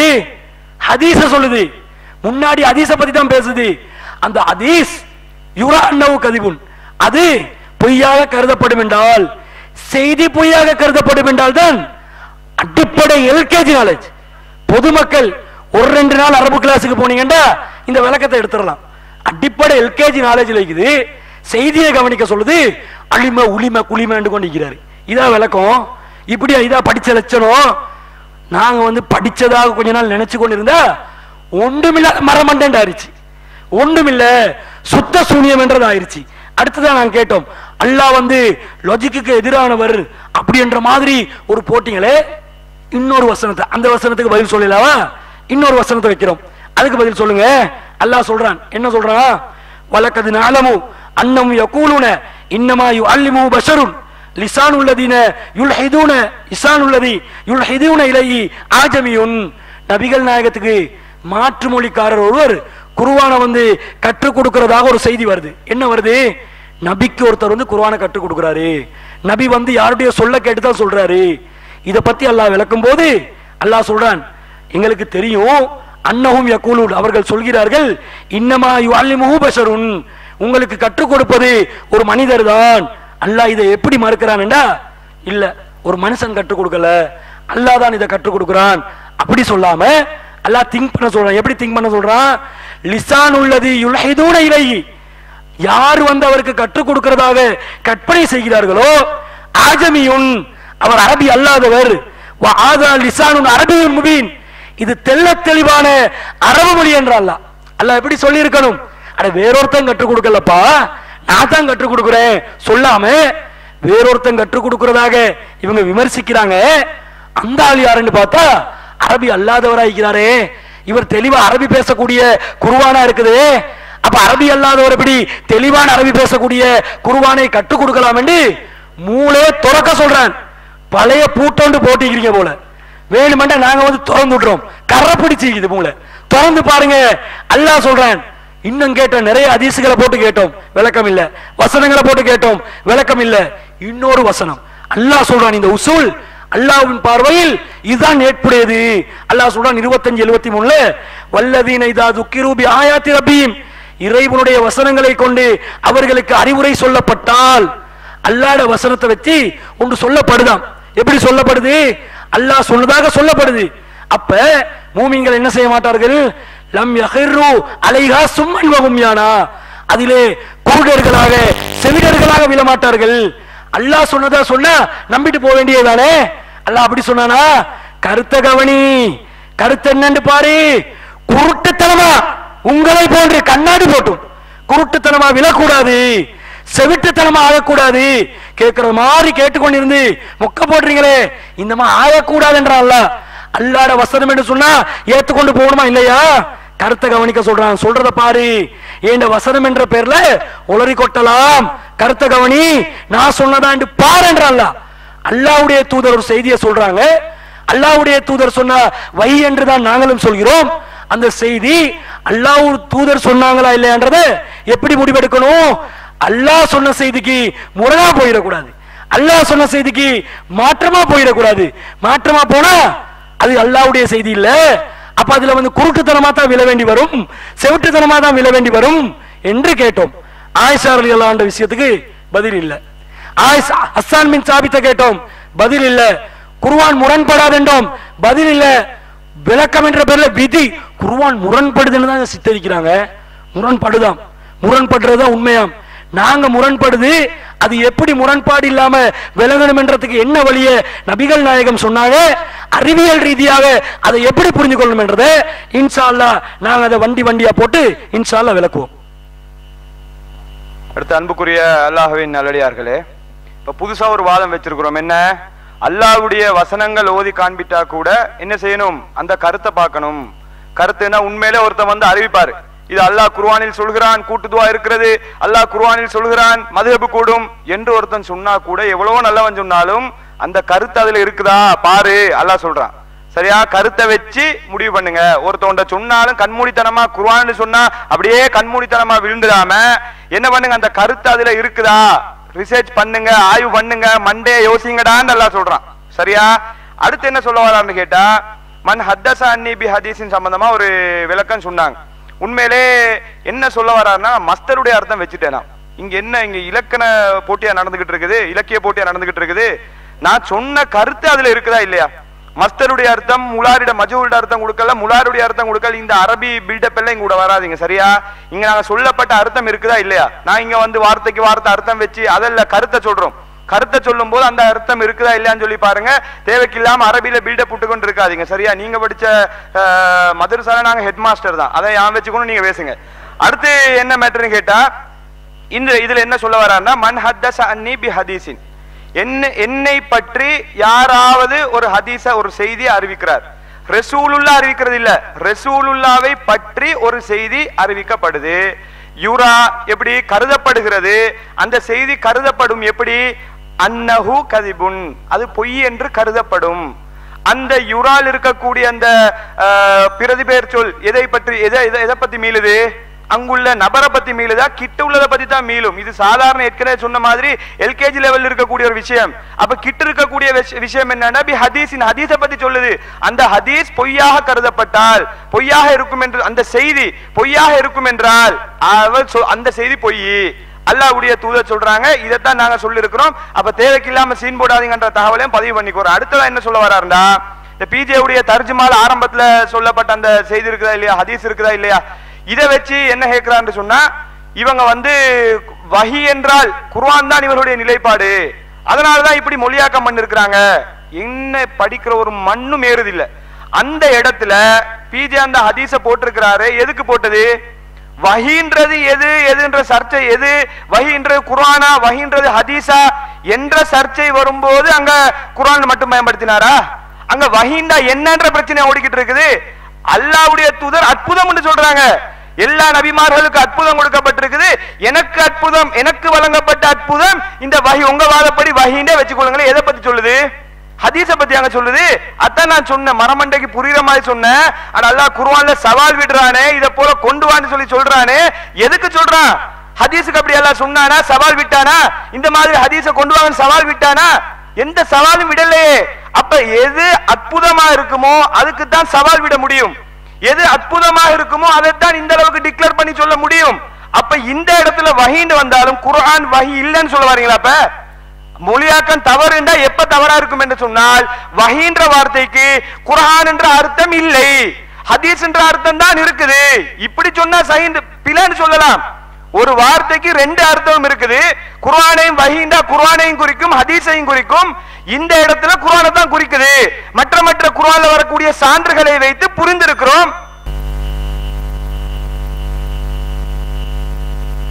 ஹதீஸ சொல்லுது முன்னாடி ஹதீஸ பத்தி தான் பேசுது அந்த ஹதீஸ் யுரா அன்னவு கதிபுன் அது பொய்யாக கருதப்படும் என்றால் செய்தி பொய்யாக கருதப்படும் என்றால் தான் அடிப்படை எல்கேஜி நாலேஜ் பொதுமக்கள் ஒரு ரெண்டு நாள் அரபு கிளாஸுக்கு போனீங்கன்னா இந்த விளக்கத்தை எடுத்துடலாம் அடிப்படை எல்கேஜி நாலேஜ்ல இருக்குது செய்தியை கவனிக்க சொல்லுது அழிமை உளிமை குளிமைன்னு கொண்டிருக்கிறாரு இதான் விளக்கம் இப்படியா இதா படிச்ச லட்சணம் நாங்க வந்து படிச்சதாக கொஞ்ச நாள் நினைச்சு கொண்டிருந்தா ஒன்றுமில்லாத மரமண்டேன் ஆயிடுச்சு ஒன்றுமில்ல சுத்த சூனியம் என்றது ஆயிருச்சு அடுத்ததான் நாங்க கேட்டோம் அல்லாஹ் வந்து லாஜிக்கு எதிரானவர் அப்படி என்ற மாதிரி ஒரு போட்டிங்களே இன்னொரு வசனத்தை அந்த வசனத்துக்கு பதில் சொல்லலாவா இன்னொரு வசனத்தை வைக்கிறோம் அதுக்கு பதில் சொல்லுங்க அல்லாஹ் சொல்றான் என்ன சொல்றான் வலக்கது நாளமு அன்னம் யகூலுன இன்னமா யுஅல்லிமு பஷருன் லிசான் உள்ளதீன யுல்ஹிதூன இசான் உள்ளதி யுல்ஹிதூன இலையி ஆஜமியுன் நபிகள் நாயகத்துக்கு மாற்று மொழிக்காரர் ஒருவர் குருவானை வந்து கற்றுக் கொடுக்கிறதாக ஒரு செய்தி வருது என்ன வருது நபிக்கு ஒருத்தர் வந்து குர்ஆனை கற்றுக் கொடுக்கிறாரு நபி வந்து யாருடைய சொல்ல கேட்டு தான் சொல்றாரு இத பத்தி அல்லாஹ் விளக்கும் போது அல்லாஹ் சொல்றான் எங்களுக்கு தெரியும் அன்னஹும் யகூலூன் அவர்கள் சொல்கிறார்கள் இன்னமா யுஅல்லிமுஹு பஷருன் உங்களுக்கு கற்றுக் கொடுப்பது ஒரு மனிதர் தான் அல்லாஹ் இதை எப்படி மறுக்கிறான்டா இல்ல ஒரு மனுஷன் கற்றுக் கொடுக்கல அல்லாஹ் தான் இதை கற்றுக் கொடுக்கிறான் அப்படி சொல்லாம அல்லாஹ் திங்க் பண்ண சொல்றான் எப்படி திங்க் பண்ண சொல்றான் லிசான் உள்ளது யுல்ஹிதூன இலைஹி யார் வந்து அவருக்கு கற்றுக் கொடுக்கிறதாக கற்பனை செய்கிறார்களோ ஆஜமியுன் அவர் அரபி அல்லாதவர் வ ஆதா லிசானுன் அரபியுன் முபீன் இது தெள்ளத் தெளிவான அரபு மொழி என்ற அல்லாஹ் அல்லாஹ் எப்படி சொல்லி இருக்கணும் அட வேறொருத்தன் கற்றுக் கொடுக்கலப்பா நான் தான் கற்றுக் கொடுக்கிறேன் சொல்லாம வேறொருத்தன் கற்றுக் கொடுக்கிறதாக இவங்க விமர்சிக்கிறாங்க அந்த ஆள் யாருன்னு பார்த்தா அரபி அல்லாதவராயிருக்கிறாரே இவர் தெளிவா அரபி பேசக்கூடிய குருவானா இருக்குது அப்ப அரபி அல்லாதவர் எப்படி தெளிவான அரபி பேசக்கூடிய குருவானை கற்றுக் கொடுக்கலாம் என்று மூளே துறக்க சொல்றான் பழைய பூட்டோண்டு போட்டிக்கிறீங்க போல வேணுமெண்டா நாங்க வந்து திறந்து விட்டுறோம் கரை பிடிச்சிக்குது மூளை திறந்து பாருங்க அல்லாஹ் சொல்றான் இன்னும் கேட்டோம் நிறைய அதிசுகளை போட்டு கேட்டோம் விளக்கம் இல்ல வசனங்களை போட்டு கேட்டோம் விளக்கம் இல்ல இன்னொரு வசனம் அல்லாஹ் சொல்றான் இந்த உசூல் அல்லாஹ்வின் பார்வையில் இதுதான் ஏற்புடையது அல்லாஹ் சொல்றான் இருபத்தஞ்சு எழுபத்தி மூணுல வல்லதீன இதா துக்கிரூபி ஆயாத்தி ரபியும் இறைவனுடைய வசனங்களை கொண்டு அவர்களுக்கு அறிவுரை சொல்லப்பட்டால் அல்லாட வசனத்தை வச்சு ஒன்று சொல்லப்படுதாம் எப்படி சொல்லப்படுது அல்லாஹ் சொன்னதாக சொல்லப்படுது அப்ப மூமின்கள் என்ன செய்ய மாட்டார்கள் லம் யஹிரு அலைஹா சும்மன் வகும்யானா அதிலே குருடர்களாக செவிடர்களாக விழமாட்டார்கள் அல்லாஹ் சொன்னதா சொன்னா நம்பிட்டு போக வேண்டியதானே அல்லாஹ் அப்படி சொன்னானா கருத்த கவனி கருத்து என்னன்னு பாரு குருட்டுத்தனமா உங்களை போன்று கண்ணாடி போட்டும் குருட்டுத்தனமா விழக்கூடாது செவிட்டுத்தனமா ஆகக்கூடாது கேட்கிற மாதிரி கேட்டுக்கொண்டிருந்து மொக்க போடுறீங்களே இந்த மாதிரி ஆகக்கூடாதுன்றான் அல்லாஹ் அல்லாட வசனம் என்று சொன்னா ஏத்துக்கொண்டு போகணுமா இல்லையா கருத்தை கவனிக்க சொல்றான் சொல்றத பாரு ஏண்ட வசனம் என்ற பேர்ல உளறி கொட்டலாம் கருத்தை கவனி நான் சொன்னதாண்டு பாருன்றான்ல அல்லாவுடைய தூதர் ஒரு செய்தியை சொல்றாங்க அல்லாவுடைய தூதர் சொன்ன வை என்றுதான் நாங்களும் சொல்கிறோம் அந்த செய்தி அல்லாஹ் தூதர் சொன்னாங்களா இல்லையான்றத எப்படி முடிவெடுக்கணும் அல்லாஹ் சொன்ன செய்திக்கு முரணா போயிடக்கூடாது அல்லாஹ் சொன்ன செய்திக்கு மாற்றமா போயிடக்கூடாது மாற்றமா போனா அது அல்லாவுடைய செய்தி இல்ல அப்ப அதுல வந்து குருட்டுத்தனமா தான் விழ வேண்டி வரும் செவிட்டுத்தனமா தான் விழ வேண்டி வரும் என்று கேட்டோம் ஆயிஷா அலி அல்லாண்ட விஷயத்துக்கு பதில் இல்ல ஆயிஷா ஹஸ்ஸான் பின் சாபித்த கேட்டோம் பதில் இல்ல குர்ஆன் முரண்படாதென்றோம் பதில் இல்ல விளக்கம் என்ற பேர்ல விதி குர்ஆன் முரண்படுதுன்னு தான் சித்தரிக்கிறாங்க முரண்படுதாம் முரண்படுறதுதான் உண்மையாம் நாங்க முரண்படுது அது எப்படி முரண்பாடு இல்லாம விலகணும் என்றதுக்கு என்ன வழிய நபிகள் நாயகம் சொன்னாங்க அறிவியல் ரீதியாக அதை எப்படி புரிந்து கொள்ளணும் என்றதை இன்ஷா அல்லாஹ் நாங்க அதை வண்டி வண்டியா போட்டு இன்ஷா அல்லாஹ் விளக்குவோம் அடுத்து அன்புக்குரிய அல்லாஹ்வின் நல்லடியார்களே இப்ப புதுசா ஒரு வாதம் வச்சிருக்கிறோம் என்ன அல்லாஹ்வுடைய வசனங்கள் ஓதி காண்பிட்டா கூட என்ன செய்யணும் அந்த கருத்தை பார்க்கணும் கருத்துனா உண்மையிலே ஒருத்தன் வந்து அறிவிப்பாரு இது அல்லாஹ் குர்ஆனில் சொல்கிறான் கூட்டுதுவா இருக்கிறது அல்லாஹ் குர்ஆனில் சொல்கிறான் மதுஹபு கூடும் என்று ஒருத்தன் சொன்னா கூட எவ்வளவோ நல்லவன் சொன்னாலும் அந்த கருத்து அதுல இருக்குதா பாரு அல்லாஹ் சொல்றான் சரியா கருத்தை வச்சு முடிவு பண்ணுங்க ஒருத்தவன்ட சொன்னாலும் கண்மூடித்தனமா குர்ஆன்னு சொன்னா அப்படியே கண்மூடித்தனமா விழுந்துடாம என்ன பண்ணுங்க அந்த கருத்து அதுல இருக்குதா ரிசர்ச் பண்ணுங்க ஆய்வு பண்ணுங்க மண்டே யோசிங்கடான்னு நல்லா சொல்றான் சரியா அடுத்து என்ன சொல்ல வரான்னு கேட்டா மன் ஹத்தசா அன்னி பி ஹதீஸின் சம்பந்தமா ஒரு விளக்கம் சொன்னாங்க உண்மையிலே என்ன சொல்ல வராருன்னா மஸ்தருடைய அர்த்தம் வச்சுட்டேன் நான் இங்க என்ன இங்க இலக்கண போட்டியா நடந்துகிட்டு இருக்குது இலக்கிய போட்டியா நடந்துகிட்டு இருக்குது நான் சொன்ன கருத்து அதுல இருக்குதா இல்லையா மஸ்தருடைய அர்த்தம் முலாரிட மஜூருடைய அர்த்தம் கொடுக்கல முலாருடைய அர்த்தம் கொடுக்கல இந்த அரபி பில்டப் எல்லாம் இங்க கூட வராதீங்க சரியா இங்க நாங்க சொல்லப்பட்ட அர்த்தம் இருக்குதா இல்லையா நான் இங்க வந்து வார்த்தைக்கு வார்த்தை அர்த்தம் வச்சு அதல்ல கருத்தை சொல்றோம் கருத்தை சொல்லும் போது அந்த அர்த்தம் இருக்குதா இல்லையான்னு சொல்லி பாருங்க தேவைக்கில்லாம அரபியில பில்டப் விட்டு கொண்டு இருக்காதீங்க சரியா நீங்க படிச்ச அஹ், மதரசால நாங்க ஹெட் மாஸ்டர் தான் அதை யான் வச்சுக்கணும் நீங்க பேசுங்க அடுத்து என்ன மேட்டர்னு கேட்டா இந்த இதுல என்ன சொல்ல வராருன்னா மன் ஹத்தஸ அன்னி பி ஹதீஸின் என்ன என்னை பற்றி யாராவது ஒரு ஹதீஸ ஒரு செய்தி அறிவிக்கிறார் ரசூலுல்லா அறிவிக்கிறது இல்ல ரசூலுல்லாவை பற்றி ஒரு செய்தி அறிவிக்கப்படுது யுரா எப்படி கருதப்படுகிறது அந்த செய்தி கருதப்படும் எப்படி அன்னஹு கதிபுன் அது பொய் என்று கருதப்படும் அந்த யுரால் இருக்கக்கூடிய அந்த அஹ், பிரதிபெயர் சொல் எதை பற்றி எதை எதை- எதை பத்தி மீளுது அங்குள்ள நபரை பத்தி மீளுதா கிட்ட உள்ளதை பத்தி தான் மீளும் இது சாதாரண ஏற்கனவே சொன்ன மாதிரி எல்கேஜி லெவல்ல இருக்கக்கூடிய ஒரு விஷயம் அப்ப கிட்ட இருக்கக்கூடிய விஷ- விஷயம் என்னன்னா பி ஹதீஸின் ஹதீஸை பத்தி சொல்லுது அந்த ஹதீஸ் பொய்யாக கருதப்பட்டால் பொய்யாக இருக்கும் என்று அந்த செய்தி பொய்யாக இருக்கும் என்றால் அவர் சொ- அந்த செய்தி பொய் அல்லாஹ்வுடைய தூதர் சொல்றாங்க இதைத்தான் நாங்க சொல்லியிருக்கிறோம் அப்ப தேவைக்கு இல்லாம சீன் போடாதீங்கன்ற தகவலையும் பதிவு பண்ணிக்கிறோம் அடுத்ததா என்ன சொல்ல வராருண்டா இந்த பிஜே உடைய தர்ஜுமால ஆரம்பத்துல சொல்லப்பட்ட அந்த செய்தி இருக்குதா இல்லையா ஹதீஸ் இருக்குதா இல்லையா இதை வச்சு என்ன கேட்கிறான்னு சொன்னா இவங்க வந்து வஹி என்றால் குர்ஆன் தான் இவருடைய நிலைப்பாடு அதனாலதான் இப்படி மொழியாக்கம் பண்ணிருக்கிறாங்க என்ன படிக்கிற ஒரு மண்ணும் ஏறுது இல்ல அந்த இடத்துல பிஜே அந்த ஹதீஸ போட்டிருக்கிறாரு எதுக்கு போட்டது வஹின்றது எது எதுன்ற சர்ச்சை எது வஹின்றது குர்ஆனா வஹின்றது ஹதீஸா என்ற சர்ச்சை வரும்போது அங்க குர்ஆன் மட்டும் பயன்படுத்தினாரா அங்க வஹீண்டா என்னன்ற பிரச்சனை ஓடிக்கிட்டு இருக்குது அல்லாஹ்வுடைய தூதர் அற்புதம் என்று சொல்றாங்க எல்லா நபிமார்களுக்கு அற்புதம் கொடுக்கப்பட்டிருக்குது எனக்கு அற்புதம் எனக்கு வழங்கப்பட்ட அற்புதம் இந்த வஹி உங்க வாதப்படி வஹீண்டே வச்சுக்கொள்ளுங்களேன் எதை பத்தி சொல்லுது ஹதீஸ பத்தி அங்க சொல்லுது அதான் நான் சொன்னேன் மரமண்டைக்கு புரியுற மாதிரி சொன்னேன் ஆனா அல்லாஹ் குர்ஆன்ல சவால் விடுறானே இத போல கொண்டு வான்னு சொல்லி சொல்றானே எதுக்கு சொல்றான் ஹதீஸுக்கு அப்படி எல்லாம் சொன்னானா சவால் விட்டானா இந்த மாதிரி ஹதீஸ கொண்டு வாங்கன்னு சவால் விட்டானா எந்த சவாலும் விடலையே அப்ப எது அற்புதமா இருக்குமோ அதுக்கு தான் சவால் விட முடியும் எது அற்புதமா இருக்குமோ அதைத்தான் இந்த அளவுக்கு டிக்ளேர் பண்ணி சொல்ல முடியும் அப்ப இந்த இடத்துல வஹீன்னு வந்தாலும் குர்ஆன் வஹி இல்லைன்னு சொல்ல வரீங்களா அப்ப மொழியாக்கம் தவறுண்டா எப்ப தவறா இருக்கும் என்று சொன்னால் வஹீன்ற வார்த்தைக்கு குர்ஆன் என்ற அர்த்தம் இல்லை ஹதீஸ் என்ற அர்த்தம் தான் இருக்குது இப்படி சொன்னா சஹீன் பிழைன்னு சொல்லலாம் ஒரு வார்த்தைக்கு ரெண்டு அர்த்தம் இருக்குது குர்ஆனையும் வஹீண்டா குர்ஆனையும் குறிக்கும் ஹதீஸையும் குறிக்கும் இந்த இடத்துல குர்ஆனை தான் குறிக்குது மற்ற மற்ற குர்ஆன்ல வரக்கூடிய சான்றுகளை வைத்து புரிந்திருக்கிறோம்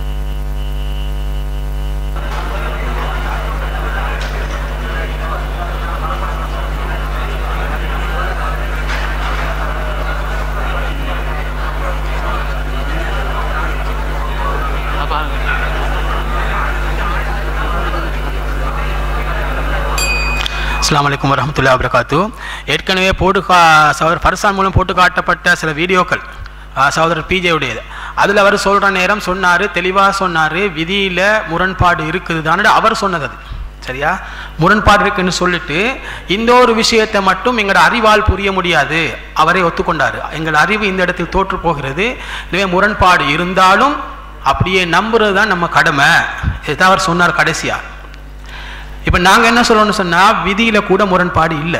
அஸ்ஸலாமு அலைக்கும் வரஹ்மத்துல்லாஹி வபரகாத்து ஏற்கனவே போட்டு கா சகோதரர் ஃபர்சான் மூலம் போட்டு காட்டப்பட்ட சில வீடியோக்கள் ஆ, சகோதரர் பிஜே உடையது அதில் அவர் சொல்கிற நேரம் சொன்னார் தெளிவாக சொன்னார் விதியில் முரண்பாடு இருக்குது அவர் சொன்னது அது சரியா முரண்பாடு இருக்குன்னு சொல்லிட்டு இந்த ஒரு விஷயத்தை மட்டும் எங்களோட அறிவால் புரிய முடியாது அவரே ஒத்துக்கொண்டார் எங்கள் அறிவு இந்த இடத்தில் தோற்று போகிறது எனவே முரண்பாடு இருந்தாலும் அப்படியே நம்புறது தான் நம்ம கடமை இதுதான் அவர் சொன்னார் கடைசியா இப்போ நாங்கள் என்ன சொல்றோம்னு சொன்னால் விதியில் கூட முரண்பாடு இல்லை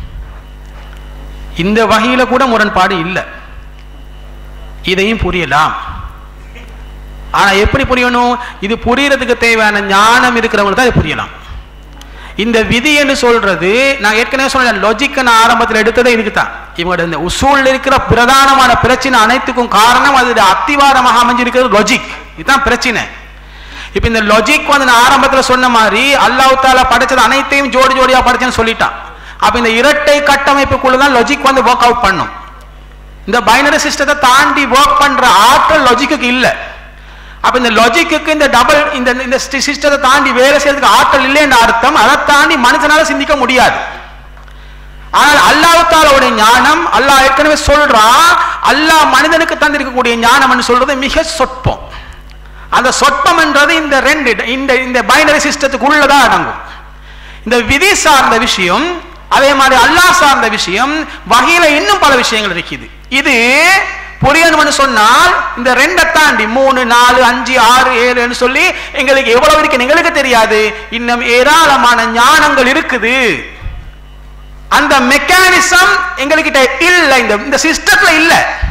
இந்த வகையில் கூட முரண்பாடு இல்லை இதையும் புரியலாம் ஆனா எப்படி புரியணும் இது புரியறதுக்கு தேவையான ஞானம் இருக்கிறவங்களுக்கு தான் இது புரியலாம் இந்த விதி என்று சொல்றது நான் ஏற்கனவே சொன்னேன் லொஜிக்கை நான் ஆரம்பத்தில் எடுத்ததே இதுக்கு தான் இவங்களோட இந்த உசூல் இருக்கிற பிரதானமான பிரச்சனை அனைத்துக்கும் காரணம் அது அத்திவாரமாக அமைஞ்சிருக்கிறது லொஜிக் இதுதான் பிரச்சனை இப்ப இந்த லொஜிக் வந்து நான் ஆரம்பத்துல சொன்ன மாதிரி அல்லாஹ் தாலா படைச்சது அனைத்தையும் ஜோடி ஜோடியா படைச்சேன்னு சொல்லிட்டான் அப்ப இந்த இரட்டை கட்டமைப்புக்குள்ள தான் லொஜிக் வந்து ஒர்க் அவுட் பண்ணும் இந்த பைனரி சிஸ்டத்தை தாண்டி ஒர்க் பண்ற ஆற்றல் லாஜிக்கு இல்ல அப்ப இந்த லாஜிக்கு இந்த டபுள் இந்த இந்த சிஸ்டத்தை தாண்டி வேலை செய்யறதுக்கு ஆற்றல் இல்லைன்ற அர்த்தம் அதை தாண்டி மனுஷனால சிந்திக்க முடியாது ஆனால் அல்லாஹாலோட ஞானம் அல்லாஹ் ஏற்கனவே சொல்றான் அல்லாஹ் மனிதனுக்கு தந்திருக்கக்கூடிய ஞானம்னு சொல்றது மிக சொற்பம் அந்த சொற்பம் என்றது இந்த ரெண்டு இந்த இந்த பைனரி சிஸ்டத்துக்கு உள்ளதா அடங்கும் இந்த விதி சார்ந்த விஷயம் அதே மாதிரி அல்லாஹ் சார்ந்த விஷயம் வகையில இன்னும் பல விஷயங்கள் இருக்குது இது புரியணும்னு சொன்னால் இந்த ரெண்டை தாண்டி மூணு நாலு அஞ்சு ஆறு ஏழுன்னு சொல்லி எங்களுக்கு எவ்வளவு இருக்கு எங்களுக்கு தெரியாது இன்னும் ஏராளமான ஞானங்கள் இருக்குது அந்த மெக்கானிசம் எங்ககிட்ட இல்ல இந்த இந்த சிஸ்டத்துல இல்ல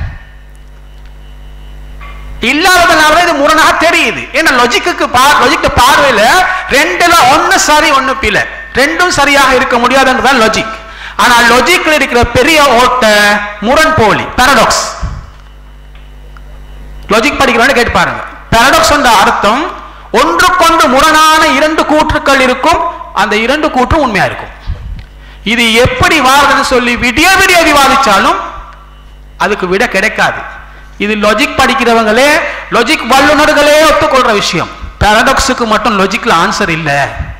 இல்லாததுனால இது முரணாக தெரியுது ஏன்னா லொஜிக்கு பார் லொஜிக் பார்வையில ரெண்டுல ஒன்னு சரி ஒன்னு பிழை ரெண்டும் சரியாக இருக்க முடியாதுன்றதுதான் லாஜிக் ஆனா லாஜிக்ல இருக்கிற பெரிய ஓட்ட முரண் போலி பாரடாக்ஸ் லாஜிக் படிக்கிறவங்க கேட்டு பாருங்க பாரடாக்ஸ் என்ற அர்த்தம் ஒன்றுக்கொன்று முரணான இரண்டு கூற்றுக்கள் இருக்கும் அந்த இரண்டு கூற்றும் உண்மையா இருக்கும் இது எப்படி வாருதுன்னு சொல்லி விடிய விடிய விவாதிச்சாலும் அதுக்கு விட கிடைக்காது இது லாஜிக் படிக்கிறவங்களே லாஜிக் வல்லுநர்களே ஒத்துக்கொள்ற விஷயம் பாரடாக்ஸுக்கு மட்டும் லாஜிக்ல ஆன்சர் இல்லை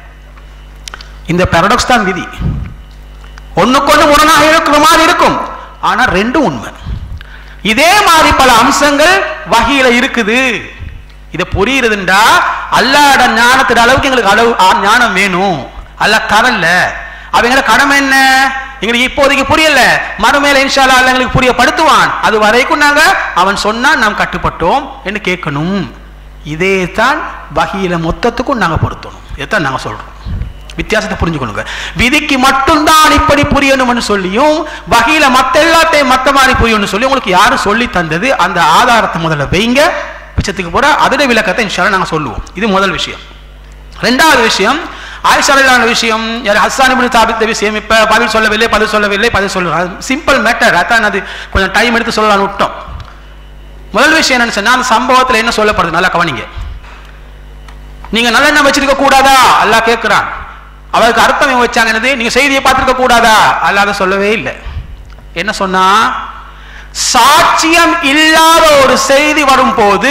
இந்த பாரடாக்ஸ் தான் விதி ஒண்ணுக்கொண்டு முரணாக இருக்கிற மாதிரி இருக்கும் ஆனா ரெண்டும் உண்மை இதே மாதிரி பல அம்சங்கள் வகையில இருக்குது இதை புரியுறதுண்டா அல்லாட ஞானத்திட அளவுக்கு எங்களுக்கு அளவு ஆ, ஞானம் வேணும் அல்ல தரல அவங்கள கடமை என்ன எங்களுக்கு இப்போதைக்கு புரியல மறுமையில இன்ஷால்லா அல்லாஹ் எங்களுக்கு புரியப்படுத்துவான் அது வரைக்கும் நாங்க அவன் சொன்னான் நாம் கட்டுப்பட்டோம் என்று கேட்கணும் இதே தான் வகையில மொத்தத்துக்கும் நாங்க பொருத்தணும் இதைத்தான் நாங்க சொல்றோம் வித்தியாசத்தை புரிஞ்சுக்கணுங்க விதிக்கு மட்டும்தான் இப்படி புரியணும்னு சொல்லியும் வகையில மத்த எல்லாத்தையும் மத்த மாதிரி புரியணும்னு சொல்லி உங்களுக்கு யாரு சொல்லி தந்தது அந்த ஆதாரத்தை முதல்ல வைங்க பட்சத்துக்கு போற அதோட விளக்கத்தை இன்ஷால்லா நாங்க சொல்லுவோம் இது முதல் விஷயம் ரெண்டாவது விஷயம் ஆயிஷாலான விஷயம் யார் ஹஸ்ஸான் இப்னு தாபித் விஷயம் இப்ப பதில் சொல்லவில்லை பதில் சொல்லவில்லை பதில் சொல்லுறாங்க சிம்பிள் மேட்டர் அதான் அது கொஞ்சம் டைம் எடுத்து சொல்லலாம்னு விட்டோம் முதல் விஷயம் என்னன்னு சொன்னா அந்த சம்பவத்துல என்ன சொல்லப்படுது நல்லா கவனிங்க நீங்க நல்லெண்ணெய் வச்சிருக்க கூடாதா அல்லாஹ் கேட்கிறான் அவருக்கு அர்த்தம் இவங்க வச்சாங்க என்னது நீங்க செய்தியை பார்த்திருக்க கூடாதா அல்லாத சொல்லவே இல்லை என்ன சொன்னா சாட்சியம் இல்லாத ஒரு செய்தி வரும்போது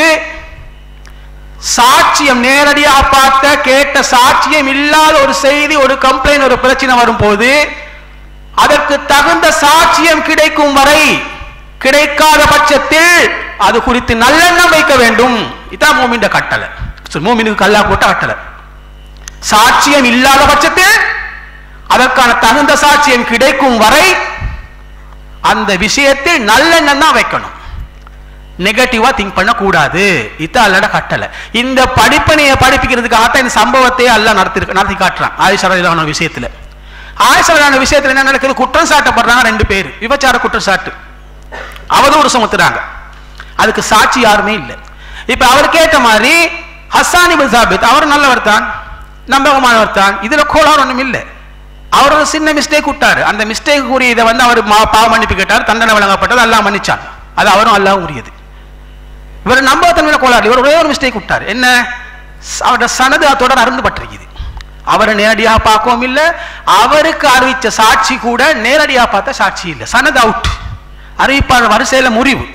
சாட்சியம் நேரடியாக பார்த்த கேட்ட சாட்சியம் இல்லாத ஒரு செய்தி ஒரு கம்ப்ளைண்ட் ஒரு பிரச்சனை வரும்போது அதற்கு தகுந்த சாட்சியம் கிடைக்கும் வரை கிடைக்காத பட்சத்தில் அது குறித்து நல்லெண்ணம் வைக்க வேண்டும் இதான் மூமின் கட்டளை மூமினுக்கு கல்லா போட்ட கட்டளை சாட்சியம் இல்லாத பட்சத்தில் அதற்கான தகுந்த சாட்சியம் கிடைக்கும் வரை அந்த விஷயத்தில் நல்லெண்ணம் தான் வைக்கணும் நெகட்டிவா திங்க் பண்ணக்கூடாது இது அல்லட கட்டளை இந்த படிப்பனையை படிப்பிக்கிறதுக்காகத்தான் இந்த சம்பவத்தை எல்லாம் நடத்தி நடத்தி காட்டுறான் ஆயுஷரான விஷயத்துல ஆயுஷரான விஷயத்துல என்ன நடக்குது குற்றம் சாட்டப்படுறாங்க ரெண்டு பேர் விபச்சார குற்றம் சாட்டு அவதூறு சுமத்துறாங்க அதுக்கு சாட்சி யாருமே இல்லை இப்ப அவர் கேட்ட மாதிரி ஹஸ்ஸானி பின் சாபித் அவர் நல்லவர் தான் நம்பகமானவர் தான் இதுல கோளாறு ஒண்ணும் இல்லை அவர் ஒரு சின்ன மிஸ்டேக் விட்டாரு அந்த மிஸ்டேக் கூறிய இதை வந்து அவர் மா- பாவ மன்னிப்பு கேட்டார் தண்டனை வழங்கப்பட்டது அல்லாஹ் மன்னிச்சான் அது அவரும் அல்லாஹ் உரியது இவர் நம்பகத்தன்மையில கோளாறு இவர் ஒரே ஒரு மிஸ்டேக் விட்டார் என்ன ஸ்- அவருடைய சனது தொடர் அருந்துபட்டிருக்குது அவரை நேரடியாக பார்க்கவும் இல்லை அவருக்கு அறிவிச்ச சாட்சி கூட நேரடியாக பார்த்த சாட்சி இல்லை சனது அவுட் அறிவிப்பாளர் வரிசையில முறிவு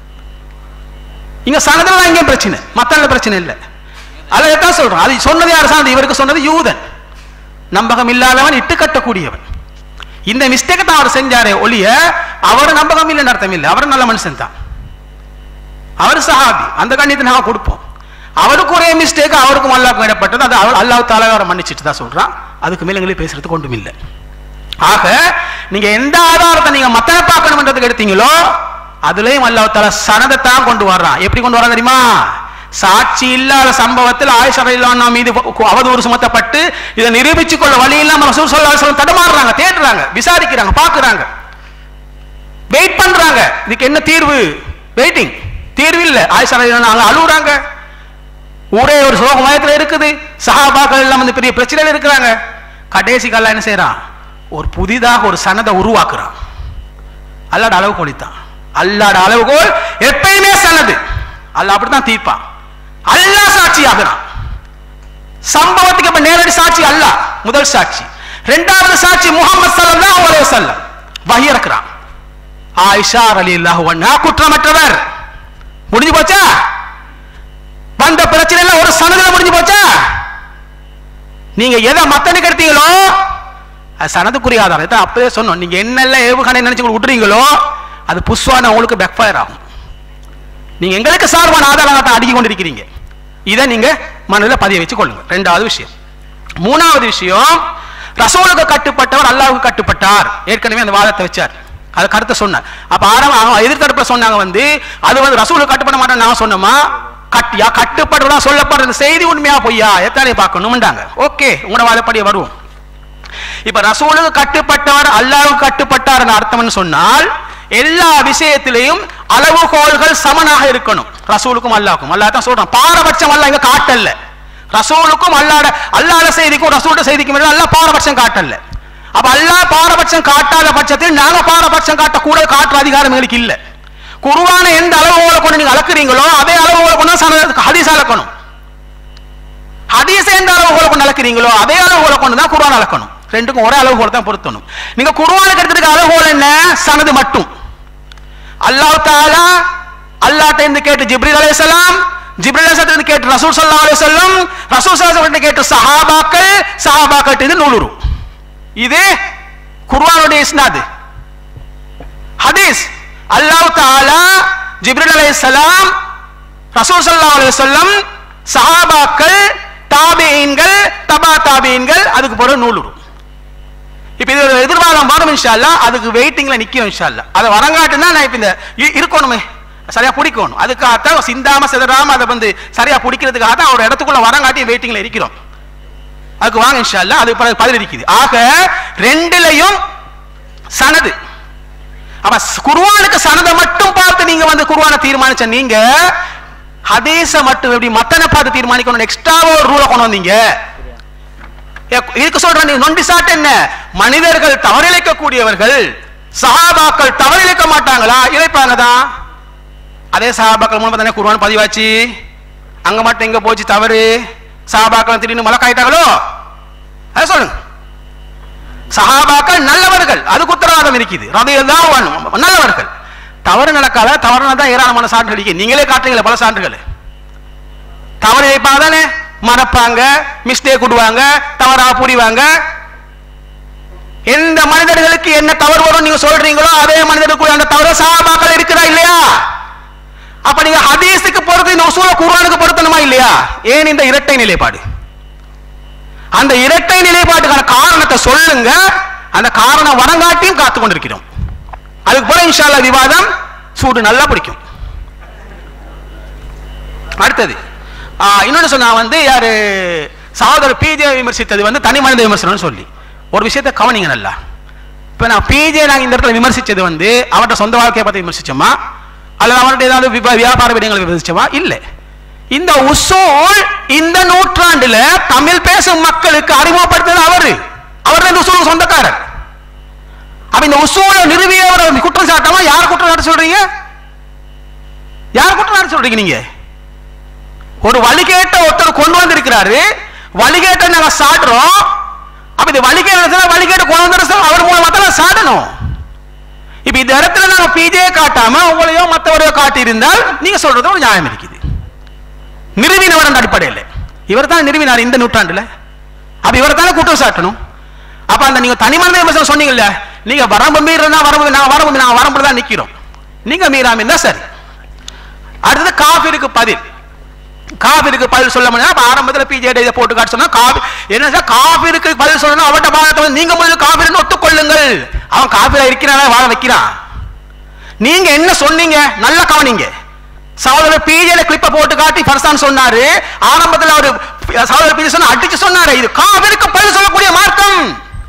இங்க சனதுல தான் எங்கேயும் பிரச்சனை மத்தல பிரச்சனை இல்லை அதை தான் சொல்றோம் அது சொன்னது யார் சார்ந்து இவருக்கு சொன்னது யூதன் நம்பகம் இல்லாதவன் இட்டு கட்டக்கூடியவன் இந்த மிஸ்டேக்கை தான் அவர் செஞ்சாரே ஒழிய அவர் நம்பகம் இல்லைன்னு அர்த்தம் இல்லை அவர் நல்ல மனுஷன் தான் அவர் சஹாபி அந்த கண்ணியத்தை நாங்கள் கொடுப்போம் அவருக்கு ஒரே மிஸ்டேக் அவருக்கும் அல்லாவுக்கும் இடப்பட்டது அது அவர் அல்லாஹ் தாலா அவரை மன்னிச்சிட்டு தான் சொல்றான் அதுக்கு மேல எங்களுக்கு பேசுறதுக்கு ஒன்றும் இல்லை ஆக நீங்க எந்த ஆதாரத்தை நீங்க மத்தனை பார்க்கணும்ன்றதுக்கு எடுத்தீங்களோ அதுலயும் அல்லாஹ் தாலா சனதை தான் கொண்டு வர்றான் எப்படி கொண்டு வரான் தெரியுமா சாட்சி இல்லாத சம்பவத்தில் ஆயிஷா ரலியல்லாஹு மீது அவதூறு சுமத்தப்பட்டு இதை நிரூபிச்சு கொள்ள வழி இல்லாம ரசூல் ஸல்லல்லாஹு அலைஹி வஸல்லம் தடமாறுறாங்க தேடுறாங்க விசாரிக்கிறாங்க பார்க்கறாங்க வெயிட் பண்றாங்க இதுக்கு என்ன தீர்வு வெயிட்டிங் தீர்வு இல்ல ஆயிஷா ரலியல்லாஹு அழுகுறாங்க ஊரே ஒரு சோகமயத்துல இருக்குது சஹாபாக்கள் எல்லாம் வந்து பெரிய பிரச்சனையில இருக்கிறாங்க கடைசி கால என்ன செய்யறான் ஒரு புதிதாக ஒரு சனதை உருவாக்குறான் அல்லாட அளவுகோல் தான் அல்லாட அளவுகோல் எப்பயுமே சனது அல்லாஹ் அப்படித்தான் தீர்ப்பான் அல்லாஹ் சாட்சி ஆகிறான் சம்பவத்துக்கு இப்ப நேரடி சாட்சி அல்லாஹ் முதல் சாட்சி இரண்டாவது சாட்சி முகமது ஸல்லல்லாஹு அலைஹி வஸல்லம் வஹி இறக்குறான் ஆயிஷா ரலியல்லாஹு அன்ஹா குற்றமற்றவர் முடிஞ்சு போச்சா வந்த பிரச்சனை எல்லாம் ஒரு சனதுல முடிஞ்சு போச்சா நீங்க எதை மத்தனுக்கு எடுத்தீங்களோ அது சனதுக்குரிய ஆதாரம் இதான் அப்பவே சொன்னோம் நீங்க என்னெல்லாம் ஏவுகணை நினைச்சு உங்களுக்கு விட்டுறீங்களோ அது புஷ்வான உங்களுக்கு பேக்ஃபயர் ஆகும் நீங்க எங்களுக்கு சார்பான ஆதாரத்தை அடுக்கி கொண்டிருக்கிறீங்க இதை நீங்க மனதில் பதிய வச்சு கொள்ளுங்க ரெண்டாவது விஷயம் மூணாவது விஷயம் ரசூலுக்கு கட்டுப்பட்டவர் அல்லாஹ்வுக்கு கட்டுப்பட்டார் ஏற்கனவே அந்த வாதத்தை வச்சார் அது கருத்தை சொன்னார் அப்ப ஆரம்ப அவங்க எதிர்த்தரப்புல சொன்னாங்க வந்து அது வந்து ரசூலுக்கு கட்டுப்பட மாட்டேன் நான் சொன்னோமா கட்டியா கட்டுப்படுறதா சொல்லப்படுற இந்த செய்தி உண்மையா பொய்யா எத்தனை பார்க்கணும்ன்றாங்க ஓகே உங்களோட வாதப்படியே வருவோம் இப்ப ரசூலுக்கு கட்டுப்பட்டவர் அல்லாஹ்வுக்கு கட்டுப்பட்டார் அர்த்தம்னு சொன்னால் எல்லா விஷயத்திலையும் அளவுகோல்கள் சமனாக இருக்கணும் ரசூலுக்கும் அல்லாஹ்வுக்கும் அல்லாஹ் தான் சொல்றான் பாரபட்சம் அல்லாஹ் இங்க காட்டல ரசூலுக்கும் அல்லாட அல்லாட செய்திக்கும் ரசூலோட செய்திக்கும் இடையில அல்லாஹ் பாரபட்சம் காட்டல அப்ப அல்லாஹ் பாரபட்சம் காட்டாத பட்சத்தில் நாங்க பாரபட்சம் காட்டக்கூட காட்டுற அதிகாரம் எங்களுக்கு இல்ல குருவான எந்த அளவுகோலை கொண்டு நீங்க அளக்குறீங்களோ அதே அளவுகோலை கொண்டு தான் சன- ஹதீஸ் அளக்கணும் ஹதீஸ் எந்த அளவுகோலை கொண்டு அளக்குறீங்களோ அதே அளவுகோலை கொண்டு தான் குர்ஆன் அளக்கணும் ரெண்டுக்கும் ஒரே அளவுகோலை தான் பொருத்தணும் நீங்க குர்ஆனுக்கு எடுத்துக்க அளவுகோல் என்ன சனது மட்டும் அல்லாஹ் தாலா அல்லாஹ்ட்ட இருந்து கேட்டு ஜிப்ரீல் அலைஹிஸ்ஸலாம் ஜிப்ரீல் அலைஹிஸ்ஸலாம் இருந்து கேட்டு ரசூல் ஸல்லல்லாஹு அலைஹி வஸல்லம் ரசூல் ஸல்லல்லாஹு அலைஹி வஸல்லம் கேட்டு சஹாபாக்கள் சஹாபாக்கள் இருந்து நூலுரு இது குர்ஆனுடைய இஸ்னாது ஹதீஸ் அல்லாஹ் தாலா ஜிப்ரீல் அலைஹிஸ்ஸலாம் ரசூல் ஸல்லல்லாஹு அலைஹி வஸல்லம் சஹாபாக்கள் தாபீன்கள் தபா தாபீன்கள் அதுக்கு பிறகு நூலுரு இப்ப இது ஒரு எதிர்வாதம் வரும் இன்ஷா அல்லாஹ் அதுக்கு வெயிட்டிங்ல நிக்கும் இன்ஷா அல்லாஹ் அதை வரங்காட்டுனா நான் இப்ப இந்த இ- இருக்கணுமே சரியா பிடிக்கணும் அதுக்காகத்தான் சிந்தாம சிதறாம அதை வந்து சரியா பிடிக்கிறதுக்காக தான் ஒரு இடத்துக்குள்ள வரங்காட்டி வெயிட்டிங்ல இருக்கிறோம் அதுக்கு வாங்க இன்ஷா அல்லாஹ் அது பிறகு பதில் இருக்குது ஆக ரெண்டுலயும் சனது அப்ப ஸ்- குர்ஆனுக்கு சனதை மட்டும் பார்த்து நீங்க வந்து குர்ஆனை தீர்மானிச்ச நீங்க ஹதீஸ மட்டும் எப்படி மத்தனை பார்த்து தீர்மானிக்கணும் எக்ஸ்ட்ராவா ஒரு ரூலை கொண்டு வந்தீங்க ஏ, இதுக்கு சொல்றேன் நீ நொண்டி சாட்டு என்ன மனிதர்கள் தவறிழைக்க கூடியவர்கள் சஹாபாக்கள் தவறிழைக்க மாட்டாங்களா இழைப்பாங்க தான் அதே சஹாபாக்கள் மூலமா தானே குர்ஆன் பதிவாச்சு அங்க மட்டும் எங்க போச்சு தவறு சஹாபாக்கள் திடீர்னு மலக்காயிட்டாங்களோ அதை சொல்லுங்க சஹாபாக்கள் நல்லவர்கள் அதுக்கு உத்தரவாதம் இருக்குது ரதையெல்லாம் நல்லவர்கள் தவறு நடக்காத தவறுனா தான் ஏராளமான சான்றுகள் இருக்கு நீங்களே காட்டுறீங்களே பல சான்றுகள் தவறு இழைப்பாங்க தானே மறப்பாங்க மிஸ்டேக் விடுவாங்க தவறா புரிவாங்க எந்த மனிதர்களுக்கு என்ன தவறு வரும் நீங்க சொல்றீங்களோ அதே மனிதர்களுக்கு அந்த தவறு சஹாபாக்கள் இருக்கிறா இல்லையா அப்ப நீங்க ஹதீஸுக்கு பொறுத்து இந்த உசூல குர்ஆனுக்கு பொருத்தணுமா இல்லையா ஏன் இந்த இரட்டை நிலைப்பாடு அந்த இரட்டை நிலைப்பாட்டுக்கான காரணத்தை சொல்லுங்க அந்த காரணம் வரங்காட்டியும் காத்து கொண்டிருக்கிறோம் அதுக்கு போல இன்ஷால்லா விவாதம் சூடு நல்லா பிடிக்கும் அடுத்தது ஆ, இன்னொன்னு சொன்னா வந்து யாரு சகோதரர் பிஜே விமர்சித்தது வந்து தனி மனித விமர்சனம்னு சொல்லி ஒரு விஷயத்தை கவனிங்க நல்லா இப்ப நான் பிஜே நாங்க இந்த இடத்துல விமர்சிச்சது வந்து அவர்ட்ட சொந்த வாழ்க்கையை பத்தி விமர்சிச்சோமா அல்லது அவர்கிட்ட ஏதாவது விப- வியாபார விடயங்களை விமர்சிச்சோமா இல்ல இந்த உசூல் இந்த நூற்றாண்டுல தமிழ் பேசும் மக்களுக்கு அறிமுகப்படுத்தினது அவரு அவர் தான் இந்த உசூலுக்கு சொந்தக்காரர் அப்ப இந்த உசூலை நிறுவியவர் குற்றம் சாட்டாம யார் குற்றம் சாட்ட சொல்றீங்க யார் குற்றம் சாட்ட சொல்றீங்க நீங்க ஒரு வழிகேட்ட ஒருத்தர் கொண்டு வந்திருக்கிறாரு வழிகேட்ட நாங்க சாடுறோம் அப்ப இது வழிகேட்ட வழிகேட்ட கொண்டு வந்து அவர் மூலமா தான் நாங்க சாடணும் இப்ப இந்த இடத்துல நாங்க பிஜே காட்டாம உங்களையோ மற்றவரையோ காட்டி இருந்தால் நீங்க சொல்றது ஒரு நியாயம் இருக்குது நிறுவினவர் அந்த அடிப்படையில் இவர் தான் நிறுவினார் இந்த நூற்றாண்டுல அப்ப இவரை தானே குற்றம் சாட்டணும் அப்ப அந்த நீங்க தனி மனித விமர்சனம் சொன்னீங்கல்ல நீங்க வரம்பு மீறா வரம்பு நான் வரம்பு நான் வரம்புல தான் நிக்கிறோம் நீங்க மீறாம இருந்தா சரி அடுத்தது காபிருக்கு பதில் காபிருக்கு பதில் சொல்ல முடியாது அப்ப ஆரம்பத்துல பிஜேடி இதை போட்டு காட்ட சொன்னா காபி என்ன சார் காபிருக்கு பதில் சொல்லணும் அவட்ட பாகத்தை வந்து நீங்க முதல்ல காபிர்னு ஒத்துக்கொள்ளுங்கள் அவன் காபிரா இருக்கிறானா வாழ வைக்கிறான் நீங்க என்ன சொன்னீங்க நல்லா கவனிங்க சகோதரர் பிஜேல கிளிப்ப போட்டு காட்டி ஃபர்ஸ்டான் சொன்னாரு ஆரம்பத்துல அவரு சகோதரர் பிஜே சொன்னா அடிச்சு சொன்னாரு இது காபிருக்கு பதில் சொல்லக்கூடிய மார்க்கம்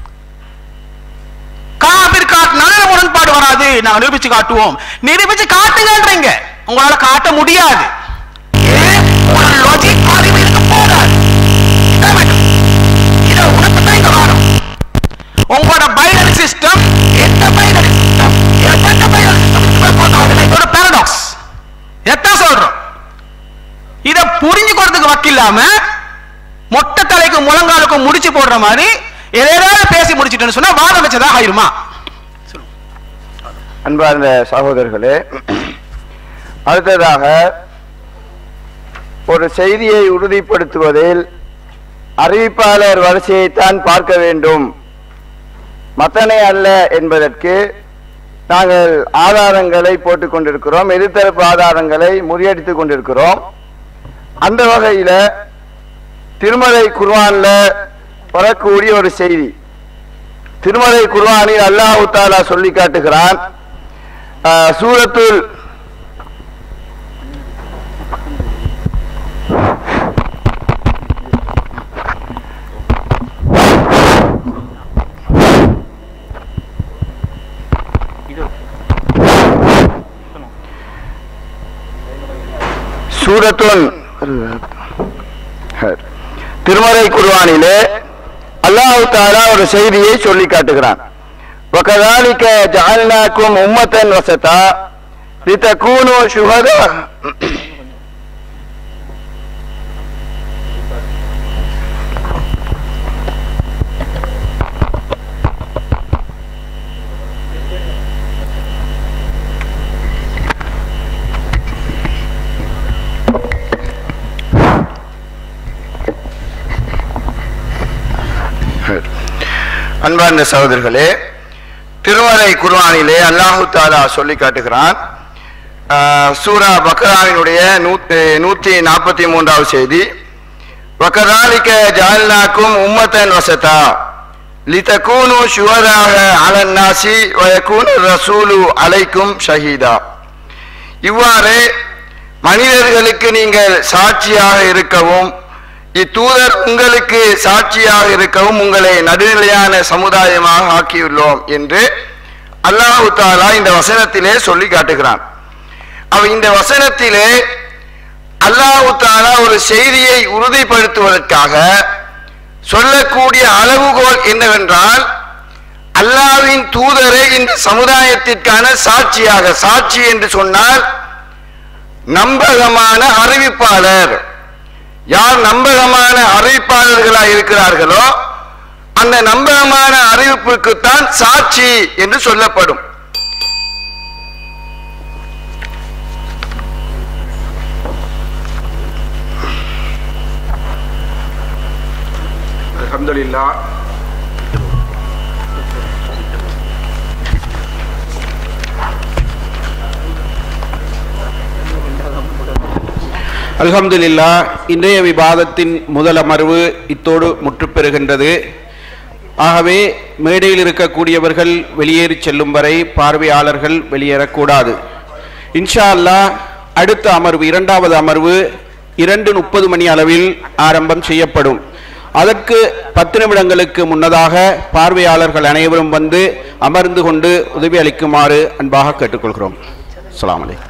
காபிர் காட்டு நல்ல முரண்பாடு வராது நாங்க நிரூபிச்சு காட்டுவோம் நிரூபிச்சு காட்டுங்கன்றீங்க உங்களால காட்ட முடியாது ஏன்? ஒரு logic அறிவு இருக்க போதாது. இதான் வேண்டும். இதை உணர்த்துதான் இங்க வாரம். உங்களோட பைனரி சிஸ்டம் எந்த பைனரி சிஸ்டம் எந்த பைனரி சிஸ்டம் ஒரு பாரடாக்ஸ் எத்தான் சொல்றோம் இத புரிஞ்சு கொடுறதுக்கு வக்கில்லாம மொட்டை தலைக்கு முழங்காலுக்கும் முடிச்சு போடுற மாதிரி எதாவது பேசி முடிச்சிட்டேன்னு சொன்னா வாதம் வச்சதா ஆயிருமா அன்பார்ந்த சகோதரர்களே அடுத்ததாக ஒரு செய்தியை உறுதிப்படுத்துவதில் அறிவிப்பாளர் வரிசையைத்தான் பார்க்க வேண்டும் மத்தனை அல்ல என்பதற்கு நாங்கள் ஆதாரங்களை போட்டுக் கொண்டிருக்கிறோம் எதிர்த்தரப்பு ஆதாரங்களை முறியடித்துக் கொண்டிருக்கிறோம் அந்த வகையில திருமலை குர்ஆன்ல வரக்கூடிய ஒரு செய்தி திருமலை குர்ஆனில் அல்லாஹ் தாலா சொல்லி காட்டுகிறான் ஆஹ், சூரத்துல் சூரத்துன் திருமலை குர்ஆனிலே அல்லாஹ் தாலா ஒரு செய்தியை சொல்லி காட்டுகிறான் وكذلك جعلناكم أمة وسطا لتكونوا شهداء அன்பார்ந்த சகோதரர்களே திருமலை குர்ஆனிலே அல்லாஹு தாலா சொல்லி காட்டுகிறான் ஆஹ், சூரா பக்ராவினுடைய நூத்தி நூத்தி நாற்பத்தி மூன்றாவது செய்தி வக்கதாலிக்க ஜால்னாக்கும் உம்மத்தன் வசதா லிதகூனு ஷுவதாக அலன் நாசி வயக்கூனு ரசூலு அலைக்கும் ஷஹீதா இவ்வாறு மனிதர்களுக்கு நீங்கள் சாட்சியாக இருக்கவும் இத்தூதர் உங்களுக்கு சாட்சியாக இருக்கவும் உங்களை நடுநிலையான சமுதாயமாக ஆக்கியுள்ளோம் என்று அல்லாஹு தாலா இந்த வசனத்திலே சொல்லி காட்டுகிறான் அவ இந்த வசனத்திலே அல்லாஹு தாலா ஒரு செய்தியை உறுதிப்படுத்துவதற்காக சொல்லக்கூடிய அளவுகோல் என்னவென்றால் அல்லாவின் தூதரை இந்த சமுதாயத்திற்கான சாட்சியாக சாட்சி என்று சொன்னால் நம்பகமான அறிவிப்பாளர் யார் நம்பகமான அறிவிப்பாளர்களாக இருக்கிறார்களோ அந்த நம்பகமான அறிவிப்புக்குத்தான் சாட்சி என்று சொல்லப்படும் அல்ஹம்துலில்லாஹ் அல்ஹம்துலில்லா இன்றைய விவாதத்தின் முதல் அமர்வு இத்தோடு முற்றுப் பெறுகின்றது ஆகவே மேடையில் இருக்கக்கூடியவர்கள் வெளியேறி செல்லும் வரை பார்வையாளர்கள் வெளியேறக்கூடாது இன்ஷா அல்லாஹ் அடுத்த அமர்வு இரண்டாவது அமர்வு இரண்டு முப்பது மணி அளவில் ஆரம்பம் செய்யப்படும் அதற்கு பத்து நிமிடங்களுக்கு முன்னதாக பார்வையாளர்கள் அனைவரும் வந்து அமர்ந்து கொண்டு உதவி அளிக்குமாறு அன்பாக கேட்டுக்கொள்கிறோம் அஸ்ஸலாமு அலைக்கும்